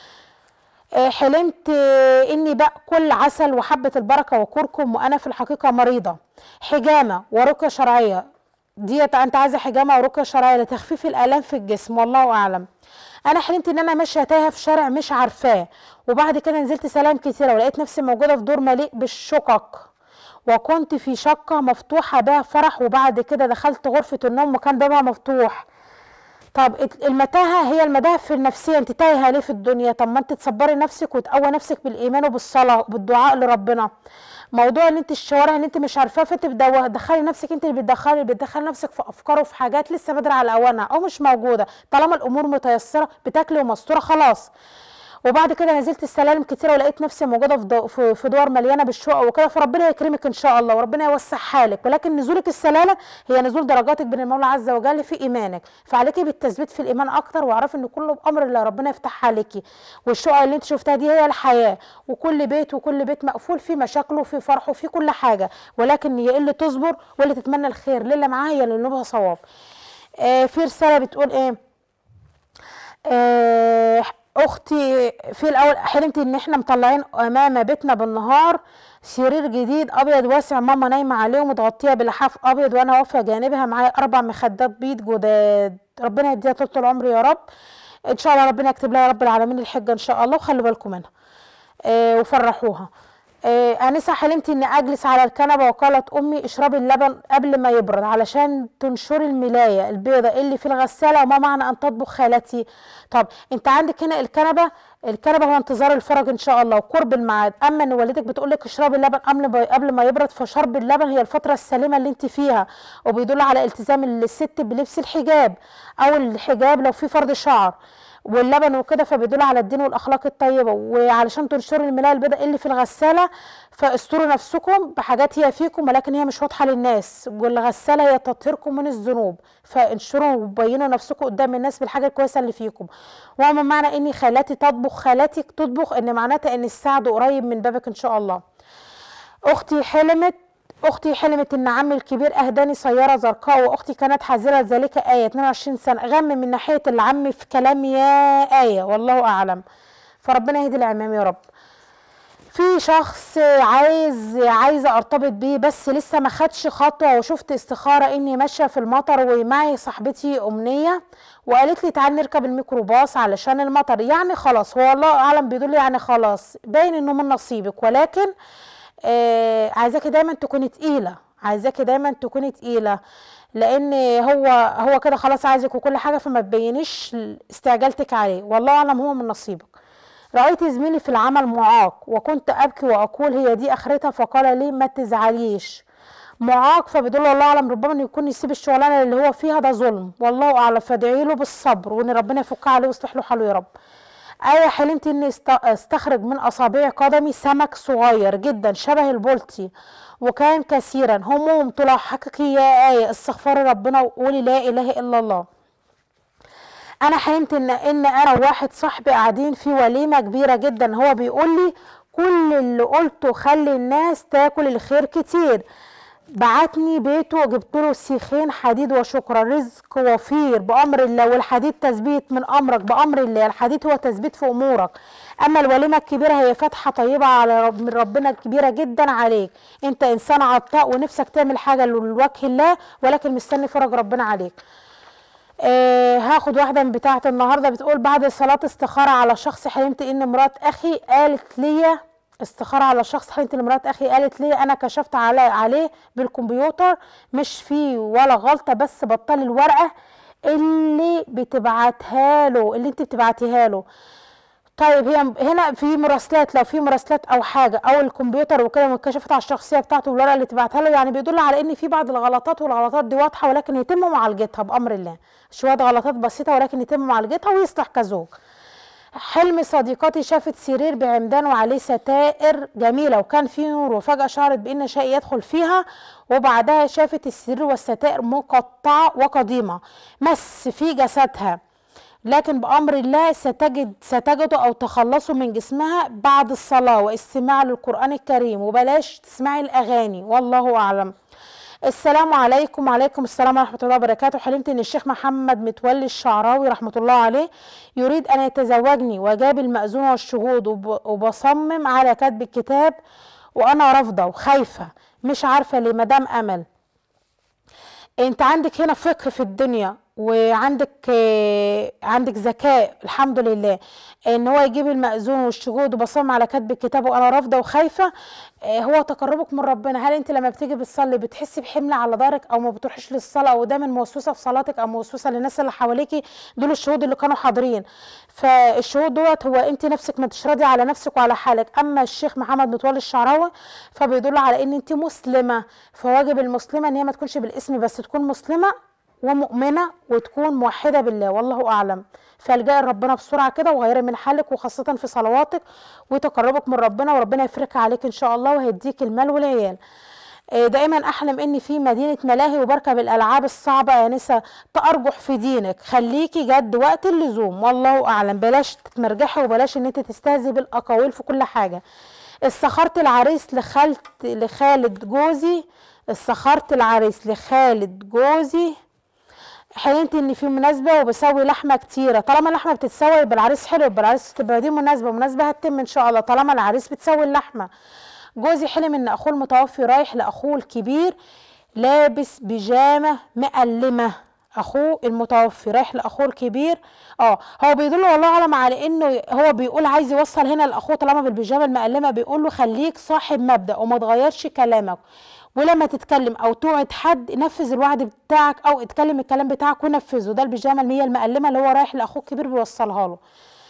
آه، حلمت آه، اني باكل عسل وحبه البركه وكركم وانا في الحقيقه مريضه حجامه ورقيه شرعيه ديت انت عايزه حجامه ورقيه شرعيه لتخفيف الالام في الجسم والله اعلم انا حلمت ان انا ماشيه تايهه في شارع مش عارفاه وبعد كده نزلت سلام كتيره ولقيت نفسي موجوده في دور مليء بالشقق وكنت في شقه مفتوحه بها فرح وبعد كده دخلت غرفه النوم وكان بابها مفتوح طب ات- المتاهه هي المتاهه في النفسيه انت تايهه ليه في الدنيا طب ما انت تصبري نفسك وتقوي نفسك بالايمان وبالصلاه وبالدعاء لربنا موضوع ان انت الشوارع اللي انت مش عارفاه فانت بتدخلي نفسك انت اللي بتدخلي بتدخلي نفسك في افكار وفي حاجات لسه بدري على اوانها او مش موجوده طالما الامور متيسره بتاكلي ومستوره خلاص وبعد كده نزلت السلالم كتير ولقيت نفسي موجوده في دو- في في دور مليانه بالشقق وكده فربنا يكرمك ان شاء الله وربنا يوسع حالك ولكن نزولك السلالم هي نزول درجاتك بين المولى عز وجل في ايمانك فعليكي بالتثبيت في الايمان اكتر واعرفي ان كله بامر الله ربنا يفتحها عليكي والشقق اللي انت شفتها دي هي الحياه وكل بيت وكل بيت مقفول فيه مشاكله وفيه فرحه وفيه كل حاجه ولكن هي اللي تصبر واللي تتمنى الخير للي معاها هي اللي نوبها صواب آه في رساله بتقول ايه آه، اختي في الاول حلمت ان احنا مطلعين امام بيتنا بالنهار سرير جديد ابيض واسع ماما نايمه عليه ومتغطيه بلحاف ابيض وانا واقفه جانبها معايا اربع مخدات بيض جداد ربنا يديها طول العمر يا رب ان شاء الله ربنا يكتب لها يا رب العالمين الحجه ان شاء الله وخلوا بالكم منها آه، وفرحوها آه، أنسة حلمت إني أجلس على الكنبة وقالت أمي اشربي اللبن قبل ما يبرد علشان تنشري الملاية البيضة اللي في الغسالة وما معنى أن تطبخ خالتي طب أنت عندك هنا الكنبة الكنبة هو انتظار الفرج إن شاء الله وقرب الميعاد أما إن والدتك بتقول لك اشربي اللبن قبل ما قبل ما يبرد فشرب اللبن هي الفترة السليمة اللي أنت فيها وبيدل على التزام الست بلبس الحجاب أو الحجاب لو في فرد شعر واللبن وكده فبيدل على الدين والاخلاق الطيبه وعلشان تنشروا الملايه البيضاء اللي في الغساله فاستروا نفسكم بحاجات هي فيكم ولكن هي مش واضحه للناس والغساله هي تطهيركم من الذنوب فانشروا وبينوا نفسكم قدام الناس بالحاجه الكويسه اللي فيكم وما معنى اني خالاتي تطبخ خالاتك تطبخ ان معناتها ان السعد قريب من بابك ان شاء الله اختي حلمت اختي حلمت ان عمي الكبير اهداني سياره زرقاء واختي كانت حذره ذلك ايه 22 سنه غم من ناحيه اللي عمي في كلام يا ايه والله اعلم فربنا يهدي العمام يا رب في شخص عايز عايزه ارتبط بيه بس لسه ما خدش خطوه وشفت استخاره اني ماشيه في المطر ومعي صاحبتي امنيه وقالت لي تعالي نركب الميكروباص علشان المطر يعني خلاص هو الله اعلم بيدل يعني خلاص باين انه من نصيبك ولكن آه عايزاكي دايما تكوني تقيله عايزاكي دايما تكوني تقيله لان هو هو كده خلاص عايزك وكل حاجه فما تبينيش استعجالتك عليه والله اعلم هو من نصيبك رأيت زميلي في العمل معاق وكنت أبكي وأقول هي دي آخرتها فقال لي ما تزعليش معاق فبيقول له الله اعلم ربما انه يكون يسيب الشغلانه اللي هو فيها ده ظلم والله اعلم فادعي له بالصبر وان ربنا يفك عليه ويصلح له حاله يا رب ايه حلمت اني است- استخرج من اصابع قدمي سمك صغير جدا شبه البلطي وكان كثيرا هموم تلاحقك يا ايه استغفري ربنا وقولي لا اله الا الله انا حلمت ان ان انا وواحد صاحبي قاعدين في وليمه كبيره جدا هو بيقول لي كل اللي قلته خلي الناس تاكل الخير كتير بعتني بيته وجبت له سيخين حديد وشكرا رزق وفير بامر الله والحديد تثبيت من امرك بامر الله الحديد هو تثبيت في امورك اما الوليمه الكبيره هي فتحه طيبه على رب من ربنا كبيره جدا عليك انت انسان عطاء ونفسك تعمل حاجه لوجه الله ولكن مستني فرج ربنا عليك آه هاخد واحدة من بتاعة النهاردة بتقول بعد صلاة استخارة على شخص حلمت ان مرات اخي قالت لي استخارة على شخص حلمت ان مرات اخي قالت لي انا كشفت على عليه بالكمبيوتر مش فيه ولا غلطة بس بطل الورقة اللي بتبعتها له اللي انت بتبعتيها له طيب هي هنا في مراسلات لو في مراسلات او حاجه او الكمبيوتر وكده واتكشفت على الشخصيه بتاعته والورقه اللي تبعتها له يعني بيدل على ان في بعض الغلطات والغلطات دي واضحه ولكن يتم معالجتها بامر الله شويه غلطات بسيطه ولكن يتم معالجتها ويصلح كزوج حلم صديقتي شافت سرير بعمدان وعليه ستائر جميله وكان فيه نور وفجاه شعرت بان شيء يدخل فيها وبعدها شافت السرير والستائر مقطعه وقديمه مس في جسدها لكن بأمر الله ستجد ستجد أو تخلصوا من جسمها بعد الصلاة واستماع للقرآن الكريم وبلاش تسمعي الأغاني والله أعلم السلام عليكم وعليكم السلام ورحمة الله وبركاته حلمت ان الشيخ محمد متولي الشعراوي رحمة الله عليه يريد ان يتزوجني وجاب المأذون والشهود وب- وبصمم على كتب الكتاب وانا رافضة وخايفة مش عارفة ليه مدام امل انت عندك هنا فقه في الدنيا وعندك آه، عندك ذكاء الحمد لله ان هو يجيب المأذون والشهود وبصمم على كتب الكتاب وانا رافضه وخايفه آه، هو تقربك من ربنا هل انت لما بتيجي بتصلي بتحسي بحمل على ظهرك او ما بتروحيش للصلاه او دايما موسوسه في صلاتك او موسوسه للناس اللي حواليكي دول الشهود اللي كانوا حاضرين فالشهود دوت هو انت نفسك ما تشردي على نفسك وعلى حالك اما الشيخ محمد متولي الشعراوي فبيدل على ان انت مسلمه فواجب المسلمه ان هي ما تكونش بالاسم بس تكون مسلمه ومؤمنه وتكون موحده بالله والله اعلم فالجئي لربنا بسرعه كده وغيري من حالك وخاصه في صلواتك وتقربك من ربنا وربنا يفرجها عليك ان شاء الله وهيديك المال والعيال آه، دائما احلم اني في مدينه ملاهي وبركب الالعاب الصعبه يا نسا تارجح في دينك خليكي جد وقت اللزوم والله اعلم بلاش تتمرجحي وبلاش ان انت تستهزي بالاقاويل في كل حاجه استخرت العريس لخالت لخالد جوزي استخرت العريس لخالد جوزي حلمت ان في مناسبه وبسوي لحمه كتيره طالما اللحمه بتتسوى يبقى العريس حلو يبقى العريس تبقى دي مناسبه مناسبه هتتم ان شاء الله طالما العريس بتسوي اللحمه جوزي حلم ان اخوه المتوفي رايح لاخوه الكبير لابس بيجامه مقلمه اخوه المتوفي رايح لاخوه الكبير اه هو بيدل والله اعلم على انه هو بيقول عايز يوصل هنا لاخوه طالما بالبيجامه المقلمه بيقول له خليك صاحب مبدا وما تغيرش كلامك ولما تتكلم او توعد حد نفذ الوعد بتاعك او اتكلم الكلام بتاعك ونفذه ده البيجامه اللي هي المقلمه اللي هو رايح لاخوه الكبير بيوصلها له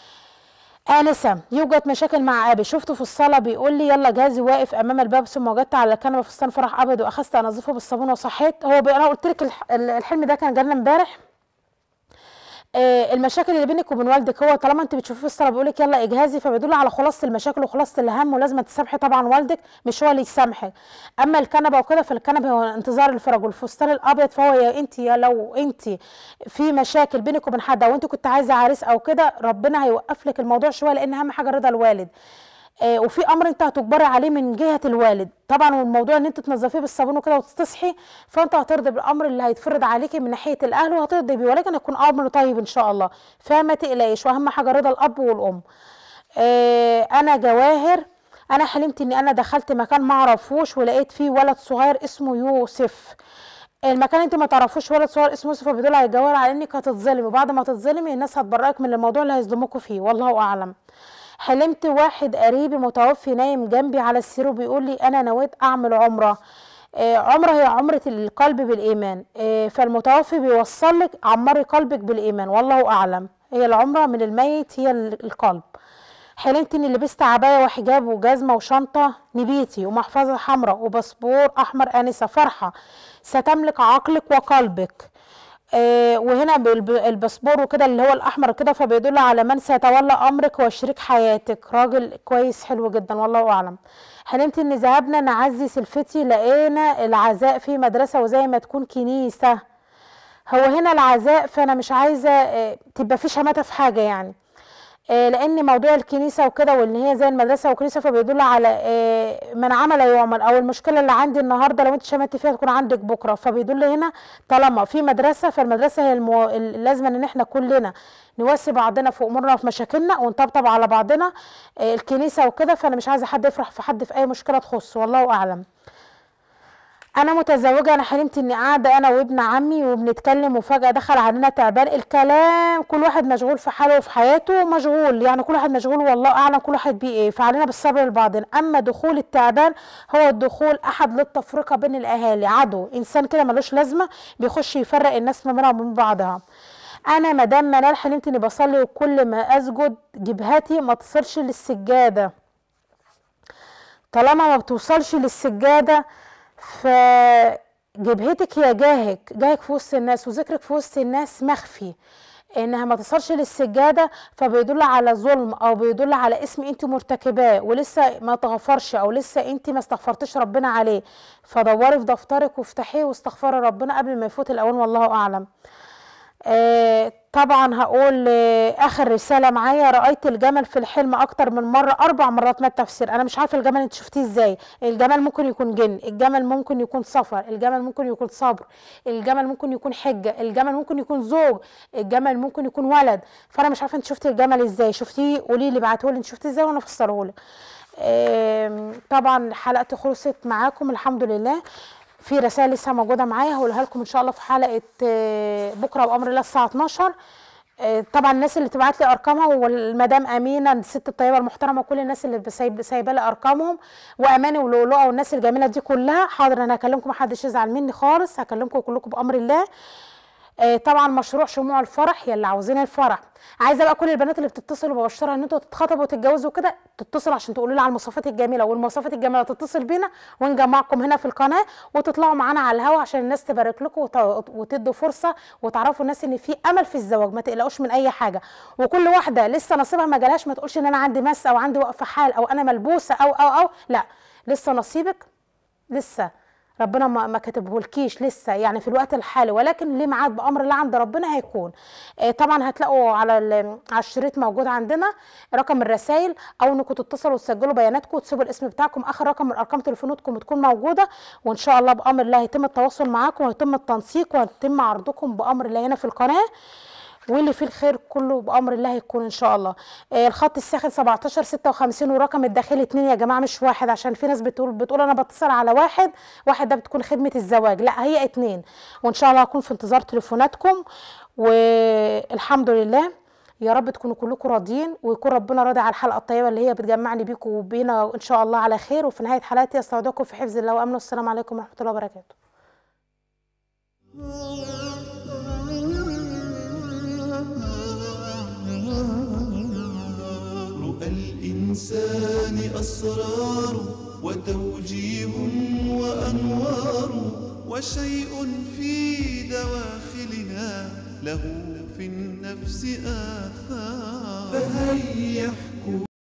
آنسة يوجد مشاكل مع أبي شفته في الصالة بيقول لي يلا جهازي واقف أمام الباب ثم وجدت على الكنبة فستان فرح أبيض وأخذت أنظفه بالصابون وصحيت هو بي- أنا قلت لك الح- الحلم ده كان جالنا امبارح آه، المشاكل اللي بينك وبين والدك هو طالما انت بتشوفيه في الصلاه بيقول لك يلا اجهزي فبيدل على خلاصه المشاكل وخلاصه الهم ولازم تسامحي طبعا والدك مش هو اللي يسامحك اما الكنبه وكده فالكنبه هو انتظار الفرج والفستان الابيض فهو يا انت يا لو انت في مشاكل بينك وبين حد او انت كنت عايزه عريس او كده ربنا هيوقف لك الموضوع شويه لان اهم حاجه رضا الوالد آه، وفي امر انت هتجبري عليه من جهه الوالد طبعا والموضوع ان انت تنظفيه بالصابون وكده وتصحي فانت هترضي بالامر اللي هيتفرض عليكي من ناحيه الاهل وهترضي بيه ولكن هيكون امر طيب ان شاء الله فما تقلقيش واهم حاجه رضا الاب والام آه، انا جواهر انا حلمت اني انا دخلت مكان ما اعرفوش ولقيت فيه ولد صغير اسمه يوسف المكان انت ما تعرفوش ولد صغير اسمه يوسف فبيدل على الجواهر على انك هتتظلمي وبعد ما تتظلمي الناس هتبرئك من الموضوع اللي هيظلموكوا فيه والله اعلم حلمت واحد قريبي متوفي نايم جنبي على السرير وبيقول لي انا نويت اعمل عمره آه، عمره هي عمرة القلب بالإيمان آه، فالمتوفي بيوصل لك عمري قلبك بالإيمان والله أعلم هي العمرة من الميت هي ال- القلب حلمت اني لبست عبايه وحجاب وجزمه وشنطه نبيتي ومحفظه حمراء وباسبور احمر انسه فرحه ستملك عقلك وقلبك آه وهنا بالب- الباسبور وكده اللي هو الاحمر كده فبيدل على من سيتولى امرك وشريك حياتك راجل كويس حلو جدا والله اعلم حلمت ان ذهبنا نعزي سلفتي لقينا العزاء في مدرسه وزي ما تكون كنيسه هو هنا العزاء فانا مش عايزه آه، تبقى في شماته في حاجه يعني آه، لان موضوع الكنيسه وكده وان هي زي المدرسه والكنيسه فبيدل على آه، من عمل يعمل او المشكله اللي عندي النهارده لو انت شمت فيها تكون عندك بكره فبيدل هنا طالما في مدرسه فالمدرسه هي المو... لازم ان احنا كلنا نواسي بعضنا في امورنا وفي مشاكلنا ونطبطب على بعضنا آه، الكنيسه وكده فانا مش عايزه حد يفرح في حد في اي مشكله تخصه والله اعلم انا متزوجه انا حلمت اني قاعده انا وابن عمي وبنتكلم وفجاه دخل علينا تعبان الكلام كل واحد مشغول في حاله وفي حياته مشغول يعني كل واحد مشغول والله اعلم كل واحد بيه ايه فعلينا بالصبر لبعضنا اما دخول التعبان هو الدخول احد للتفرقه بين الاهالي عدو انسان كده ملوش لازمه بيخش يفرق الناس ما بينها وبين بعضها انا مدام منال حلمت اني بصلي وكل ما اسجد جبهتي ما تصلش للسجاده طالما ما بتوصلش للسجاده فجبهتك هي جاهك جاهك في وسط الناس وذكرك في وسط الناس مخفي انها ما تصلش للسجاده فبيدل على ظلم او بيدل على اسم انت مرتكباه ولسه ما تغفرش او لسه انت ما استغفرتش ربنا عليه فدوري في دفترك وافتحيه واستغفري ربنا قبل ما يفوت الاوان والله اعلم آه طبعا هقول آه اخر رساله معايا رايت الجمل في الحلم اكتر من مره اربع مرات ما التفسير انا مش عارفه الجمل انت شفتيه ازاي الجمل ممكن يكون جن الجمل ممكن يكون سفر الجمل ممكن يكون صبر الجمل ممكن يكون حجه الجمل ممكن يكون زوج الجمل ممكن يكون ولد فانا مش عارفه انت شفتي الجمل ازاي شفتيه قولي لي ابعتيه لي انت شفتيه ازاي وانا افسره لك آم، طبعا حلقتي خلصت معاكم الحمد لله في رسائل لسه موجوده معايا هقولها لكم ان شاء الله في حلقه آه، بكره بامر الله الساعه 12 آه، طبعا الناس اللي تبعت لي ارقامها والمدام امينه الست الطيبه المحترمه كل الناس اللي سايب- سايبه لي ارقامهم واماني ولؤلؤه والناس الجميله دي كلها حاضر انا هكلمكم محدش يزعل مني خالص هكلمكم كلكم بامر الله آه، طبعا مشروع شموع الفرح يا اللي عاوزين الفرح عايزه بقى كل البنات اللي بتتصل وببشرها ان انتوا تتخطبوا وتتجوزوا كده تتصلوا عشان تقولوا لي على المواصفات الجميله والمواصفات الجميله تتصل بينا ونجمعكم هنا في القناه وتطلعوا معانا على الهوا عشان الناس تبارك لكم وت- وتدوا فرصه وتعرفوا الناس ان في امل في الزواج ما تقلقوش من اي حاجه وكل واحده لسه نصيبها ما جالهاش ما تقولش ان انا عندي مس او عندي وقف حال او انا ملبوسه او او او لا لسه نصيبك لسه ربنا ما ما كاتبهولكيش لسه يعني في الوقت الحالي ولكن ليه ميعاد بامر الله عند ربنا هيكون آه، طبعا هتلاقوا على ال- على الشريط موجود عندنا رقم الرسائل او انكم تتصلوا وتسجلوا بياناتكم وتسيبوا الاسم بتاعكم اخر رقم من ارقام تليفوناتكم بتكون موجوده وان شاء الله بامر الله هيتم التواصل معاكم وهيتم التنسيق وهيتم عرضكم بامر الله هنا في القناه واللي فيه الخير كله بامر الله هيكون ان شاء الله آه الخط الساخن 17 56 ورقم الداخلي 2 يا جماعه مش واحد عشان في ناس بتقول بتقول انا بتصل على واحد واحد ده بتكون خدمه الزواج لا هي اتنين وان شاء الله هكون في انتظار تليفوناتكم والحمد لله يا رب تكونوا كلكم راضيين ويكون ربنا راضي على الحلقه الطيبه اللي هي بتجمعني بيكم وبينا ان شاء الله على خير وفي نهايه حلقتي استودعكم في حفظ الله وامنه السلام عليكم ورحمه الله وبركاته رؤى الإنسان أسرار وتوجيه وأنوار وشيء في دواخلنا له في النفس آثار فهيا احكوا